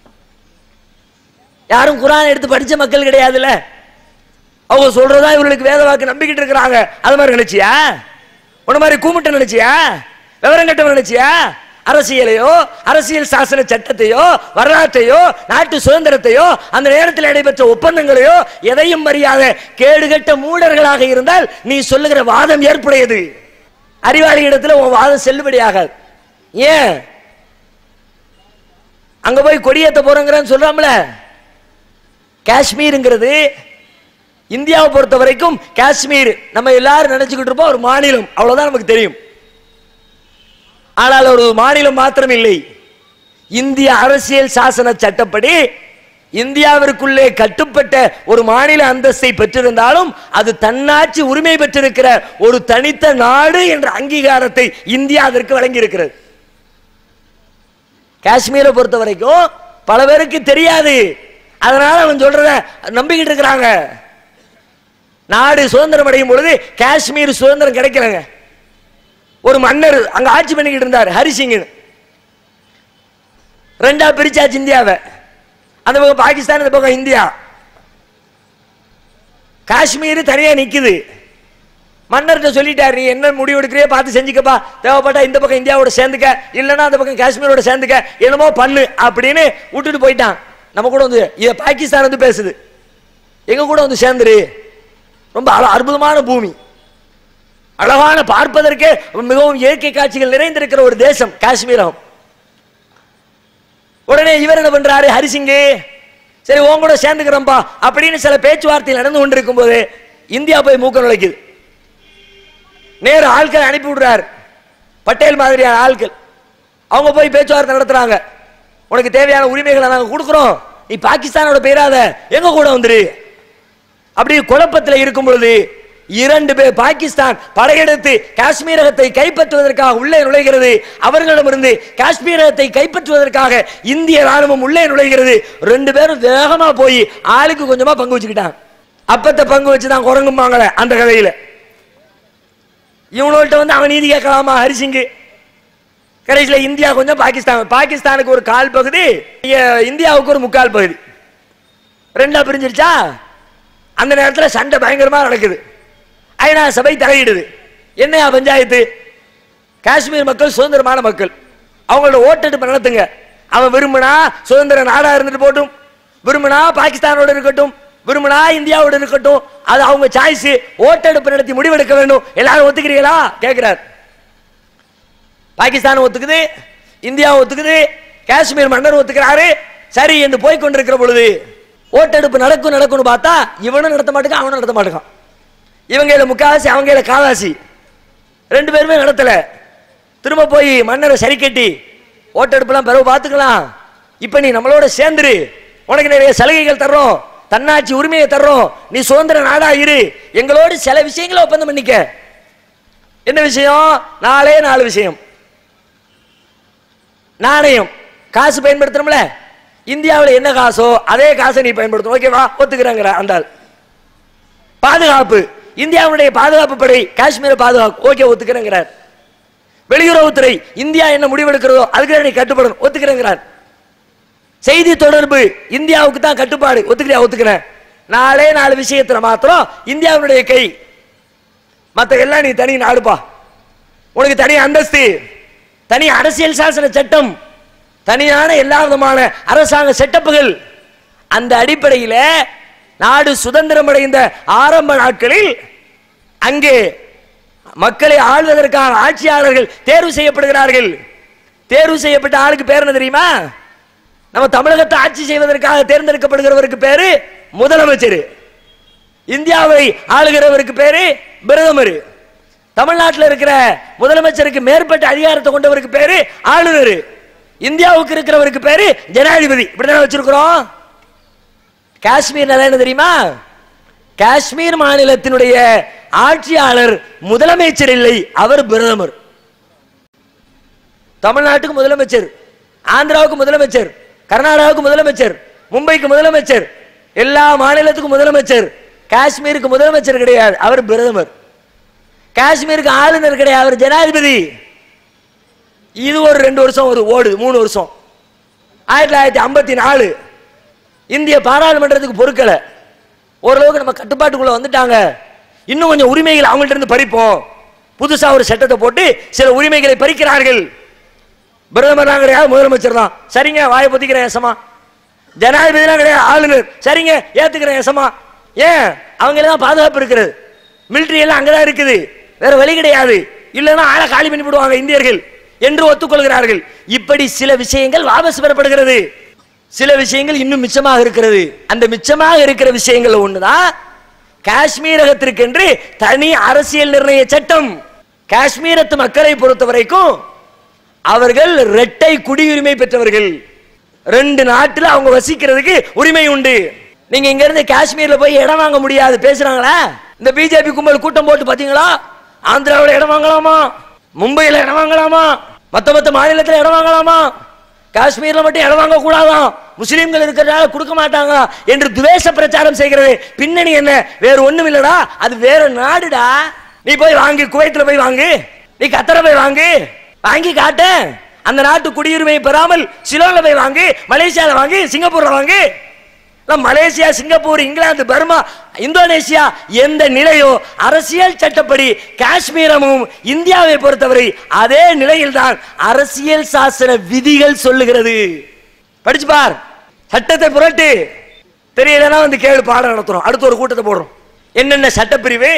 யாரும் குரான் எடுத்து படிச்ச மக்கள் கிடையாதுல்ல அவங்க சொல்றதா இவர்களுக்கு வேத வாக்கு நம்பிக்கிட்டு இருக்கிறாங்க அது மாதிரி நினைச்சியா உன்ன மாதிரி கூமிட்ட நினைச்சியா விவரம் கட்டவன் நினைச்சியா அரசியலையோ அரசியல் சாசன சட்டத்தையோ வரலாற்றையோ நாட்டு சுதந்திரத்தையோ அந்த நேரத்தில் நடைபெற்ற ஒப்பந்தங்களையோ எதையும் அறியாத கேடுகட்ட மூடர்களாக இருந்தால் நீ சொல்லுகிற வாதம் ஏற்புடையது அறிவாளி இடத்துல உன் வாதம் செல்லுபடியாகாது ஏன் அங்க போய் கொடியேத்த போறோங்கிறன்னு சொல்றாமல காஷ்மீருங்கிறது இந்தியாவை பொறுத்த வரைக்கும் காஷ்மீர் நம்ம எல்லாரும் நினைச்சுக்கிட்டு இருப்போம் ஒரு மாநிலம் அவ்வளவுதான் நமக்கு தெரியும் ஆனால் ஒரு மாநிலம் மாத்திரம் இல்லை இந்திய அரசியல் சாசன சட்டப்படி இந்தியாவிற்குள்ளே கட்டுப்பட்ட ஒரு மாநில அந்தஸ்தை பெற்றிருந்தாலும் அது தன்னாட்சி உரிமை பெற்றிருக்கிற ஒரு தனித்த நாடு என்ற அங்கீகாரத்தை இந்தியா அதற்கு வழங்கி இருக்கிறது காஷ்மீரை பொறுத்த வரைக்கும் பல பேருக்கு தெரியாது அதனால அவன் சொல்றத நம்பிக்கிட்டு இருக்கிறாங்க நாடு சுதந்திரம் அடையும் பொழுது காஷ்மீர் சுதந்திரம் கிடைக்கலங்க ஒரு மன்னர் அங்க ஆட்சி பண்ணிக்கிட்டு இருந்தார் ஹரிசிங் ரெண்டா பிரிச்சாச்சு இந்தியாவை அந்த பக்கம் பாகிஸ்தான் இந்த பக்கம் இந்தியா காஷ்மீர் தனியா நிக்குது மன்னர்கிட்ட சொல்லிட்டார் நீ என்ன முடிவு எடுக்கிறியோ பார்த்து செஞ்சுக்கப்பா தேவைப்பட்டா இந்த பக்கம் இந்தியாவோட சேர்ந்துக்க இல்லைன்னா அந்த பக்கம் காஷ்மீரோட சேர்ந்துக்க என்னமோ பண்ணு அப்படின்னு விட்டுட்டு போயிட்டான் நம்ம கூட வந்து இத பாகிஸ்தான் வந்து பேசுது எங்க கூட வந்து சேர்ந்துரு ரொம்ப அழ- அற்புதமான பூமி அழகான பார்ப்பதற்கே மிகவும் இயற்கை காட்சிகள் நிறைந்திருக்கிற ஒரு தேசம் காஷ்மீரம் உடனே இவர் என்ன பண்றாரு ஹரிசிங்கு சரி உன் கூட சேர்ந்துக்கிறோம்பா அப்படின்னு சில பேச்சுவார்த்தைகள் நடந்து கொண்டிருக்கும் போது இந்தியா போய் மூக்க நுழைக்குது நேரு ஆட்களை அனுப்பி விடுறார் பட்டேல் மாதிரியான ஆட்கள் அவங்க போய் பேச்சுவார்த்தை நடத்துறாங்க உனக்கு தேவையான உரிமைகளை நாங்க கொடுக்குறோம் நீ பாகிஸ்தானோட பேராத எங்க கூட வந்துரு அப்படி குழப்பத்தில் இருக்கும் பொழுது இரண்டு பேர் பாகிஸ்தான் படையெடுத்து காஷ்மீரகத்தை கைப்பற்றுவதற்காக உள்ளே நுழைகிறது அவர்களிடமிருந்து காஷ்மீரகத்தை கைப்பற்றுவதற்காக இந்திய ராணுவம் உள்ளே நுழைகிறது ரெண்டு பேரும் வேகமா போய் ஆளுக்கு கொஞ்சமா பங்கு வச்சுக்கிட்டாங்க அப்பத்த பங்கு வச்சுதான் குரங்குமாங்களே அந்த கதையில இவனோட்ட வந்து அவன் நீதி கேட்கலாமா ஹரிசிங்கு கடைசியில் இந்தியா கொஞ்சம் பாகிஸ்தான் பாகிஸ்தானுக்கு ஒரு கால் பகுதி இ- இந்தியாவுக்கு ஒரு முக்கால் பகுதி ரெண்டா பிரிஞ்சிருச்சா அந்த நேரத்தில் சண்டை பயங்கரமா நடக்குது ஐநா சபை தலையிடுது என்னையா பஞ்சாயத்து காஷ்மீர் மக்கள் சுதந்திரமான மக்கள் அவங்களோட ஓட்டெடுப்பு நடத்துங்க அவன் விரும்பினா சுதந்திர நாடா இருந்துட்டு போட்டும் விரும்பினா பாகிஸ்தானோட இருக்கட்டும் விரும்பினா இந்தியாவோட இருக்கட்டும் அது அவங்க சாய்ஸ் ஓட்டெடுப்பு நடத்தி முடிவெடுக்க வேண்டும் எல்லாரும் ஒத்துக்கிறீங்களா கேட்கிறார் பாகிஸ்தான் ஒத்துக்குது இந்தியா ஒத்துக்குது காஷ்மீர் மன்னர் ஒத்துக்கிறாரு சரி என்று போய் கொண்டிருக்கிற பொழுது ஓட்டெடுப்பு நடக்கும் நடக்கும்னு பார்த்தா இவனும் நடத்த மாட்டேங்க அவனும் நடத்த மாட்டேங்கான் இவங்க இதுல முக்காவாசி அவங்க இதுல காவாசி ரெண்டு பேருமே நடத்தல திரும்ப போய் மன்னரை சரி கட்டி ஓட்டெடுப்புலாம் பிறகு பார்த்துக்கலாம் இப்ப நீ நம்மளோட சேர்ந்துரு உனக்கு நிறைய சலுகைகள் தர்றோம் தன்னாட்சி உரிமையை தர்றோம் நீ சுதந்திர நாடா இரு எங்களோடு சில விஷயங்களை ஒப்பந்தம் பண்ணிக்க என்ன விஷயம் நாலே நாலு விஷயம் நாணயம் காசு பயன்படுத்தணும்ல இந்தியாவில் என்ன காசோ அதே காசை நீ பயன்படுத்தணும் ஓகேவா ஒத்துக்கிறேங்கிற அந்த ஆள் பாதுகாப்பு இந்தியாவுடைய பாதுகாப்பு படை காஷ்மீரை பாதுகாப்பு ஓகே ஒத்துக்கிறேங்கிறார் வெளியுறவுத்துறை இந்தியா என்ன முடிவெடுக்கிறதோ அதுக்கு நீ கட்டுப்படணும் ஒத்துக்கிறேங்கிறார் செய்தி தொடர்பு இந்தியாவுக்கு தான் கட்டுப்பாடு ஒத்துக்கிறியா ஒத்துக்கிறேன் நாலே நாலு விஷயத்துல மாத்திரம் இந்தியாவுடைய கை மத்த எல்லாம் நீ தனி நாடுப்பா உனக்கு தனி அந்தஸ்து தனி அரசியல் சாசன சட்டம் தனியான எல்லா விதமான அரசாங்க செட்டப்புகள் அந்த அடிப்படையில் நாடு சுதந்திரம் அடைந்த ஆரம்ப நாட்களில் அங்கே மக்களை ஆள்வதற்கான ஆட்சியாளர்கள் தேர்வு செய்யப்படுகிறார்கள் தேர்வு செய்யப்பட்ட ஆளுக்கு பேர் என்ன தெரியுமா நம்ம தமிழகத்தை ஆட்சி செய்வதற்காக தேர்ந்தெடுக்கப்படுகிறவருக்கு பேரு முதலமைச்சர் இந்தியாவை ஆளுகிறவருக்கு பேரு பிரதமர் தமிழ்நாட்டில் இருக்கிற முதலமைச்சருக்கு மேற்பட்ட அதிகாரத்தை கொண்டவருக்கு பேரு ஆளுநர் இந்தியாவுக்கு இருக்கிறவருக்கு பேரு ஜனாதிபதி இப்படிதானே வச்சிருக்கிறோம் காஷ்மீர் நிலை என்ன தெரியுமா காஷ்மீர் மாநிலத்தினுடைய ஆட்சியாளர் முதலமைச்சர் இல்லை அவர் பிரதமர் தமிழ்நாட்டுக்கு முதலமைச்சர் ஆந்திராவுக்கு முதலமைச்சர் கர்நாடகாவுக்கு முதலமைச்சர் மும்பைக்கு முதலமைச்சர் எல்லா மாநிலத்துக்கும் முதலமைச்சர் காஷ்மீருக்கு முதலமைச்சர் கிடையாது அவர் பிரதமர் காஷ்மீருக்கு ஆளுநர் கிடையாது அவர் ஜனாதிபதி இது ஒரு ரெண்டு வருஷம் ஒரு ஓடுது மூணு வருஷம் ஆயிரத்தி தொள்ளாயிரத்தி ஐம்பத்தி நாலு இந்திய பாராளுமன்றத்துக்கு பொறுக்கலை ஓரளவுக்கு நம்ம கட்டுப்பாட்டுக்குள்ள வந்துட்டாங்க இன்னும் கொஞ்சம் உரிமைகள் அவங்கள்ட்ட இருந்து பறிப்போம் புதுசா ஒரு சட்டத்தை போட்டு சில உரிமைகளை பறிக்கிறார்கள் பிரதமர் தான் கிடையாது முதலமைச்சர் தான் சரிங்க வாயை பொத்திக்கிறேன் ஏசமா ஜனாதிபதிலாம் கிடையாது ஆளுநர் சரிங்க ஏத்துக்கிறேன் ஏசமா ஏன் அவங்க தான் பாதுகாப்பு இருக்கிறது மிலிட்டரி எல்லாம் அங்கதான் இருக்குது வேற வழி கிடையாது இல்லைன்னா ஆளை காலி பண்ணி விடுவாங்க இந்தியர்கள் என்று ஒத்துக்கொள்கிறார்கள் இப்படி சில விஷயங்கள் வாபஸ் பெறப்படுகிறது சில விஷயங்கள் இன்னும் மிச்சமாக இருக்கிறது அந்த மிச்சமாக இருக்கிற விஷயங்கள் ஒண்ணுதான் காஷ்மீரகத்திற்கென்று தனி அரசியல் நிர்ணய சட்டம் காஷ்மீரத்து மக்களை பொறுத்த வரைக்கும் அவர்கள் இரட்டை குடியுரிமை பெற்றவர்கள் ரெண்டு நாட்டுல அவங்க வசிக்கிறதுக்கு உரிமை உண்டு நீங்க இங்க இருந்து காஷ்மீர்ல போய் இடம் வாங்க முடியாது பேசுறாங்களா இந்த பிஜேபி கும்பல் கூட்டம் போட்டு பாத்தீங்களா ஆந்திராவில் இடம் வாங்கலாமா மும்பையில் இடம் வாங்கலாமா மத்த மத்த மாநிலத்தில் இடம் வாங்கலாமா காஷ்மீர்ல மட்டும் இடம் வாங்க கூடாதாம் முஸ்லீம்கள் இருக்கிறதால கொடுக்க மாட்டாங்க என்று துவேஷ பிரச்சாரம் செய்கிறது பின்னணி என்ன வேற ஒண்ணும் இல்லடா அது வேற நாடுடா நீ போய் வாங்கு குவைத்துல போய் வாங்கு நீ கத்தர போய் வாங்கு வாங்கி காட்ட அந்த நாட்டு குடியுரிமை பெறாமல் சிலோன்ல போய் வாங்கு மலேசியால வாங்கு சிங்கப்பூர்ல வாங்கு எல்லாம் Malaysia Singapore England Burma Indonesia எந்த நிலையோ அரசியல் சட்டப்படி காஷ்மீரமும் இந்தியாவை பொறுத்தவரை அதே நிலையில்தான் அரசியல் சாசன விதிகள் சொல்லுகிறது படிச்சு பார் சட்டத்தை புரட்டு தெரியலன்னா வந்து கேளு பாடம் நடத்துறோம் அடுத்து ஒரு கூட்டத்தை போடுறோம் என்னென்ன சட்டப்பிரிவு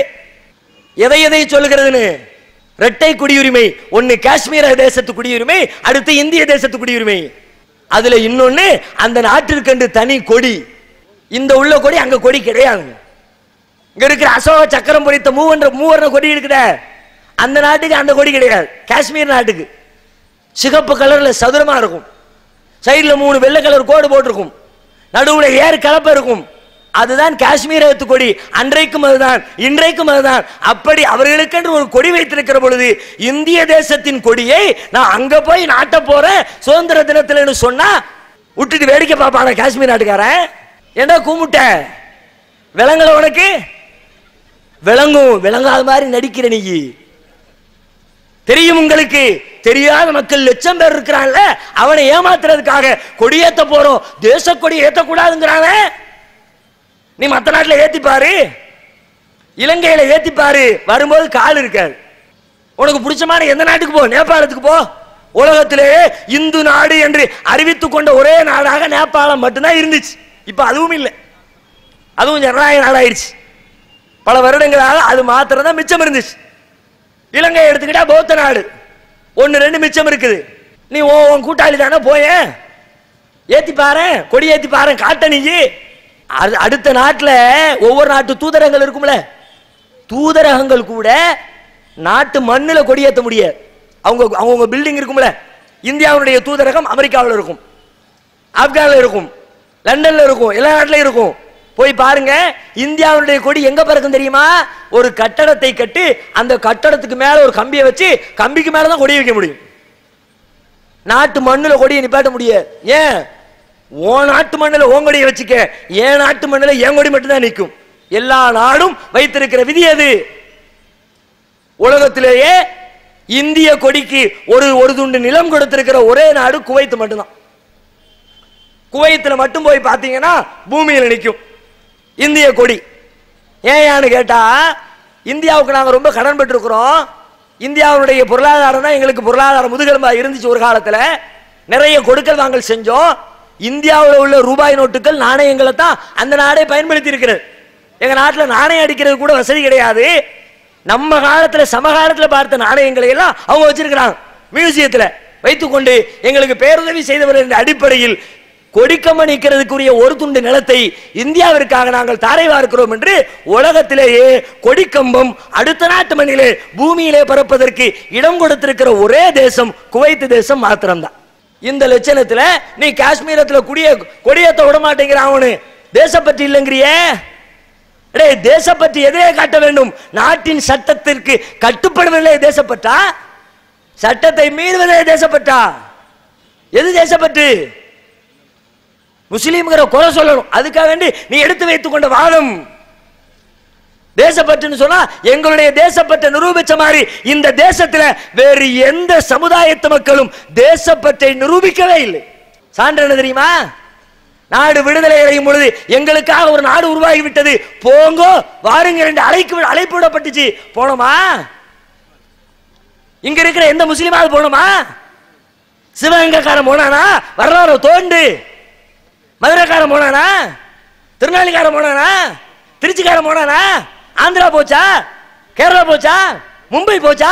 எதை எதை சொல்லுகிறதுன்னு இரட்டை குடியுரிமை ஒன்னு காஷ்மீர தேசத்து குடியுரிமை அடுத்து இந்திய தேசத்து குடியுரிமை அதுல இன்னொன்னு அந்த நாட்டிற்கென்று தனி கொடி இந்த உள்ள கொடி அங்க கொடி கிடையாது இங்க இருக்கிற அசோக சக்கரம் பொறித்த மூவன்ற மூவர்ண கொடி இருக்குதே அந்த நாட்டுக்கு அந்த கொடி கிடையாது காஷ்மீர் நாட்டுக்கு சிகப்பு கலர்ல சதுரமா இருக்கும் சைடுல மூணு வெள்ளை கலர் கோடு போட்டிருக்கும் நடுவுல ஏர் கலப்பை இருக்கும் அதுதான் காஷ்மீரத்து கொடி அன்றைக்கும் அதுதான் இன்றைக்கும் அதுதான் அப்படி அவர்களுக்கென்று ஒரு கொடி வைத்திருக்கிற பொழுது இந்திய தேசத்தின் கொடியை நான் அங்க போய் நாட்ட போறேன் சுதந்திர தினத்தில்னு சொன்னா விட்டுட்டு வேடிக்கை பார்ப்பான காஷ்மீர் நாட்டுக்காரன் என்ன கும்பிட்ட விளங்கல உனக்கு விளங்கும் விளங்காத மாதிரி நடிக்கிற நீ தெரியும் உங்களுக்கு தெரியாத மக்கள் லட்சம் பேர் இருக்கிறான்ல அவனை ஏமாத்துறதுக்காக கொடியேத்த போறோம் தேச கொடி ஏத்தக்கூடாதுங்கிறாங்க நீ மத்த நாட்டுல ஏத்தி பாரு இலங்கையில ஏத்தி பாரு வரும்போது கால் இருக்காது உனக்கு பிடிச்சமான எந்த நாட்டுக்கு போ நேபாளத்துக்கு போ உலகத்திலே இந்து நாடு என்று அறிவித்துக் கொண்ட ஒரே நாடாக நேபாளம் மட்டும்தான் இருந்துச்சு இப்ப அதுவும் இல்லை அதுவும் ஜனநாயக நாடாயிருச்சு பல வருடங்களாக அது மாத்திரம் தான் மிச்சம் இருந்துச்சு இலங்கை எடுத்துக்கிட்டா பௌத்த நாடு ஒன்னு ரெண்டு மிச்சம் இருக்குது நீ உன் உன் கூட்டாளி தானே போயேன் ஏத்தி பாரு கொடி ஏத்தி பாரு காட்ட நீ அது அடுத்த நாட்டில் ஒவ்வொரு நாட்டு தூதரகங்கள் இருக்கும்ல தூதரகங்கள் கூட நாட்டு மண்ணில் கொடியேற்ற முடியாது அவங்க அவங்கவுங்க பில்டிங் இருக்கும்ல இந்தியாவுடைய தூதரகம் அமெரிக்காவில் இருக்கும் ஆப்கானில் இருக்கும் லண்டன்ல இருக்கும் எல்லா நாட்டிலும் இருக்கும் போய் பாருங்க இந்தியாவுடைய கொடி எங்க பறக்கும் தெரியுமா ஒரு கட்டடத்தை கட்டி அந்த கட்டடத்துக்கு மேல ஒரு கம்பியை வச்சு கம்பிக்கு மேல தான் கொடி வைக்க முடியும் நாட்டு மண்ணுல கொடியை நிப்பாட்ட முடியாது ஏன் உன் நாட்டு மண்ணுல உன் கொடியை வச்சுக்க என் நாட்டு மண்ணுல என் கொடி மட்டும்தான் நிற்கும் எல்லா நாடும் வைத்திருக்கிற விதி அது உலகத்திலேயே இந்திய கொடிக்கு ஒரு ஒரு துண்டு நிலம் கொடுத்திருக்கிற ஒரே நாடு குவைத் மட்டும்தான் குவைத்தில் மட்டும் போய் பார்த்தீங்கன்னா பூமியில் நிற்கும் இந்திய கொடி ஏன்னு கேட்டா இந்தியாவுக்கு நாங்கள் ரொம்ப கடன் பெற்றிருக்கிறோம் இந்தியாவுடைய பொருளாதாரம் தான் எங்களுக்கு பொருளாதார முதுகெலும்பா இருந்துச்சு ஒரு காலத்தில் நிறைய கொடுக்கல் வாங்கல் செஞ்சோம் இந்தியாவில் உள்ள ரூபாய் நோட்டுகள் நாணயங்களை தான் அந்த நாடே பயன்படுத்தி இருக்கிறது எங்க நாட்டில் நாணயம் அடிக்கிறது கூட வசதி கிடையாது நம்ம காலத்துல சமகாலத்துல பார்த்த நாணயங்களை எல்லாம் அவங்க வச்சிருக்கிறாங்க மியூசியத்துல வைத்துக்கொண்டு எங்களுக்கு பேருதவி செய்தவர் என்ற அடிப்படையில் கொடிக்கம்பம் நிற்கிறதுக்குரிய ஒரு துண்டு நிலத்தை இந்தியாவிற்காக நாங்கள் தாரை வார்க்கிறோம் என்று உலகத்திலேயே கொடிக்கம்பம் அடுத்த நாட்டு மண்ணிலே பூமியிலே பறப்பதற்கு இடம் கொடுத்திருக்கிற ஒரே தேசம் குவைத் தேசம் மாத்திரம்தான் இந்த லட்சணத்துல நீ காஷ்மீரத்துல குடிய கொடியேத்த விட மாட்டேங்கிற அவனு தேசப்பற்றி இல்லைங்கிறியே டேய் தேசப்பற்றி எதையே காட்ட வேண்டும் நாட்டின் சட்டத்திற்கு கட்டுப்படுவதில்லை தேசப்பட்டா சட்டத்தை மீறுவதே தேசப்பட்டா எது தேசப்பற்று முஸ்லீம்ங்கிற குறை சொல்லணும் அதுக்காக வேண்டி நீ எடுத்து வைத்துக் கொண்ட வாதம் தேசப்பற்றுன்னு சொன்னா எங்களுடைய தேசப்பற்றை நிரூபிச்ச மாதிரி இந்த தேசத்துல வேறு எந்த சமுதாயத்து மக்களும் தேசப்பற்றை நிரூபிக்கவே இல்லை சான்று என்ன தெரியுமா நாடு விடுதலை அடையும் பொழுது எங்களுக்காக ஒரு நாடு உருவாகி விட்டது போங்கோ வாருங்க என்று அழைக்கு அழைப்பு விடப்பட்டுச்சு போனோமா இங்க இருக்கிற எந்த முஸ்லீமாவது போனோமா சிவகங்கைக்காரன் போனானா வரலாறு தோண்டு மதுரைக்காரன் போனானா திருநெல்வேலிக்காரன் போனானா திருச்சிக்காரன் போனானா ஆந்திரா போச்சா கேரளா போச்சா மும்பை போச்சா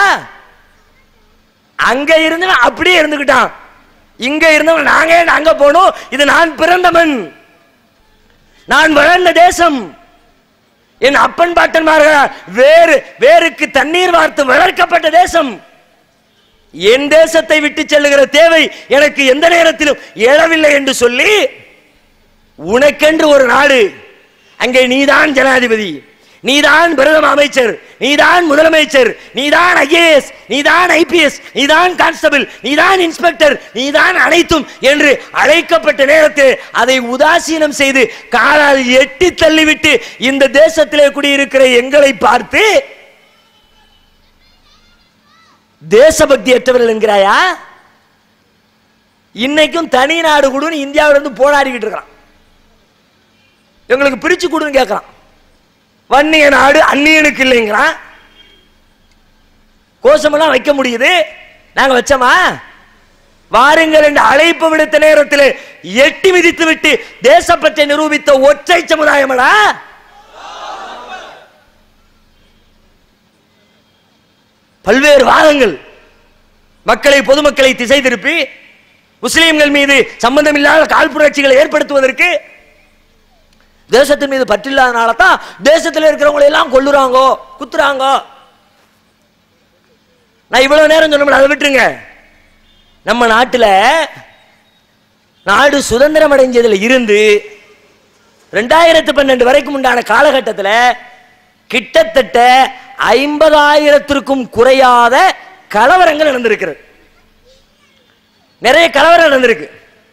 அங்க இருந்தவன் அப்படியே இருந்துக்கிட்டான் இங்க இருந்தவன் நாங்க ஏன் அங்க போனோம் இது நான் பிறந்த மண் நான் வளர்ந்த தேசம் என் அப்பன் பாட்டன்மார்கள் வேறு வேருக்கு தண்ணீர் வார்த்து வளர்க்கப்பட்ட தேசம் என் தேசத்தை விட்டு செல்லுகிற தேவை எனக்கு எந்த நேரத்திலும் எழவில்லை என்று சொல்லி உனக்கென்று ஒரு நாடு அங்கே நீதான் ஜனாதிபதி நீதான் பிரதம அமைச்சர் நீதான் முதலமைச்சர் நீதான் ஐஏஎஸ் நீதான் ஐபிஎஸ் நீதான் கான்ஸ்டபிள் நீதான் இன்ஸ்பெக்டர் நீதான் அனைத்தும் என்று அழைக்கப்பட்ட நேரத்தில் அதை உதாசீனம் செய்து காலால் எட்டி தள்ளிவிட்டு இந்த தேசத்திலே குடியிருக்கிற எங்களை பார்த்து தேசபக்தியற்றவர்கள் என்கிறாயா இன்னைக்கும் தனி நாடு கொடுன்னு இந்தியாவில இருந்து போராடிக்கிட்டு இருக்கிறான் எங்களுக்கு பிரிச்சு கொடுன்னு கேட்கறான் வன்னிய நாடு அந்நியனுக்கு இல்லைங்கிறான் கோஷமெல்லாம் வைக்க முடியுது நாங்க வச்சோமா வாருங்கள் என்று அழைப்பு விடுத்த நேரத்தில் எட்டி மிதித்து விட்டு தேசப்பற்றை நிரூபித்த ஒற்றை சமுதாயமடா பல்வேறு வாதங்கள் மக்களை பொதுமக்களை திசை திருப்பி முஸ்லிம்கள் மீது சம்பந்தமில்லாத காழ்ப்புணர்ச்சிகளை ஏற்படுத்துவதற்கு தேசத்தின் மீது பற்றில்லாதனால தான் தேசத்தில் இருக்கிறவங்களை எல்லாம் கொல்லுறாங்கோ குத்துறாங்கோ நான் இவ்வளவு நேரம் சொன்ன அதை விட்டுருங்க நம்ம நாட்டுல நாடு சுதந்திரம் அடைஞ்சதுல இருந்து ரெண்டாயிரத்து பன்னெண்டு வரைக்கும் உண்டான காலகட்டத்தில் கிட்டத்தட்ட ஐம்பதாயிரத்திற்கும் குறையாத கலவரங்கள் நடந்திருக்கிறது நிறைய கலவரம் நடந்திருக்கு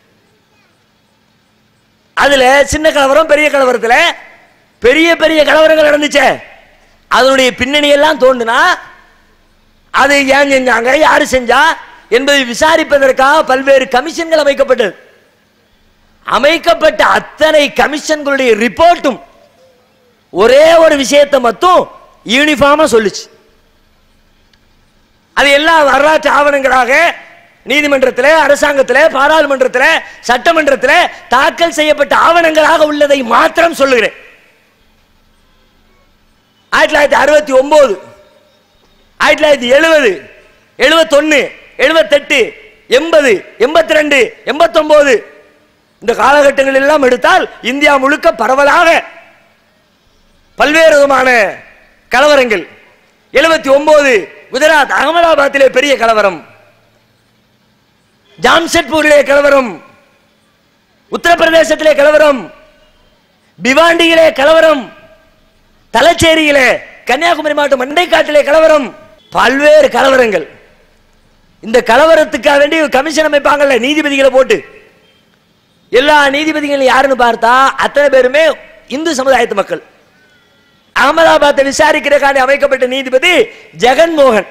அதுல சின்ன கலவரம் பெரிய கலவரத்துல பெரிய பெரிய கலவரங்கள் நடந்துச்சே அதனுடைய பின்னணி எல்லாம் தோண்டுனா அது ஏன் செஞ்சாங்க யாரு செஞ்சா என்பதை விசாரிப்பதற்காக பல்வேறு கமிஷன்கள் அமைக்கப்பட்டது அமைக்கப்பட்ட அத்தனை கமிஷன்களுடைய ரிப்போர்ட்டும் ஒரே ஒரு விஷயத்தை மட்டும் யூனிஃபார்மா சொல்லுச்சு அது எல்லா வரலாற்று ஆவணங்களாக நீதிமன்றத்தில் அரசாங்கத்தில் பாராளுமன்றத்தில் சட்டமன்றத்தில் தாக்கல் செய்யப்பட்ட ஆவணங்களாக உள்ளதை மாத்திரம் சொல்லுகிறேன் ஆயிரத்தி தொள்ளாயிரத்தி அறுபத்தி ஒன்பது ஆயிரத்தி தொள்ளாயிரத்தி எழுபது எழுபத்தொன்னு எழுபத்தெட்டு எண்பது எண்பத்தி ரெண்டு எண்பத்தொன்பது இந்த காலகட்டங்கள் எல்லாம் எடுத்தால் இந்தியா முழுக்க பரவலாக பல்வேறு விதமான கலவரங்கள் எழுபத்தி ஒன்பது குஜராத் அகமதாபாத்திலே பெரிய கலவரம் ஜாம்ஷெட்பூரிலே கலவரம் உத்தரப்பிரதேசத்திலே கலவரம் பிவாண்டியிலே கலவரம் தலச்சேரியிலே கன்னியாகுமரி மாவட்டம் மண்டைக்காட்டிலே கலவரம் பல்வேறு கலவரங்கள் இந்த கலவரத்துக்காக வேண்டி கமிஷன் அமைப்பாங்கல்ல நீதிபதிகளை போட்டு எல்லா நீதிபதிகளும் யாருன்னு பார்த்தா அத்தனை பேருமே இந்து சமுதாயத்து மக்கள் அகமதாபாத்தை விசாரிக்கிறதுக்காண்டி அமைக்கப்பட்ட நீதிபதி ஜெகன்மோகன்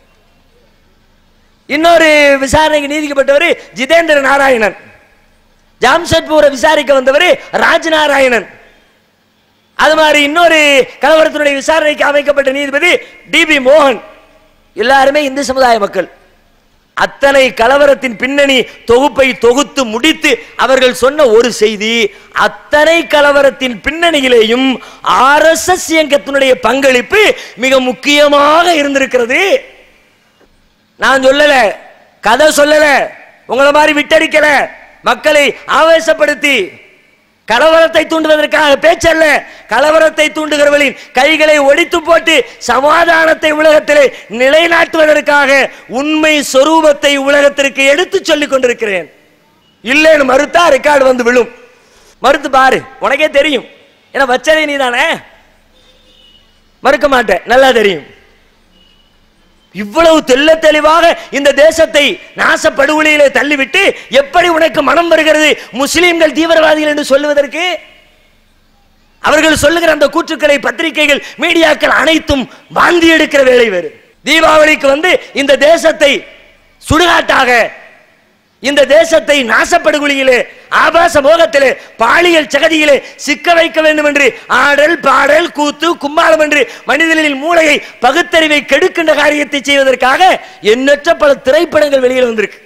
இன்னொரு விசாரணைக்கு நீதிக்கப்பட்டவர் ஜிதேந்திர நாராயணன் ஜாம்ஷெட்பூரை விசாரிக்க வந்தவர் ராஜ் நாராயணன் அது மாதிரி இன்னொரு கலவரத்தினுடைய விசாரணைக்கு அமைக்கப்பட்ட நீதிபதி டிபி மோகன் எல்லாருமே இந்து சமுதாய மக்கள் அத்தனை கலவரத்தின் பின்னணி தொகுப்பை தொகுத்து முடித்து அவர்கள் சொன்ன ஒரு செய்தி அத்தனை கலவரத்தின் பின்னணியிலேயும் ஆர்எஸ்எஸ் இயக்கத்தினுடைய பங்களிப்பு மிக முக்கியமாக இருந்திருக்கிறது நான் சொல்லல கதை சொல்லல உங்களை மாதிரி விட்டடிக்கல மக்களை ஆவேசப்படுத்தி கலவரத்தை தூண்டுவதற்காக பேச்சல்ல கலவரத்தை தூண்டுகிறவர்களின் கைகளை ஒடித்து போட்டு சமாதானத்தை உலகத்திலே நிலைநாட்டுவதற்காக உண்மை சொரூபத்தை உலகத்திற்கு எடுத்து சொல்லிக் கொண்டிருக்கிறேன் இல்லைன்னு மறுத்தா ரெக்கார்டு வந்து விழும் மறுத்து பாரு உனக்கே தெரியும் ஏன்னா வச்சதே நீ தானே மறுக்க மாட்டேன் நல்லா தெரியும் இவ்வளவு தெள்ள தெளிவாக இந்த தேசத்தை நாசப்படுகொலையிலே தள்ளிவிட்டு எப்படி உனக்கு மனம் வருகிறது முஸ்லிம்கள் தீவிரவாதிகள் என்று சொல்லுவதற்கு அவர்கள் சொல்லுகிற அந்த கூற்றுக்களை பத்திரிகைகள் மீடியாக்கள் அனைத்தும் வாந்தி எடுக்கிற வேலை வேறு தீபாவளிக்கு வந்து இந்த தேசத்தை சுடுகாட்டாக இந்த தேசத்தை நாசப்படுகொலியிலே ஆபாச மோகத்திலே பாலியல் சகதியிலே சிக்க வைக்க வேண்டும் என்று ஆடல் பாடல் கூத்து கும்பாலம் என்று மனிதனின் மூளையை பகுத்தறிவை கெடுக்கின்ற காரியத்தை செய்வதற்காக எண்ணற்ற பல திரைப்படங்கள் வெளியில் வந்திருக்கு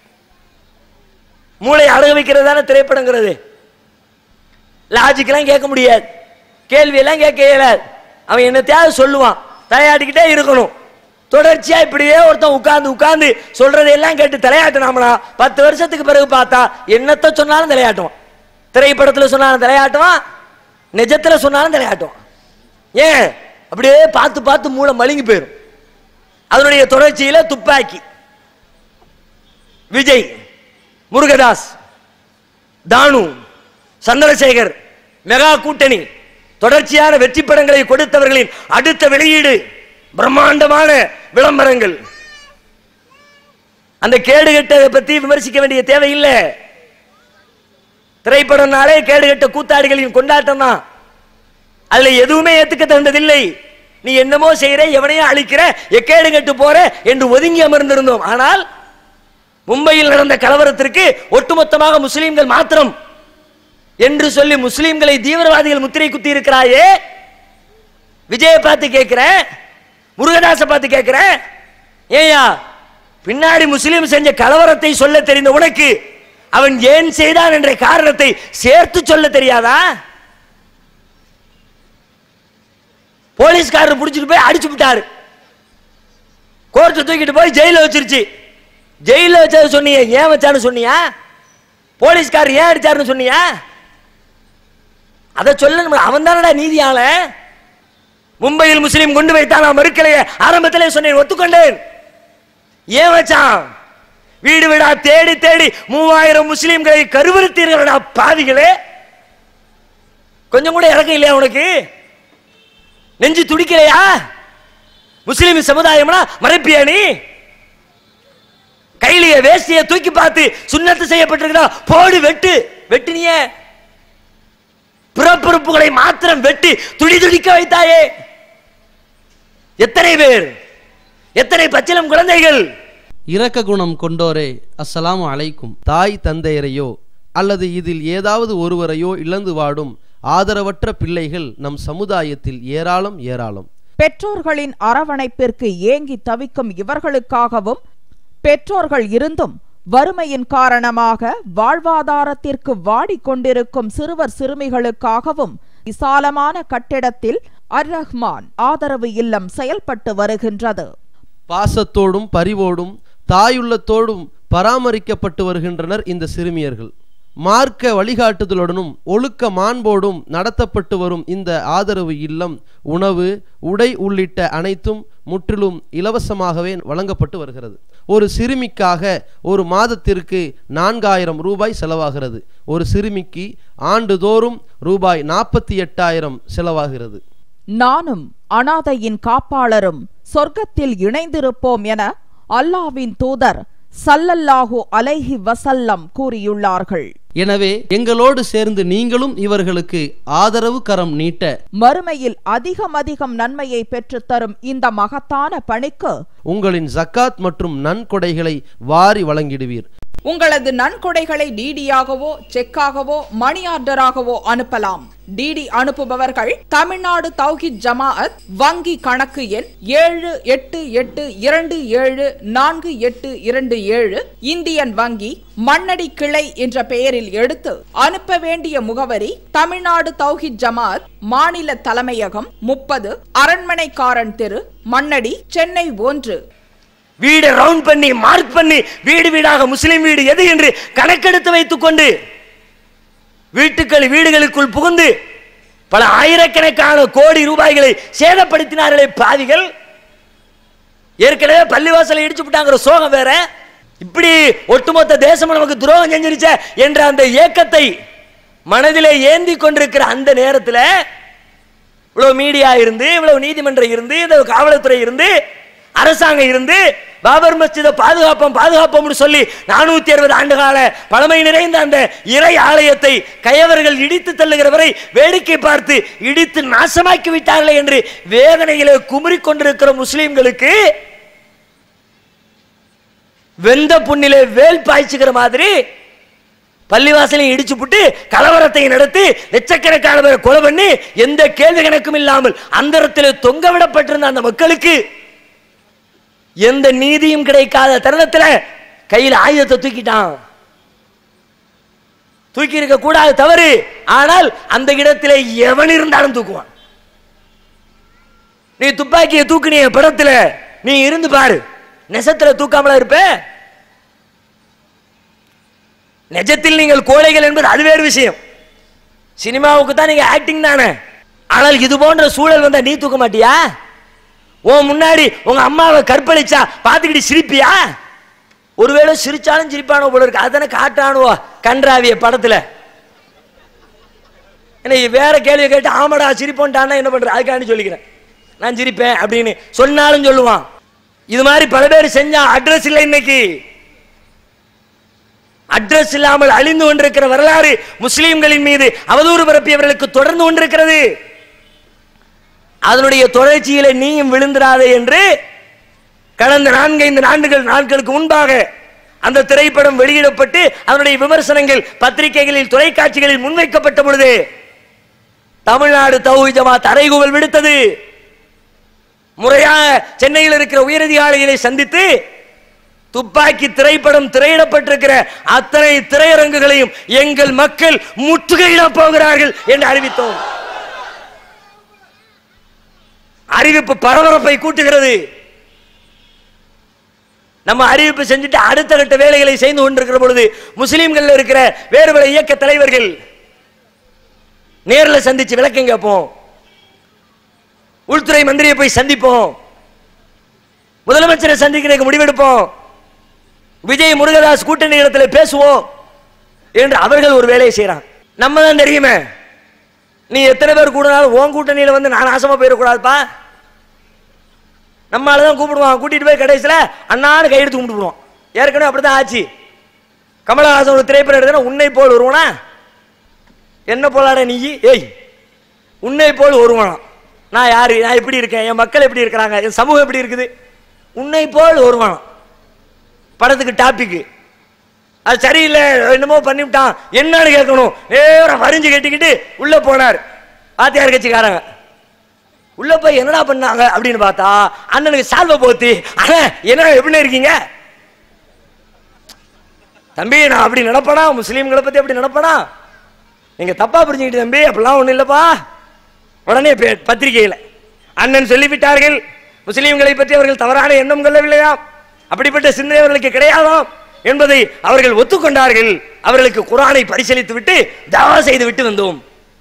மூளை அழக வைக்கிறதான திரைப்படங்கிறது லாஜிக்கெல்லாம் கேட்க முடியாது கேள்வியெல்லாம் கேட்க இயலாது அவன் என்னத்தையாவது சொல்லுவான் தலையாட்டிக்கிட்டே இருக்கணும் தொடர்ச்சியா இப்படியே ஒருத்தன் உட்கார்ந்து உட்கார்ந்து சொல்றதையெல்லாம் கேட்டு தலையாட்டினாமனா பத்து வருஷத்துக்கு பிறகு பார்த்தா என்னத்த சொன்னாலும் தலையாட்டுவான் திரைப்படத்துல சொன்னாலும் தலையாட்டுவான் நிஜத்துல சொன்னாலும் தலையாட்டுவான் ஏன் அப்படியே பார்த்து பார்த்து மூளை மழுங்கி போயிடும் அதனுடைய தொடர்ச்சியில துப்பாக்கி விஜய் முருகதாஸ் தானு சந்திரசேகர் மெகா கூட்டணி தொடர்ச்சியான வெற்றி படங்களை கொடுத்தவர்களின் அடுத்த வெளியீடு பிரம்மாண்டமான விளம்பரங்கள் அந்த கேடுகட்டதை பத்தி விமர்சிக்க வேண்டிய தேவையில்லை திரைப்படம்னாலே கேடுகட்ட கூத்தாடிகளின் கொண்டாட்டம் தான் அதுல எதுவுமே ஏத்துக்க தந்ததில்லை நீ என்னமோ செய்யற எவனையோ அழிக்கிற எக்கேடு கட்டு போற என்று ஒதுங்கி அமர்ந்திருந்தோம் ஆனால் மும்பையில் நடந்த கலவரத்திற்கு ஒட்டுமொத்தமாக முஸ்லிம்கள் மாத்திரம் என்று சொல்லி முஸ்லிம்களை தீவிரவாதிகள் முத்திரை குத்தி இருக்கிறாயே விஜயை பார்த்து கேட்கிறேன் முருகதாசை பார்த்து கேட்கிறேன் ஏயா பின்னாடி முஸ்லிம் செஞ்ச கலவரத்தை சொல்ல தெரிந்த உனக்கு அவன் ஏன் செய்தான் என்ற காரணத்தை சேர்த்து சொல்ல தெரியாதா போலீஸ்காரர் பிடிச்சிட்டு போய் அடிச்சு விட்டாரு கோர்ட்டு தூக்கிட்டு போய் ஜெயில வச்சிருச்சு ஜெயில வச்சது சொன்னீங்க ஏன் வச்சான்னு சொன்னியா போலீஸ்காரர் ஏன் அடிச்சாருன்னு சொன்னியா அதை சொல்ல அவன் தானடா நீதியாள மும்பையில் முஸ்லீம் கொண்டு வைத்தான் நான் மறுக்கலையே ஆரம்பத்திலே சொன்னேன் ஒத்துக்கொண்டேன் ஏன் வச்சான் வீடு வீடா தேடி தேடி மூவாயிரம் முஸ்லீம்களை கருவறுத்தீர்களா பாவிகளே கொஞ்சம் கூட இறக்கம் இல்லையா உனக்கு நெஞ்சு துடிக்கலையா முஸ்லீம் சமுதாயம்னா மறைப்பியா நீ கையிலேயே வேஷ்டிய தூக்கி பார்த்து சுண்ணத்து செய்யப்பட்டிருக்கிறா போடு வெட்டு வெட்டினியே பிறப்புறுப்புகளை மாத்திரம் வெட்டி துடி துடிக்க வைத்தாயே எத்தனை பேர் எத்தனை பச்சிலம் குழந்தைகள் இரக்க குணம் கொண்டோரே அஸ்ஸலாமு அலைக்கும் தாய் தந்தையரையோ அல்லது இதில் ஏதாவது ஒருவரையோ இழந்து வாடும் ஆதரவற்ற பிள்ளைகள் நம் சமுதாயத்தில் ஏராளம் ஏராளம் பெற்றோர்களின் அரவணைப்பிற்கு ஏங்கி தவிக்கும் இவர்களுக்காகவும் பெற்றோர்கள் இருந்தும் வறுமையின் காரணமாக வாழ்வாதாரத்திற்கு வாடிக்கொண்டிருக்கும் சிறுவர் சிறுமிகளுக்காகவும் விசாலமான கட்டிடத்தில் அர் ரஹ்மான் ஆதரவு இல்லம் செயல்பட்டு வருகின்றது பாசத்தோடும் பரிவோடும் தாயுள்ளத்தோடும் பராமரிக்கப்பட்டு வருகின்றனர் இந்த சிறுமியர்கள் மார்க்க வழிகாட்டுதலுடனும் ஒழுக்க மாண்போடும் நடத்தப்பட்டு வரும் இந்த ஆதரவு இல்லம் உணவு உடை உள்ளிட்ட அனைத்தும் முற்றிலும் இலவசமாகவே வழங்கப்பட்டு வருகிறது ஒரு சிறுமிக்காக ஒரு மாதத்திற்கு நான்காயிரம் ரூபாய் செலவாகிறது ஒரு சிறுமிக்கு ஆண்டுதோறும் ரூபாய் நாற்பத்தி எட்டாயிரம் செலவாகிறது நானும் அனாதையின் காப்பாளரும் சொர்க்கத்தில் இணைந்திருப்போம் என அல்லாவின் தூதர் சல்லல்லாஹு அலைஹி வசல்லம் கூறியுள்ளார்கள் எனவே எங்களோடு சேர்ந்து நீங்களும் இவர்களுக்கு ஆதரவு கரம் நீட்ட மறுமையில் அதிகம் அதிகம் நன்மையை பெற்றுத்தரும் இந்த மகத்தான பணிக்கு உங்களின் ஜக்காத் மற்றும் நன்கொடைகளை வாரி வழங்கிடுவீர் உங்களது நன்கொடைகளை டிடியாகவோ செக்காகவோ மணி ஆர்டராகவோ அனுப்பலாம் டிடி அனுப்புபவர்கள் தமிழ்நாடு தௌஹித் ஜமாஅத் வங்கி கணக்கு எண் ஏழு எட்டு எட்டு இரண்டு ஏழு நான்கு எட்டு இரண்டு ஏழு இந்தியன் வங்கி மண்ணடி கிளை என்ற பெயரில் எடுத்து அனுப்ப வேண்டிய முகவரி தமிழ்நாடு தௌஹித் ஜமாஅத் மாநில தலைமையகம் முப்பது அரண்மனைக்காரன் தெரு மண்ணடி சென்னை ஒன்று வீடை ரவுண்ட் பண்ணி மார்க் பண்ணி வீடு வீடாக முஸ்லிம் வீடு எது என்று கணக்கெடுத்து வைத்துக் கொண்டு வீட்டுக்கள் வீடுகளுக்குள் புகுந்து பல ஆயிரக்கணக்கான கோடி ரூபாய்களை சேதப்படுத்தினார்களே பாவிகள் ஏற்கனவே பள்ளிவாசலை இடிச்சு விட்டாங்கிற சோகம் வேற இப்படி ஒட்டுமொத்த தேசம் நமக்கு துரோகம் செஞ்சிருச்ச என்ற அந்த ஏக்கத்தை மனதிலே ஏந்தி கொண்டிருக்கிற அந்த நேரத்தில் இவ்வளவு மீடியா இருந்து இவ்வளவு நீதிமன்றம் இருந்து இந்த காவல்துறை இருந்து அரசாங்கம் இருந்து பாபர் மஸ்ஜிதை பாதுகாப்போம் பாதுகாப்போம்னு சொல்லி நானூத்தி அறுபது ஆண்டு கால பழமை நிறைந்த அந்த இறை ஆலயத்தை கயவர்கள் இடித்து தள்ளுகிற வரை வேடிக்கை பார்த்து இடித்து நாசமாக்கி விட்டார்களே என்று வேதனையிலே குமுறிக் கொண்டிருக்கிற முஸ்லிம்களுக்கு வெந்த புண்ணிலே வேல் பாய்ச்சுகிற மாதிரி பள்ளிவாசலையும் இடிச்சு புட்டு கலவரத்தை நடத்தி லட்சக்கணக்கான பேரை கொலை பண்ணி எந்த கேள்வி கணக்கும் இல்லாமல் அந்தரத்தில் தொங்க விடப்பட்டிருந்த அந்த மக்களுக்கு எந்த நீதியும் கிடைக்காத தருணத்தில் கையில் ஆயுதத்தை தூக்கிட்டான் தூக்கி இருக்க கூடாது தவறு ஆனால் அந்த இடத்திலே எவன் இருந்தாலும் தூக்குவான் நீ துப்பாக்கியை தூக்குனிய படத்துல நீ இருந்து பாரு நெசத்துல தூக்காமலா இருப்ப நிஜத்தில் நீங்கள் கோழைகள் என்பது அது வேறு விஷயம் சினிமாவுக்கு தான் நீங்க ஆக்டிங் தானே ஆனால் இது போன்ற சூழல் வந்தா நீ தூக்க மாட்டியா உன் முன்னாடி உங்க அம்மாவை கற்பழிச்சா பார்த்துக்கிட்டு சிரிப்பியா ஒருவேளை சிரிச்சாலும் சிரிப்பானோ போல இருக்கு அதானே காட்டானுவோ கன்றாவிய படத்துல என்ன வேற கேள்வி கேட்டு ஆமாடா சிரிப்போன்ட்டானா என்ன பண்ற அதுக்காண்டி சொல்லிக்கிறேன் நான் சிரிப்பேன் அப்படின்னு சொன்னாலும் சொல்லுவான் இது மாதிரி பல பேர் செஞ்சா அட்ரஸ் இல்லை இன்னைக்கு அட்ரஸ் இல்லாமல் அழிந்து கொண்டிருக்கிற வரலாறு முஸ்லிம்களின் மீது அவதூறு பரப்பியவர்களுக்கு தொடர்ந்து கொண்டிருக்கிறது அதனுடைய தொடர்ச்சியில நீயும் விழுந்திராதே என்று கடந்த நான்கைந்து நான்குகள் நாட்களுக்கு முன்பாக அந்த திரைப்படம் வெளியிடப்பட்டு அதனுடைய விமர்சனங்கள் பத்திரிகைகளில் தொலைக்காட்சிகளில் முன்வைக்கப்பட்ட பொழுது தமிழ்நாடு தௌஹி ஜமாத் அறைகூவல் விடுத்தது முறையாக சென்னையில் இருக்கிற உயரதிகாரிகளை சந்தித்து துப்பாக்கி திரைப்படம் திரையிடப்பட்டிருக்கிற அத்தனை திரையரங்குகளையும் எங்கள் மக்கள் முற்றுகையிடப் போகிறார்கள் என்று அறிவித்தோம் அறிவிப்பு பரபரப்பை கூட்டுகிறது நம்ம அறிவிப்பு செஞ்சுட்டு அடுத்த கட்ட வேலைகளை செய்து கொண்டிருக்கிற பொழுது முஸ்லீம்கள் இருக்கிற வேறு பல இயக்க தலைவர்கள் நேர்ல சந்திச்சு விளக்கம் கேட்போம் உள்துறை மந்திரியை போய் சந்திப்போம் முதலமைச்சரை சந்திக்கிறதுக்கு முடிவெடுப்போம் விஜய் முருகதாஸ் கூட்டணி இடத்துல பேசுவோம் என்று அவர்கள் ஒரு வேலையை செய்யறான் நம்ம தான் தெரியுமே நீ எத்தனை பேர் கூடனாலும் உன் கூட்டணியில வந்து நான் நாசமா போயிடக்கூடாதுப்பா நம்மளால தான் கூப்பிடுவான் கூட்டிட்டு போய் கடைசியில் அண்ணான்னு கையெடுத்து கும்பிடுவோம் ஏற்கனவே அப்படிதான் ஆச்சு கமலஹாசன் ஒரு திரைப்படம் எடுத்தா உன்னை போல் வருவானா என்ன போலாட நீ ஏய் உன்னை போல் வருவானா நான் யாரு நான் எப்படி இருக்கேன் என் மக்கள் எப்படி இருக்கிறாங்க என் சமூகம் எப்படி இருக்குது உன்னை போல் வருவானா படத்துக்கு டாபிக் அது சரியில்லை என்னமோ பண்ணிவிட்டான் என்னன்னு கேட்கணும் நேரம் வரிஞ்சு கட்டிக்கிட்டு உள்ள போனார் வாத்தியார் கட்சிக்காரங்க உள்ள போய் என்னடா பண்ணாங்க அப்படின்னு பார்த்தா அண்ணனுக்கு சால்வை போத்தி அண்ணன் என்ன எப்படி இருக்கீங்க தம்பி நான் அப்படி நினைப்பனா முஸ்லீம்களை பத்தி அப்படி நினைப்பனா நீங்க தப்பா புரிஞ்சுக்கிட்டு தம்பி அப்படிலாம் ஒண்ணும் இல்லப்பா உடனே பே- பத்திரிகையில அண்ணன் சொல்லிவிட்டார்கள் முஸ்லீம்களை பற்றி அவர்கள் தவறான எண்ணம் கொள்ளவில்லையா அப்படிப்பட்ட சிந்தனை அவர்களுக்கு கிடையாதாம் என்பதை அவர்கள் ஒத்துக்கொண்டார்கள் அவர்களுக்கு குரானை பரிசீலித்து விட்டு தவா செய்து விட்டு வந்தோம்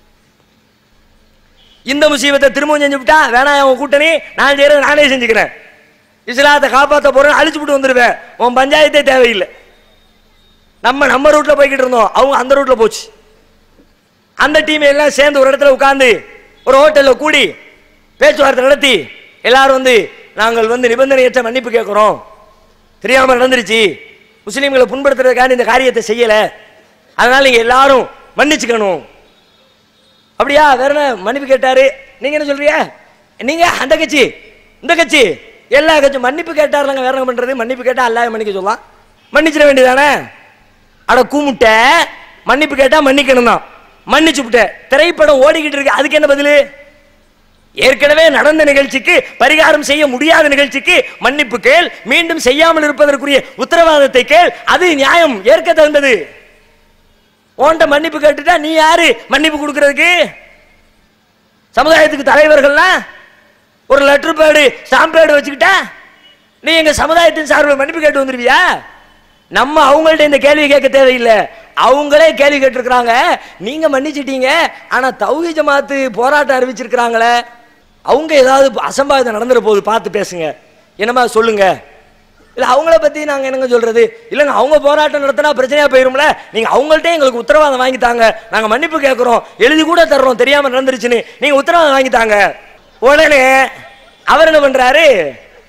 இந்த முசீபத்தை திரும்பவும் செஞ்சு விட்டா வேணாம் உன் கூட்டணி நான் செய்யறது நானே செஞ்சுக்கிறேன் இஸ்லாத்தை காப்பாற்ற போறேன் அழிச்சு விட்டு வந்துடுவேன் உன் பஞ்சாயத்தே தேவையில்லை நம்ம நம்ம ரூட்ல போய்கிட்டு இருந்தோம் அவங்க அந்த ரூட்ல போச்சு அந்த டீம் எல்லாம் சேர்ந்து ஒரு இடத்துல உட்கார்ந்து ஒரு ஹோட்டல்ல கூடி பேச்சுவார்த்தை நடத்தி எல்லாரும் வந்து நாங்கள் வந்து நிபந்தனையற்ற மன்னிப்பு கேட்கிறோம் தெரியாம நடந்துருச்சு முஸ்லீம்களை புண்படுத்துறதுக்காக இந்த காரியத்தை செய்யல அதனால நீங்க எல்லாரும் மன்னிச்சுக்கணும் அப்படியா வேற என்ன மன்னிப்பு கேட்டாரு நீங்க என்ன சொல்றீங்க நீங்க அந்த கட்சி இந்த கட்சி எல்லா கட்சி மன்னிப்பு கேட்டாருலங்க வேற என்ன பண்றது மன்னிப்பு கேட்டா அல்லாஹ் மன்னிக்க சொல்லலாம் மன்னிச்சிட வேண்டியதானே அட கூமுட்ட மன்னிப்பு கேட்டா மன்னிக்கணும் தான் மன்னிச்சு விட்ட திரைப்படம் ஓடிக்கிட்டு இருக்கு அதுக்கு என்ன பதிலு ஏற்கனவே நடந்த நிகழ்ச்சிக்கு பரிகாரம் செய்ய முடியாத நிகழ்ச்சிக்கு மன்னிப்பு கேள் மீண்டும் செய்யாமல் இருப்பதற்குரிய உத்தரவாதத்தை கேள் அது நியாயம் ஏற்க தகுந்தது உன்கிட்ட மன்னிப்பு கேட்டுட்டா நீ யாரு மன்னிப்பு கொடுக்கறதுக்கு சமுதாயத்துக்கு தலைவர்கள்லாம் ஒரு லெட்டர் பேடு ஸ்டாம்ப் பேடு வச்சுக்கிட்டா நீ எங்க சமுதாயத்தின் சார்பில் மன்னிப்பு கேட்டு வந்துருவியா நம்ம அவங்கள்ட்ட இந்த கேள்வி கேட்க தேவையில்லை அவங்களே கேள்வி கேட்டிருக்கிறாங்க நீங்க மன்னிச்சிட்டீங்க ஆனா தௌஹி ஜமாத்து போராட்டம் அறிவிச்சிருக்கிறாங்களே அவங்க ஏதாவது அசம்பாவிதம் நடந்துற போது பார்த்து பேசுங்க என்னமா சொல்லுங்க இல்ல அவங்கள பத்தி நாங்க என்னங்க சொல்றது இல்லங்க அவங்க போராட்டம் நடத்தினா பிரச்சனையா போயிரும்ல நீங்க அவங்கள்ட்ட எங்களுக்கு உத்தரவாதம் வாங்கித்தாங்க நாங்க மன்னிப்பு கேட்கிறோம் எழுதி கூட தர்றோம் தெரியாம நடந்துருச்சுன்னு நீங்க உத்தரவாதம் வாங்கித்தாங்க உடனே அவர் என்ன பண்றாரு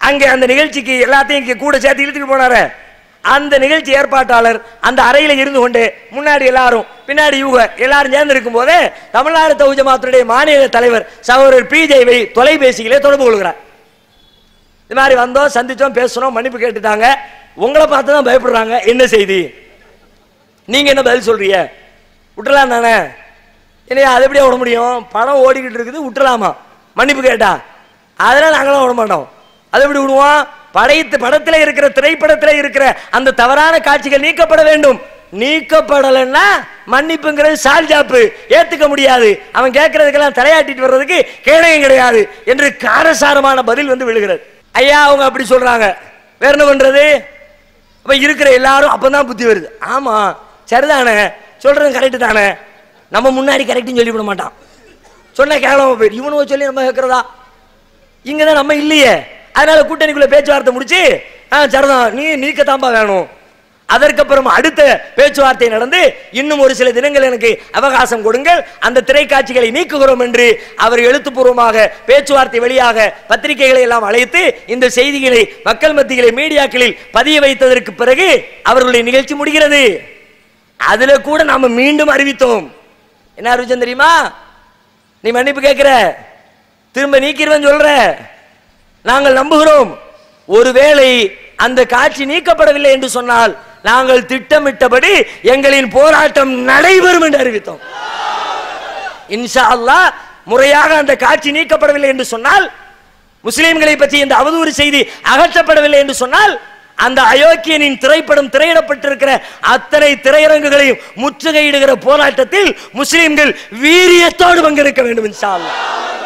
அங்க அந்த நிகழ்ச்சிக்கு எல்லாத்தையும் இங்க கூட சேர்த்து இழுத்துட்டு போனாரு அந்த நிகழ்ச்சி ஏற்பாட்டாளர் அந்த அறையில இருந்து கொண்டு முன்னாடி எல்லாரும் பின்னாடி இவங்க எல்லாரும் சேர்ந்து இருக்கும் போதே தமிழ்நாடு தௌஜ மாத்திரையுடைய மாநில தலைவர் சகோதரர் பிஜேவை தொலைபேசியிலே தொடர்பு கொள்கிறார் இது மாதிரி வந்தோம் சந்திச்சோம் பேசுனோம் மன்னிப்பு கேட்டுட்டாங்க உங்களை பார்த்து தான் பயப்படுறாங்க என்ன செய்தி நீங்க என்ன பதில் சொல்றீங்க விட்டுலாம் தானே இல்லையா அது எப்படியா விட முடியும் படம் ஓடிக்கிட்டு இருக்குது விட்டுலாமா மன்னிப்பு கேட்டா அதெல்லாம் நாங்களும் விட மாட்டோம் அது எப்படி விடுவோம் படைத்து படத்தில் இருக்கிற திரைப்படத்தில் இருக்கிற அந்த தவறான காட்சிகள் நீக்கப்பட வேண்டும் நீக்கப்படலைன்னா மன்னிப்புங்கிறது சால்ஜாப்பு ஏத்துக்க முடியாது அவன் கேட்கறதுக்கெல்லாம் தலையாட்டிட்டு வர்றதுக்கு கேடயம் கிடையாது என்று காரசாரமான பதில் வந்து விழுகிறது ஐயா அவங்க அப்படி சொல்றாங்க வேற என்ன பண்றது அப்ப இருக்கிற எல்லாரும் அப்பதான் புத்தி வருது ஆமா சரிதானே சொல்றது கரெக்ட் தானே நம்ம முன்னாடி கரெக்ட்னு சொல்லிவிட மாட்டான் சொன்ன கேவலமா போயிரு இவனுவ சொல்லி நம்ம கேட்கறதா இங்க தான் நம்ம இல்லையே அதனால கூட்டணிக்குள்ள பேச்சுவார்த்தை முடிச்சு ஆ சரிதான் நீ நீக்கத்தாம்பா வேணும் அதற்கப்புறம் அடுத்த பேச்சுவார்த்தை நடந்து இன்னும் ஒரு சில தினங்கள் எனக்கு அவகாசம் கொடுங்கள் அந்த திரைக்காட்சிகளை நீக்குகிறோம் என்று அவர் எழுத்துப்பூர்வமாக பேச்சுவார்த்தை வழியாக பத்திரிகைகளை எல்லாம் அழைத்து இந்த செய்திகளை மக்கள் மத்தியிலே மீடியாக்களில் பதிய வைத்ததற்கு பிறகு அவர்களுடைய நிகழ்ச்சி முடிகிறது அதுல கூட நாம மீண்டும் அறிவித்தோம் என்ன அறிவிச்சோம் தெரியுமா நீ மன்னிப்பு கேட்கிற திரும்ப நீக்கிடுவேன் சொல்ற நாங்கள் நம்புகிறோம் ஒருவேளை அந்த காட்சி நீக்கப்படவில்லை என்று சொன்னால் நாங்கள் திட்டமிட்டபடி எங்களின் போராட்டம் நடைபெறும் என்று அறிவித்தோம் இன்ஷா அல்லாஹ் முறையாக அந்த காட்சி நீக்கப்படவில்லை என்று சொன்னால் முஸ்லிம்களை பற்றி இந்த அவதூறு செய்தி அகற்றப்படவில்லை என்று சொன்னால் அந்த அயோக்கியனின் திரைப்படம் திரையிடப்பட்டிருக்கிற அத்தனை திரையரங்குகளையும் முற்றுகையிடுகிற போராட்டத்தில் முஸ்லிம்கள் வீரியத்தோடு பங்கெடுக்க வேண்டும் இன்ஷா அல்லாஹ்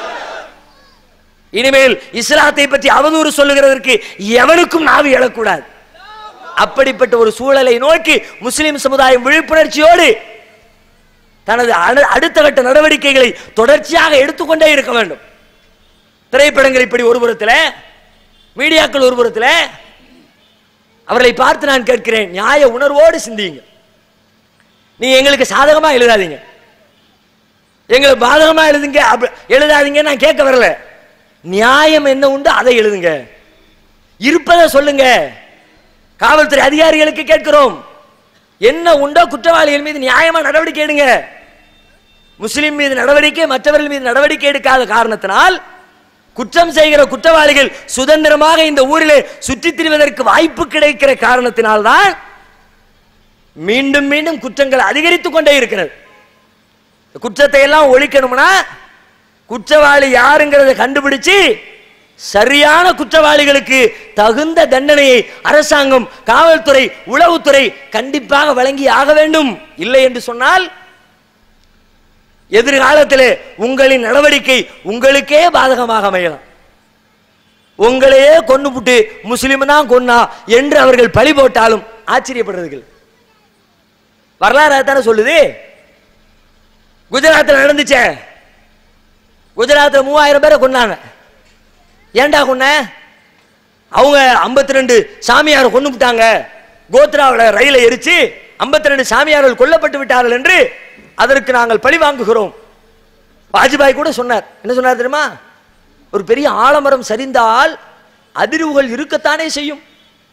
இனிமேல் இஸ்லாத்தை பற்றி அவதூறு சொல்லுகிறதற்கு எவனுக்கும் நாவு எழக்கூடாது அப்படிப்பட்ட ஒரு சூழலை நோக்கி முஸ்லிம் சமுதாயம் விழிப்புணர்ச்சியோடு தனது அடு- அடுத்த கட்ட நடவடிக்கைகளை தொடர்ச்சியாக எடுத்துக்கொண்டே இருக்க வேண்டும் திரைப்படங்கள் இப்படி ஒரு புறத்தில் மீடியாக்கள் ஒரு புறத்தில் அவர்களை பார்த்து நான் கேட்கிறேன் நியாய உணர்வோடு சிந்தியுங்க நீங்க எங்களுக்கு சாதகமா எழுதாதீங்க எங்களுக்கு பாதகமா எழுதுங்க அப்ப- எழுதாதீங்க நான் கேட்க வரல நியாயம் என்ன உண்டு அதை எழுதுங்க இருப்பதை சொல்லுங்க காவல்துறை அதிகாரிகளுக்கு கேட்கிறோம் என்ன உண்டோ குற்றவாளிகள் மீது நியாயமா நடவடிக்கை எடுங்க முஸ்லிம் மீது நடவடிக்கை மற்றவர்கள் மீது நடவடிக்கை எடுக்காத காரணத்தினால் குற்றம் செய்கிற குற்றவாளிகள் சுதந்திரமாக இந்த ஊரிலே சுற்றித் திரிவதற்கு வாய்ப்பு கிடைக்கிற காரணத்தினால்தான் மீண்டும் மீண்டும் குற்றங்கள் அதிகரித்துக் கொண்டே இருக்கிறது இந்த குற்றத்தை எல்லாம் ஒழிக்கணும்னா குற்றவாளி யாருங்கிறத கண்டுபிடிச்சு சரியான குற்றவாளிகளுக்கு தகுந்த தண்டனையை அரசாங்கம் காவல்துறை உளவுத்துறை கண்டிப்பாக வழங்கி ஆக வேண்டும் இல்லை என்று சொன்னால் எதிர்காலத்தில் உங்களின் நடவடிக்கை உங்களுக்கே பாதகமாக அமையலாம் உங்களையே கொண்டு புட்டு முஸ்லிம் தான் கொன்னா என்று அவர்கள் பழி போட்டாலும் ஆச்சரியப்படுறதுகள் வரலாறு தானே சொல்லுது குஜராத்தில் நடந்துச்சே குஜராத்தில் மூவாயிரம் பேரை கொன்னாங்க ஏன்டா கொன்ன அவங்க 52 ரெண்டு சாமியாரை கொண்டு விட்டாங்க கோத்ராவில் ரயிலை எரிச்சு 52 ரெண்டு சாமியார்கள் கொல்லப்பட்டு விட்டார்கள் என்று அதற்கு நாங்கள் பழி வாங்குகிறோம் வாஜ்பாய் கூட சொன்னார் என்ன சொன்னார் தெரியுமா ஒரு பெரிய ஆலமரம் சரிந்தால் அதிர்வுகள் இருக்கத்தானே செய்யும்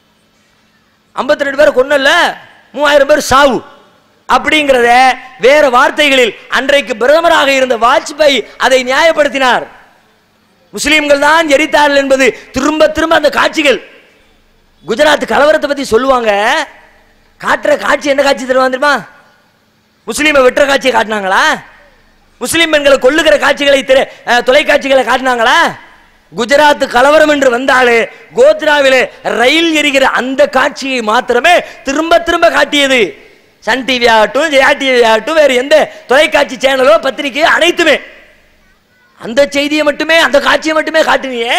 52 ரெண்டு பேரை கொன்னல மூவாயிரம் பேர் சாவு அப்படிங்கிறத வேற வார்த்தைகளில் அன்றைக்கு பிரதமராக இருந்த வாஜ்பாய் அதை நியாயப்படுத்தினார் முஸ்லிம்கள் தான் எரித்தார்கள் என்பது திரும்ப திரும்ப அந்த காட்சிகள் குஜராத் கலவரத்தை பத்தி சொல்லுவாங்க காட்டுற காட்சி என்ன காட்சி தருவாங்க தெரியுமா முஸ்லீமை வெட்டுற காட்சியை காட்டினாங்களா முஸ்லிம் பெண்களை கொல்லுகிற காட்சிகளை திரை- அஹ், தொலைக்காட்சிகளை காட்டினாங்களா குஜராத் கலவரம் என்று வந்தாலே கோத்ராவிலே ரயில் எரிகிற அந்த காட்சியை மாத்திரமே திரும்ப திரும்ப காட்டியது சன் டிவி ஆகட்டும் ஜெயா டிவி ஆகட்டும் வேறு எந்த தொலைக்காட்சி சேனலோ பத்திரிகையோ அனைத்துமே அந்த செய்தியை மட்டுமே அந்த காட்சியை மட்டுமே காட்டினியே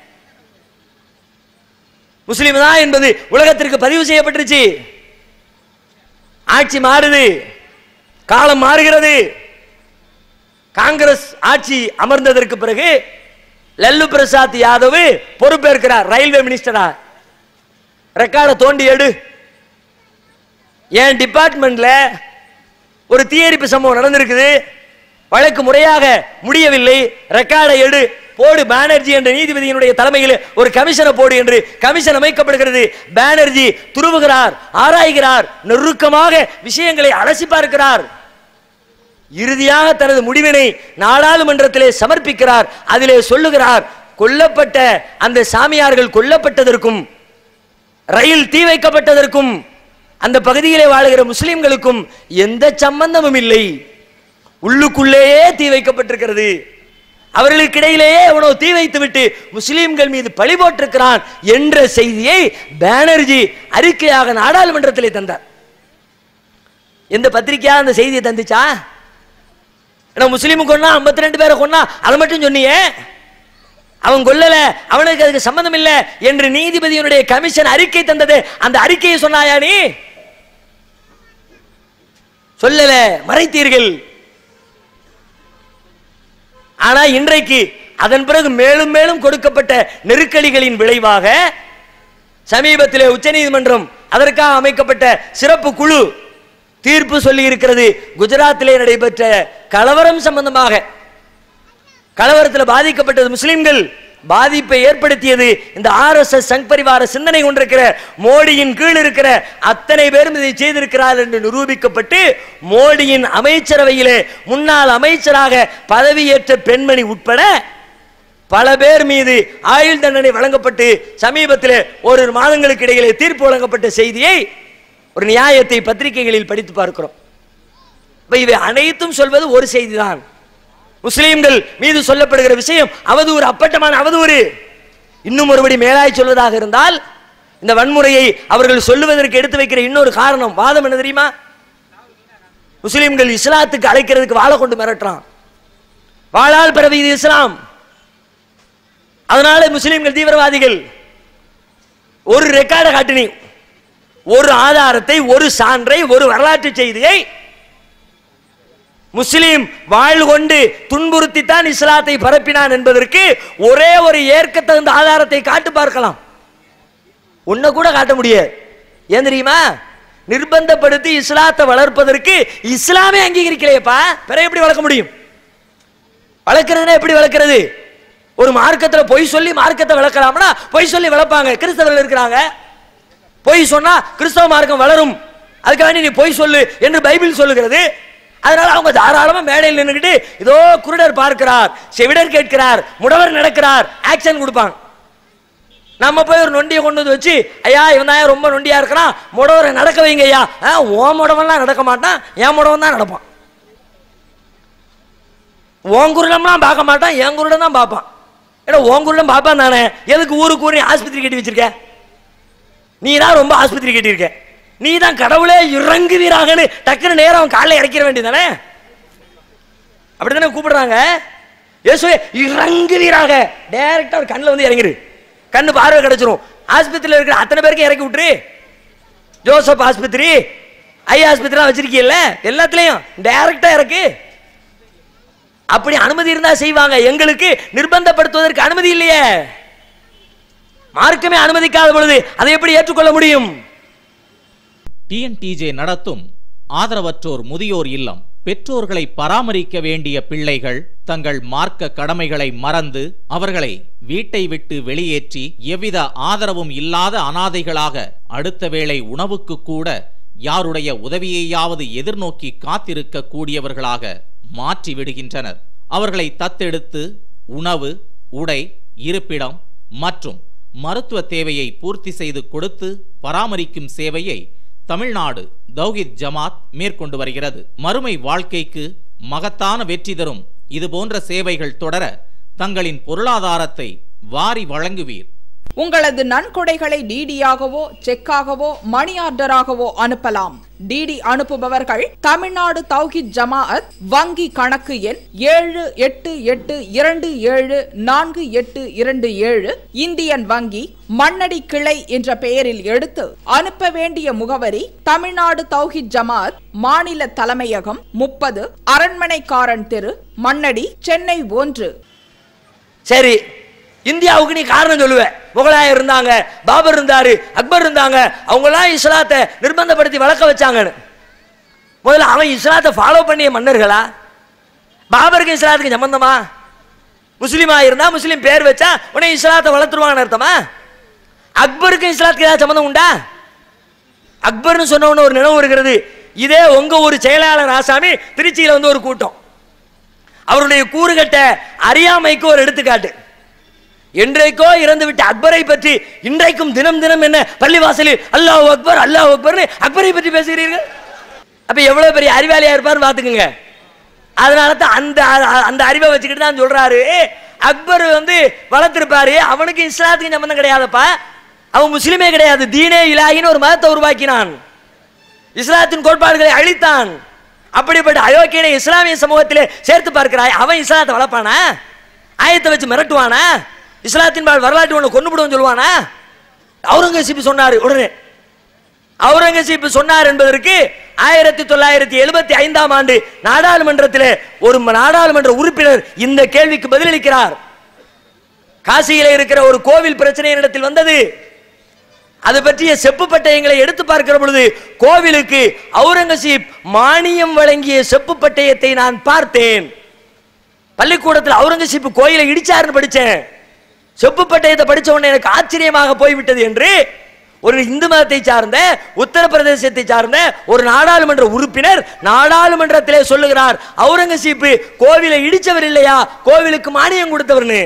முஸ்லிம் தான் என்பது உலகத்திற்கு பதிவு செய்யப்பட்டுருச்சு ஆட்சி மாறுது காலம் மாறுகிறது காங்கிரஸ் ஆட்சி அமர்ந்ததற்கு பிறகு லல்லு பிரசாத் யாதவ் பொறுப்பேற்கிறார் ரயில்வே மினிஸ்டரா ரெக்கார்டை தோண்டி எடு என் டிபார்ட்மெண்ட்ல ஒரு தீயரிப்பு சம்பவம் நடந்திருக்குது வழக்கு முறையாக முடியவில்லை ரெக்கார்டை எடு போடு பானர்ஜி என்ற நீதிபதியினுடைய தலைமையில் ஒரு கமிஷனை போடு என்று கமிஷன் அமைக்கப்படுகிறது பானர்ஜி துருவுகிறார் ஆராய்கிறார் நெருக்கமாக விஷயங்களை அலசி பார்க்கிறார் இறுதியாக தனது முடிவினை நாடாளுமன்றத்திலே சமர்ப்பிக்கிறார் அதிலே சொல்லுகிறார் கொல்லப்பட்ட அந்த சாமியார்கள் கொல்லப்பட்டதற்கும் ரயில் தீ வைக்கப்பட்டதற்கும் அந்த பகுதியிலே வாழுகிற முஸ்லிம்களுக்கும் எந்த சம்பந்தமும் இல்லை உள்ளுக்குள்ளேயே தீ வைக்கப்பட்டிருக்கிறது அவர்களுக்கு இடையிலேயே எவனோ தீ வைத்துவிட்டு முஸ்லிம்கள் மீது பழி போட்டிருக்கிறான் என்ற செய்தியை பானர்ஜி அறிக்கையாக நாடாளுமன்றத்திலே தந்தார் எந்த பத்திரிக்கையா அந்த செய்தியை தந்துச்சா ஏன்னா முஸ்லீம் கொன்னா 52 ரெண்டு பேரை கொன்னா அதை மட்டும் சொன்னியே அவன் கொல்லல அவனுக்கு அதுக்கு சம்பந்தம் இல்ல என்று நீதிபதியினுடைய கமிஷன் அறிக்கை தந்தது அந்த அறிக்கையை சொன்னாயா நீ சொல்லல மறைத்தீர்கள் ஆனா இன்றைக்கு அதன் பிறகு மேலும் மேலும் கொடுக்கப்பட்ட நெருக்கடிகளின் விளைவாக சமீபத்திலே உச்சநீதிமன்றம் அதற்காக அமைக்கப்பட்ட சிறப்பு குழு தீர்ப்பு சொல்லி இருக்கிறது குஜராத்திலே நடைபெற்ற கலவரம் சம்பந்தமாக கலவரத்தில் பாதிக்கப்பட்டது முஸ்லிம்கள் பாதிப்பை ஏற்படுத்தியது இந்த ஆர்எஸ்எஸ் சங் பரிவார சிந்தனை கொண்டிருக்கிற மோடியின் கீழ் இருக்கிற அத்தனை பேரும் இதை செய்திருக்கிறார் என்று நிரூபிக்கப்பட்டு மோடியின் அமைச்சரவையிலே முன்னாள் அமைச்சராக பதவியேற்ற பெண்மணி உட்பட பல பேர் மீது ஆயுள் தண்டனை வழங்கப்பட்டு சமீபத்தில் ஒரு மாதங்களுக்கு இடையிலே தீர்ப்பு வழங்கப்பட்ட செய்தியை ஒரு நியாயத்தை பத்திரிகைகளில் படித்து பார்க்கிறோம் இப்ப இவை அனைத்தும் சொல்வது ஒரு செய்திதான் முஸ்லிம்கள் மீது சொல்லப்படுகிற விஷயம் அவதூறு அப்பட்டமான அவதூறு இன்னும் ஒருபடி மேலாய் சொல்வதாக இருந்தால் இந்த வன்முறையை அவர்கள் சொல்லுவதற்கு எடுத்து வைக்கிற இன்னொரு காரணம் வாதம் என்ன தெரியுமா முஸ்லிம்கள் இஸ்லாத்துக்கு அழைக்கிறதுக்கு வாழை கொண்டு மிரட்டுறான் வாழால் பிறவி இது இஸ்லாம் அதனால முஸ்லிம்கள் தீவிரவாதிகள் ஒரு ரெக்கார்டை காட்டினி ஒரு ஆதாரத்தை ஒரு சான்றை ஒரு வரலாற்று செய்தியை முஸ்லீம் வாழ் கொண்டு துன்புறுத்தித்தான் இஸ்லாத்தை பரப்பினான் என்பதற்கு ஒரே ஒரு ஏற்க தகுந்த ஆதாரத்தை காட்டு பார்க்கலாம் ஒன்ன கூட காட்ட முடியாது ஏன் தெரியுமா நிர்பந்தப்படுத்தி இஸ்லாத்தை வளர்ப்பதற்கு இஸ்லாமே அங்கீகரிக்கலையப்பா பிற எப்படி வளர்க்க முடியும் வளர்க்கறதுனா எப்படி வளர்க்கிறது ஒரு மார்க்கத்துல பொய் சொல்லி மார்க்கத்தை வளர்க்கலாம்னா பொய் சொல்லி வளர்ப்பாங்க கிறிஸ்தவர்கள் இருக்கிறாங்க பொய் சொன்னா கிறிஸ்தவ மார்க்கம் வளரும் அதுக்காக நீ பொய் சொல்லு என்று பைபிள் சொல்லுகிறது அதனால அவங்க தாராளமா மேடையில் நின்றுக்கிட்டு இதோ குருடர் பார்க்கிறார் செவிடர் கேட்கிறார் முடவர் நடக்கிறார் ஆக்ஷன் கொடுப்பாங்க நம்ம போய் ஒரு நொண்டியை கொண்டு வந்து வச்சு ஐயா இவன் தான் ரொம்ப நொண்டியா இருக்கிறான் முடவரை நடக்க வைங்க ஐயா ஆ, உன் முடவன்லாம் நடக்க மாட்டான் என் முடவன் தான் நடப்பான் உன் குருடம்லாம் பார்க்க மாட்டான் என் குருடன் தான் பார்ப்பான் ஏன்னா உன் குருடன் பார்ப்பான் தானே எதுக்கு ஊருக்கு ஊரு ஆஸ்பத்திரி கட்டி வச்சிருக்க நீ தான் ரொம்ப ஆஸ்பத்திரி கட்டியிருக்க நீ தான் கடவுளே இறங்குவீராகன்னு டக்குன்னு நேரம் அவன் காலைல இறக்கிற வேண்டியதானே அப்படித்தானே கூப்பிடுறாங்க இயேசுவே இறங்குவீராக டைரக்டா ஒரு கண்ணில் வந்து இறங்கிரு கண்ணு பார்வை கிடைச்சிரும் ஆஸ்பத்திரியில் இருக்கிற அத்தனை பேருக்கும் இறக்கி விட்டுரு ஜோசப் ஆஸ்பத்திரி ஐ ஆஸ்பத்திரிலாம் வச்சிருக்கீல்ல எல்லாத்துலயும் டைரக்டா இறக்கு அப்படி அனுமதி இருந்தா செய்வாங்க எங்களுக்கு நிர்பந்தப்படுத்துவதற்கு அனுமதி இல்லையே மார்க்கமே அனுமதிக்காத பொழுது அதை எப்படி ஏற்றுக்கொள்ள முடியும் டிஎன்டிஜே நடத்தும் ஆதரவற்றோர் முதியோர் இல்லம் பெற்றோர்களை பராமரிக்க வேண்டிய பிள்ளைகள் தங்கள் மார்க்க கடமைகளை மறந்து அவர்களை வீட்டை விட்டு வெளியேற்றி எவ்வித ஆதரவும் இல்லாத அனாதைகளாக அடுத்த வேளை உணவுக்கு கூட யாருடைய உதவியையாவது எதிர்நோக்கி காத்திருக்க கூடியவர்களாக மாற்றி விடுகின்றனர் அவர்களை தத்தெடுத்து உணவு உடை இருப்பிடம் மற்றும் மருத்துவ தேவையை பூர்த்தி செய்து கொடுத்து பராமரிக்கும் சேவையை தமிழ்நாடு தௌஹித் ஜமாத் மேற்கொண்டு வருகிறது மறுமை வாழ்க்கைக்கு மகத்தான வெற்றி தரும் இதுபோன்ற சேவைகள் தொடர தங்களின் பொருளாதாரத்தை வாரி வழங்குவீர் உங்களது நன்கொடைகளை டிடியாகவோ செக்காகவோ மணி ஆர்டராகவோ அனுப்பலாம் டிடி அனுப்புபவர்கள் தமிழ்நாடு தௌஹித் ஜமாஅத் வங்கி கணக்கு எண் ஏழு எட்டு எட்டு இரண்டு ஏழு நான்கு எட்டு இரண்டு ஏழு இந்தியன் வங்கி மண்ணடி கிளை என்ற பெயரில் எடுத்து அனுப்ப வேண்டிய முகவரி தமிழ்நாடு தௌஹித் ஜமாஅத் மாநில தலைமையகம் முப்பது அரண்மனைக்காரன் தெரு மண்ணடி சென்னை ஒன்று சரி இந்தியாவுக்கு நீ காரணம் சொல்லுவ முகலாயர் இருந்தாங்க பாபர் இருந்தாரு அக்பர் இருந்தாங்க அவங்களாம் இஸ்லாத்தை நிர்பந்தப்படுத்தி வளர்க்க வச்சாங்கன்னு முதல்ல அவன் இஸ்லாத்தை ஃபாலோ பண்ணிய மன்னர்களா பாபருக்கு இஸ்லாத்துக்கு சம்பந்தமா முஸ்லீமா இருந்தா முஸ்லீம் பேர் வச்சா உடனே இஸ்லாத்தை வளர்த்துருவாங்கன்னு அர்த்தமா அக்பருக்கும் இஸ்லாத்துக்கு ஏதாவது சம்மந்தம் உண்டா அக்பர்னு சொன்ன உடனே ஒரு நினைவு வருகிறது இதே உங்க ஒரு செயலாளர் ஆசாமி திருச்சியில வந்து ஒரு கூட்டம் அவருடைய கூறுகட்ட அறியாமைக்கு ஒரு எடுத்துக்காட்டு என்றைக்கோ இறந்து விட்ட அக்பரை பற்றி இன்றைக்கும் தினம் தினம் என்ன பள்ளிவாசலில் அல்லாஹ் அக்பர் அல்லாஹ் அக்பர்னு அக்பரை பற்றி பேசுகிறீர்கள் அப்ப எவ்வளவு பெரிய அறிவாளியா இருப்பாருன்னு பாத்துக்கோங்க அதனால தான் அந்த அந்த அறிவை வச்சுக்கிட்டு தான் சொல்றாரு அக்பர் வந்து வளர்த்திருப்பாரு அவனுக்கு இஸ்லாத்துக்கு சம்பந்தம் கிடையாதுப்பா அவன் முஸ்லிமே கிடையாது தீனே இலாகின்னு ஒரு மதத்தை உருவாக்கினான் இஸ்லாத்தின் கோட்பாடுகளை அழித்தான் அப்படிப்பட்ட அயோக்கியனை இஸ்லாமிய சமூகத்திலே சேர்த்து பார்க்கிறாய் அவன் இஸ்லாத்தை வளர்ப்பானா ஆயத்தை வச்சு மிரட்டுவானா இஸ்லாத்தின் பால் வரலாற்று ஒன்று கொண்டு விடுவோம் சொல்லுவானா அவுரங்கசீப் சொன்னாரு உடனே அவுரங்கசீப் சொன்னார் என்பதற்கு ஆயிரத்தி தொள்ளாயிரத்தி எழுபத்தி ஐந்தாம் ஆண்டு நாடாளுமன்றத்தில் ஒரு நாடாளுமன்ற உறுப்பினர் இந்த கேள்விக்கு பதிலளிக்கிறார் காசியில இருக்கிற ஒரு கோவில் பிரச்சனை இடத்தில் வந்தது அது பற்றிய செப்பு பட்டயங்களை எடுத்து பார்க்கிற பொழுது கோவிலுக்கு அவுரங்கசீப் மானியம் வழங்கிய செப்பு பட்டயத்தை நான் பார்த்தேன் பள்ளிக்கூடத்தில் அவுரங்கசீப் கோயிலை இடிச்சாருன்னு படிச்சேன் செப்பு பட்டயத்தை படிச்ச உடனே எனக்கு ஆச்சரியமாக போய்விட்டது என்று ஒரு இந்து மதத்தை சார்ந்த உத்தரப்பிரதேசத்தை சார்ந்த ஒரு நாடாளுமன்ற உறுப்பினர் நாடாளுமன்றத்திலே சொல்லுகிறார் அவுரங்கசீப் கோவிலை இடிச்சவர் இல்லையா கோவிலுக்கு மானியம் கொடுத்தவர்னு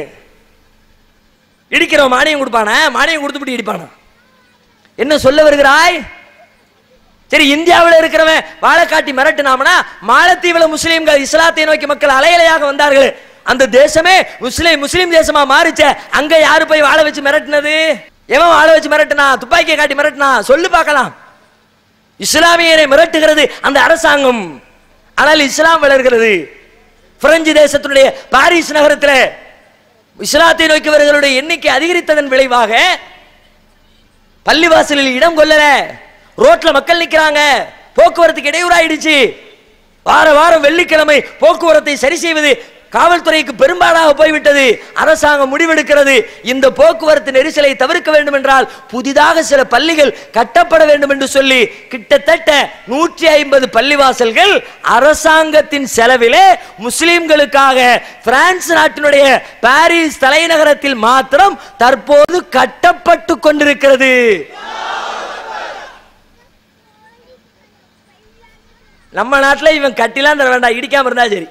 இடிக்கிறவன் மானியம் கொடுப்பானா மானியம் கொடுத்துட்டு இடிப்பானா என்ன சொல்ல வருகிறாய் சரி இந்தியாவில் இருக்கிறவன் வாழை காட்டி மிரட்டினாமனா மாலத்தீவுல முஸ்லீம்கள் இஸ்லாத்தை நோக்கி மக்கள் அலையலையாக வந்தார்கள் அந்த தேசமே முஸ்லீம் முஸ்லீம் தேசமா மாறிச்ச அங்க யாரு போய் வாழ வச்சு மிரட்டினது எவன் வாழ வச்சு மிரட்டினா துப்பாக்கியை காட்டி மிரட்டினா சொல்லு பார்க்கலாம் இஸ்லாமியரை மிரட்டுகிறது அந்த அரசாங்கம் ஆனால் இஸ்லாம் வளர்கிறது பிரெஞ்சு தேசத்தினுடைய பாரிஸ் நகரத்தில் இஸ்லாத்தை நோக்கி வருகிறவருடைய எண்ணிக்கை அதிகரித்ததன் விளைவாக பள்ளிவாசலில் இடம் கொள்ளல ரோட்ல மக்கள் நிக்கிறாங்க போக்குவரத்துக்கு இடையூறாயிடுச்சு வார வாரம் வெள்ளிக்கிழமை போக்குவரத்தை சரி செய்வது காவல்துறைக்கு பெரும்பாலாக போய்விட்டது அரசாங்கம் முடிவெடுக்கிறது இந்த போக்குவரத்து நெரிசலை தவிர்க்க வேண்டும் என்றால் புதிதாக சில பள்ளிகள் கட்டப்பட வேண்டும் என்று சொல்லி கிட்டத்தட்ட நூற்றி ஐம்பது பள்ளிவாசல்கள் அரசாங்கத்தின் செலவிலே முஸ்லிம்களுக்காக பிரான்ஸ் நாட்டினுடைய பாரிஸ் தலைநகரத்தில் மாத்திரம் தற்போது கட்டப்பட்டு கொண்டிருக்கிறது நம்ம நாட்டில் இவன் கட்டிலாம் தர வேண்டாம் இடிக்காம இருந்தா சரி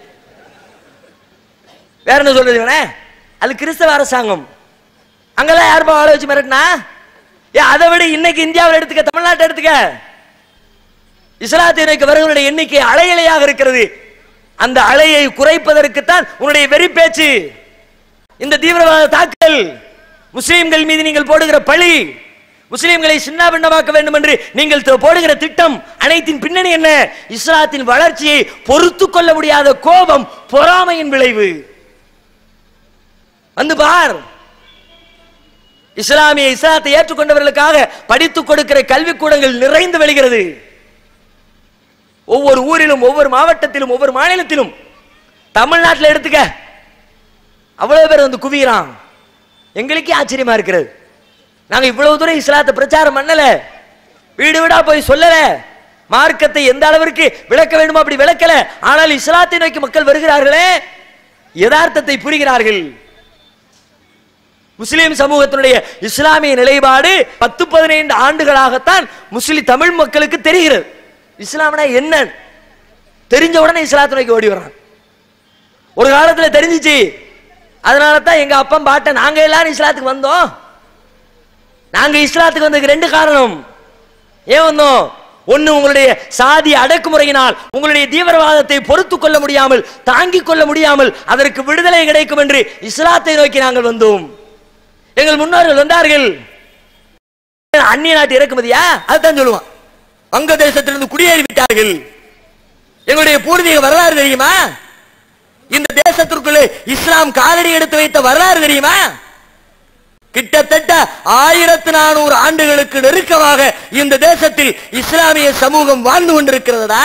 வேற என்ன சொல்றது இவனே அது கிறிஸ்தவ அரசாங்கம் அங்கெல்லாம் யாருப்பா வாழ வச்சு மிரட்டினா ஏ அதை விட இன்னைக்கு இந்தியாவில் எடுத்துக்க தமிழ்நாட்டை எடுத்துக்க இஸ்லாத்தை நோக்கி வருவர்களுடைய எண்ணிக்கை அலையலையாக இருக்கிறது அந்த அலையை குறைப்பதற்குத்தான் உன்னுடைய வெறி பேச்சு இந்த தீவிரவாத தாக்கல் முஸ்லிம்கள் மீது நீங்கள் போடுகிற பழி முஸ்லிம்களை சின்னாபின்னமாக்க வேண்டும் என்று நீங்கள் த- போடுகிற திட்டம் அனைத்தின் பின்னணி என்ன இஸ்லாத்தின் வளர்ச்சியை பொறுத்து கொள்ள முடியாத கோபம் பொறாமையின் விளைவு வந்து பார் இஸ்லாமிய இஸ்லாத்தை ஏற்றுக்கொண்டவர்களுக்காக படித்துக் கொடுக்கிற கல்விக்கூடங்கள் நிறைந்து வெளிகிறது ஒவ்வொரு ஊரிலும் ஒவ்வொரு மாவட்டத்திலும் ஒவ்வொரு மாநிலத்திலும் தமிழ்நாட்டில் எடுத்துக்க அவ்வளவு பேர் வந்து குவிகிறான் எங்களுக்கே ஆச்சரியமா இருக்கிறது நாங்க இவ்வளவு தூரம் இஸ்லாத்தை பிரச்சாரம் பண்ணல வீடு வீடா போய் சொல்லல மார்க்கத்தை எந்த அளவிற்கு விளக்க வேண்டுமோ அப்படி விளக்கல ஆனால் இஸ்லாத்தை நோக்கி மக்கள் வருகிறார்களே யதார்த்தத்தை புரிகிறார்கள் முஸ்லிம் சமூகத்தினுடைய இஸ்லாமிய நிலைப்பாடு பத்து பதினைந்து ஆண்டுகளாகத்தான் முஸ்லிம் தமிழ் மக்களுக்கு தெரிகிறது இஸ்லாம்னா என்ன தெரிஞ்ச உடனே இஸ்லாத்தை நோக்கி ஓடி வர்றான் ஒரு காலத்துல தெரிஞ்சிச்சு அதனால தான் எங்க அப்பா பாட்ட நாங்க எல்லாரும் இஸ்லாத்துக்கு வந்தோம் நாங்க இஸ்லாத்துக்கு வந்ததுக்கு ரெண்டு காரணம் ஏன் வந்தோம் ஒண்ணு உங்களுடைய சாதி அடக்குமுறையினால் உங்களுடைய தீவிரவாதத்தை பொறுத்து கொள்ள முடியாமல் தாங்கிக் கொள்ள முடியாமல் அதற்கு விடுதலை கிடைக்கும் என்று இஸ்லாத்தை நோக்கி நாங்கள் வந்தோம் எங்கள் முன்னோர்கள் வந்தார்கள் அந்நிய நாட்டு இறக்குமதியா அதுதான் சொல்லுவான் வங்கதேசத்திலிருந்து குடியேறி விட்டார்கள் எங்களுடைய பூர்வீக வரலாறு தெரியுமா இந்த தேசத்திற்குள்ளே இஸ்லாம் காலடி எடுத்து வைத்த வரலாறு தெரியுமா கிட்டத்தட்ட ஆயிரத்து நானூறு ஆண்டுகளுக்கு நெருக்கமாக இந்த தேசத்தில் இஸ்லாமிய சமூகம் வாழ்ந்து கொண்டிருக்கிறதா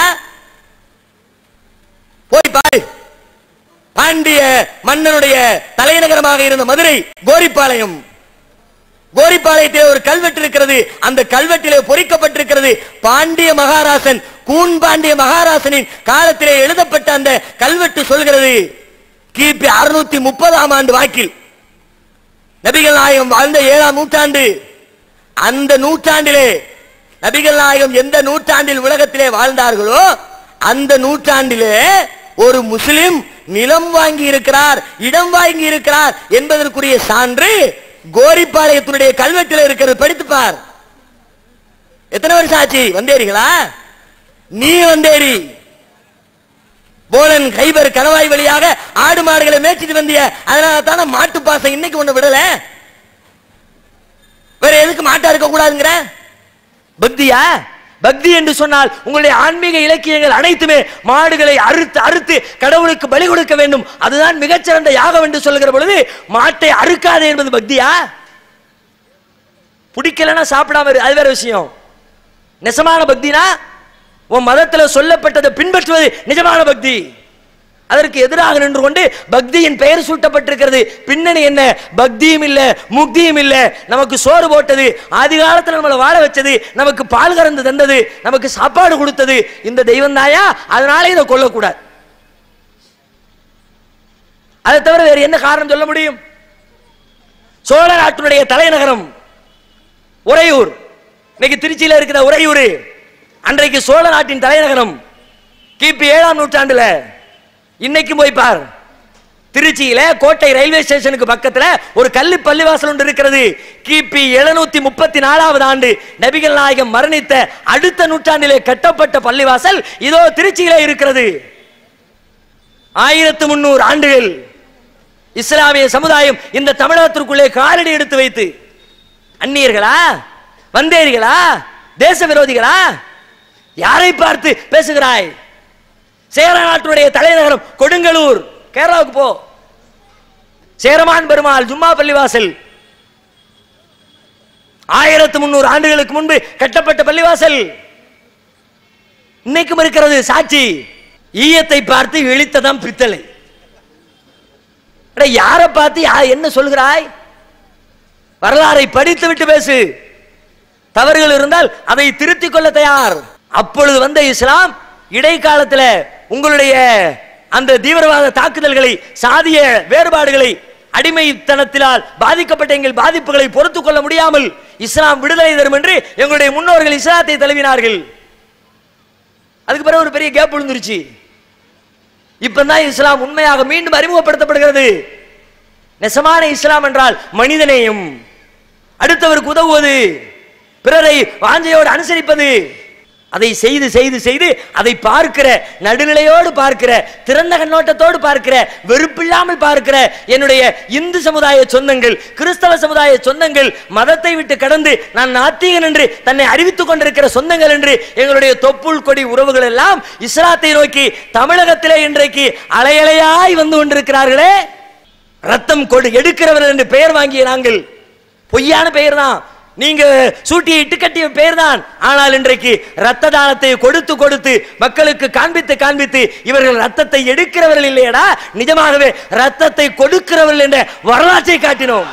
போய் பாரு பாண்டிய மன்னனுடைய தலைநகரமாக இருந்த மதுரை கோரிப்பாளையம் கோரிப்பாளையத்திலே ஒரு கல்வெட்டு இருக்கிறது அந்த கல்வெட்டிலே பொறிக்கப்பட்டிருக்கிறது பாண்டிய மகாராசன் கூன் பாண்டிய மகாராசனின் காலத்திலே எழுதப்பட்ட அந்த கல்வெட்டு சொல்கிறது கிபி அறுநூத்தி முப்பதாம் ஆண்டு வாக்கில் நபிகள் நாயகம் வாழ்ந்த ஏழாம் நூற்றாண்டு அந்த நூற்றாண்டிலே நபிகள் நாயகம் எந்த நூற்றாண்டில் உலகத்திலே வாழ்ந்தார்களோ அந்த நூற்றாண்டிலே ஒரு முஸ்லிம் நிலம் வாங்கி இருக்கிறார் இடம் வாங்கி இருக்கிறார் என்பதற்குரிய சான்று கோரிப்பாளையத்தினுடைய கல்வெட்டில் இருக்கிறது படித்துப்பார் எத்தனை வருஷம் ஆச்சு வந்தேரிகளா நீ வந்தேரி போலன் கைபர் கணவாய் வழியாக ஆடு மாடுகளை மேய்ச்சிட்டு வந்திய அதனால தானே மாட்டு பாசம் இன்னைக்கு ஒண்ணு விடல வேற எதுக்கு மாட்டா இருக்க கூடாதுங்கிற பக்தியா பக்தி என்று சொன்னால் உங்களுடைய ஆன்மீக இலக்கியங்கள் அனைத்துமே மாடுகளை அறுத்து அறுத்து கடவுளுக்கு பலி கொடுக்க வேண்டும் அதுதான் மிகச்சிறந்த யாகம் என்று சொல்லுகிற பொழுது மாட்டை அறுக்காதே என்பது பக்தியா பிடிக்கலன்னா சாப்பிடாம இரு அது வேற விஷயம் நெசமான பக்தினா உன் மதத்துல சொல்லப்பட்டதை பின்பற்றுவது நிஜமான பக்தி அதற்கு எதிராக நின்று கொண்டு பக்தியின் பெயர் சூட்டப்பட்டிருக்கிறது பின்னணி என்ன பக்தியும் இல்ல முக்தியும் இல்ல நமக்கு சோறு போட்டது ஆதி காலத்துல நம்மளை வாழ வச்சது நமக்கு பால் கறந்து தந்தது நமக்கு சாப்பாடு கொடுத்தது இந்த தெய்வம் தாயா அதனால இதை கொல்லக்கூடாது அதை தவிர வேறு என்ன காரணம் சொல்ல முடியும் சோழ நாட்டினுடைய தலைநகரம் உறையூர் இன்னைக்கு திருச்சியில இருக்கிற உறையூர் அன்றைக்கு சோழ நாட்டின் தலைநகரம் கிபி ஏழாம் நூற்றாண்டுல இன்னைக்கு போய் பார் திருச்சியில கோட்டை ரயில்வே ஸ்டேஷனுக்கு பக்கத்துல ஒரு கல்லு பள்ளிவாசல் ஒன்று இருக்கிறது கிபி எழுநூத்தி முப்பத்தி நாலாவது ஆண்டு நபிகள் நாயகம் மரணித்த அடுத்த நூற்றாண்டிலே கட்டப்பட்ட பள்ளிவாசல் இதோ திருச்சியிலே இருக்கிறது ஆயிரத்து முன்னூறு ஆண்டுகள் இஸ்லாமிய சமுதாயம் இந்த தமிழகத்திற்குள்ளே காலடி எடுத்து வைத்து அந்நியர்களா வந்தேரிகளா தேச விரோதிகளா யாரை பார்த்து பேசுகிறாய் சேர நாட்டுடைய தலைநகரம் கொடுங்கலூர் கேரளாவுக்கு போ சேரமான் பெருமாள் ஜும்மா பள்ளிவாசல் ஆயிரத்து முன்னூறு ஆண்டுகளுக்கு முன்பு கட்டப்பட்ட பள்ளிவாசல் இன்னைக்கும் இருக்கிறது சாட்சி ஈயத்தை பார்த்து இழித்ததாம் பித்தளை அட, யாரை பார்த்து யா- என்ன சொல்கிறாய் வரலாறை படித்து விட்டு பேசு தவறுகள் இருந்தால் அதை திருத்திக் கொள்ள தயார் அப்பொழுது வந்த இஸ்லாம் இடைக்காலத்தில் உங்களுடைய அந்த தீவிரவாத தாக்குதல்களை சாதிய வேறுபாடுகளை அடிமைத்தனத்தினால் பாதிக்கப்பட்ட எங்கள் பாதிப்புகளை பொறுத்துக் கொள்ள முடியாமல் இஸ்லாம் விடுதலை தரும் என்று எங்களுடைய முன்னோர்கள் இஸ்லாத்தை தழுவினார்கள் அதுக்கு பிறகு ஒரு பெரிய கேப் விழுந்துருச்சு இப்பதான் இஸ்லாம் உண்மையாக மீண்டும் அறிமுகப்படுத்தப்படுகிறது நெசமான இஸ்லாம் என்றால் மனிதநேயம் அடுத்தவருக்கு உதவுவது பிறரை வாஞ்சையோடு அனுசரிப்பது அதை செய்து செய்து செய்து அதை பார்க்கிற நடுநிலையோடு பார்க்கிற திறந்த கண்ணோட்டத்தோடு பார்க்கிற வெறுப்பில்லாமல் பார்க்கிற என்னுடைய இந்து சமுதாய சொந்தங்கள் கிறிஸ்தவ சமுதாய சொந்தங்கள் மதத்தை விட்டு கடந்து நான் நாத்திகன் என்று தன்னை அறிவித்துக் கொண்டிருக்கிற சொந்தங்கள் என்று எங்களுடைய தொப்புள் கொடி உறவுகள் எல்லாம் இஸ்லாத்தை நோக்கி தமிழகத்திலே இன்றைக்கு அலையலையாய் வந்து கொண்டிருக்கிறார்களே ரத்தம் கொடு எடுக்கிறவர்கள் என்று பெயர் வாங்கிய நாங்கள் பொய்யான பெயர் தான் நீங்க சூட்டிய இட்டு கட்டிய பெயர் தான் ஆனால் இன்றைக்கு ரத்த தானத்தை கொடுத்து கொடுத்து மக்களுக்கு காண்பித்து காண்பித்து இவர்கள் ரத்தத்தை எடுக்கிறவர்கள் இல்லையடா நிஜமாகவே ரத்தத்தை கொடுக்கிறவர்கள் என்ற வரலாற்றை காட்டினோம்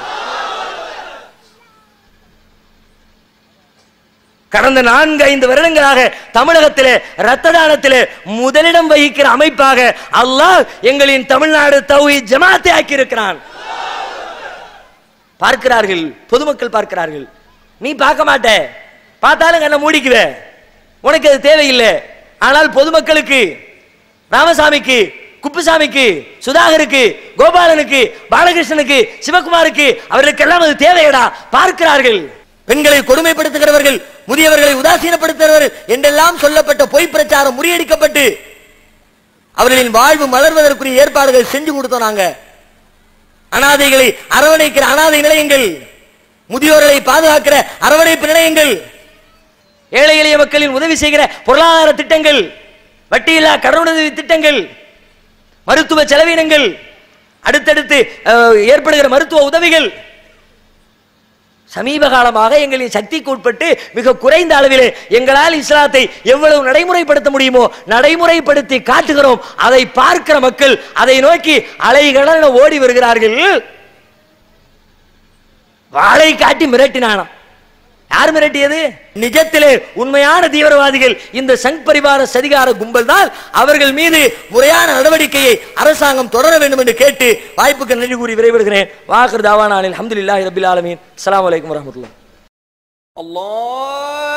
கடந்த நான்கு ஐந்து வருடங்களாக தமிழகத்திலே ரத்த தானத்திலே முதலிடம் வகிக்கிற அமைப்பாக அல்லாஹ் எங்களின் தமிழ்நாடு தௌஹி ஜமாத்தை ஆக்கி இருக்கிறான் பார்க்கிறார்கள் பொதுமக்கள் பார்க்கிறார்கள் நீ பார்க்க மாட்ட பார்த்தாலும் கண்ணை மூடிக்குவே உனக்கு அது தேவையில்லை ஆனால் பொதுமக்களுக்கு ராமசாமிக்கு குப்புசாமிக்கு சுதாகருக்கு கோபாலனுக்கு பாலகிருஷ்ணனுக்கு சிவகுமாருக்கு அவர்களுக்கெல்லாம் அது தேவையடா பார்க்கிறார்கள் பெண்களை கொடுமைப்படுத்துகிறவர்கள் முதியவர்களை உதாசீனப்படுத்துகிறவர்கள் என்றெல்லாம் சொல்லப்பட்ட பொய் பிரச்சாரம் முறியடிக்கப்பட்டு அவர்களின் வாழ்வு மலர்வதற்குரிய ஏற்பாடுகள் செஞ்சு கொடுத்தோம் நாங்க அனாதைகளை அரவணைக்கிற அனாதை நிலையங்கள் முதியோர்களை பாதுகாக்கிற அரவணைப்பு நிலையங்கள் ஏழை எளிய மக்களின் உதவி செய்கிற பொருளாதார திட்டங்கள் வட்டியில்லா கடனுதவி திட்டங்கள் மருத்துவ செலவினங்கள் அடுத்தடுத்து அஹ், ஏற்படுகிற மருத்துவ உதவிகள் சமீப காலமாக எங்களின் சக்திக்கு உட்பட்டு மிக குறைந்த அளவிலே எங்களால் இஸ்லாத்தை எவ்வளவு நடைமுறைப்படுத்த முடியுமோ நடைமுறைப்படுத்தி காட்டுகிறோம் அதை பார்க்கிற மக்கள் அதை நோக்கி அலைகடல ஓடி வருகிறார்கள் வாளை காட்டி மிரட்டினானாம் யார் மிரட்டியது நிஜத்திலே உண்மையான தீவிரவாதிகள் இந்த சங் பரிவார சதிகார கும்பல் தான் அவர்கள் மீது முறையான நடவடிக்கையை அரசாங்கம் தொடர வேண்டும் என்று கேட்டு வாய்ப்புக்கு நன்றி கூறி விரைவிடுகிறேன் வாக்கர் தாவானாலில் அஹமதுல்லாஹி ரபில் ஆலமீன் அஸ்ஸலாமு அலைக்கும் வரஹ்மத்துல்லாஹ் الله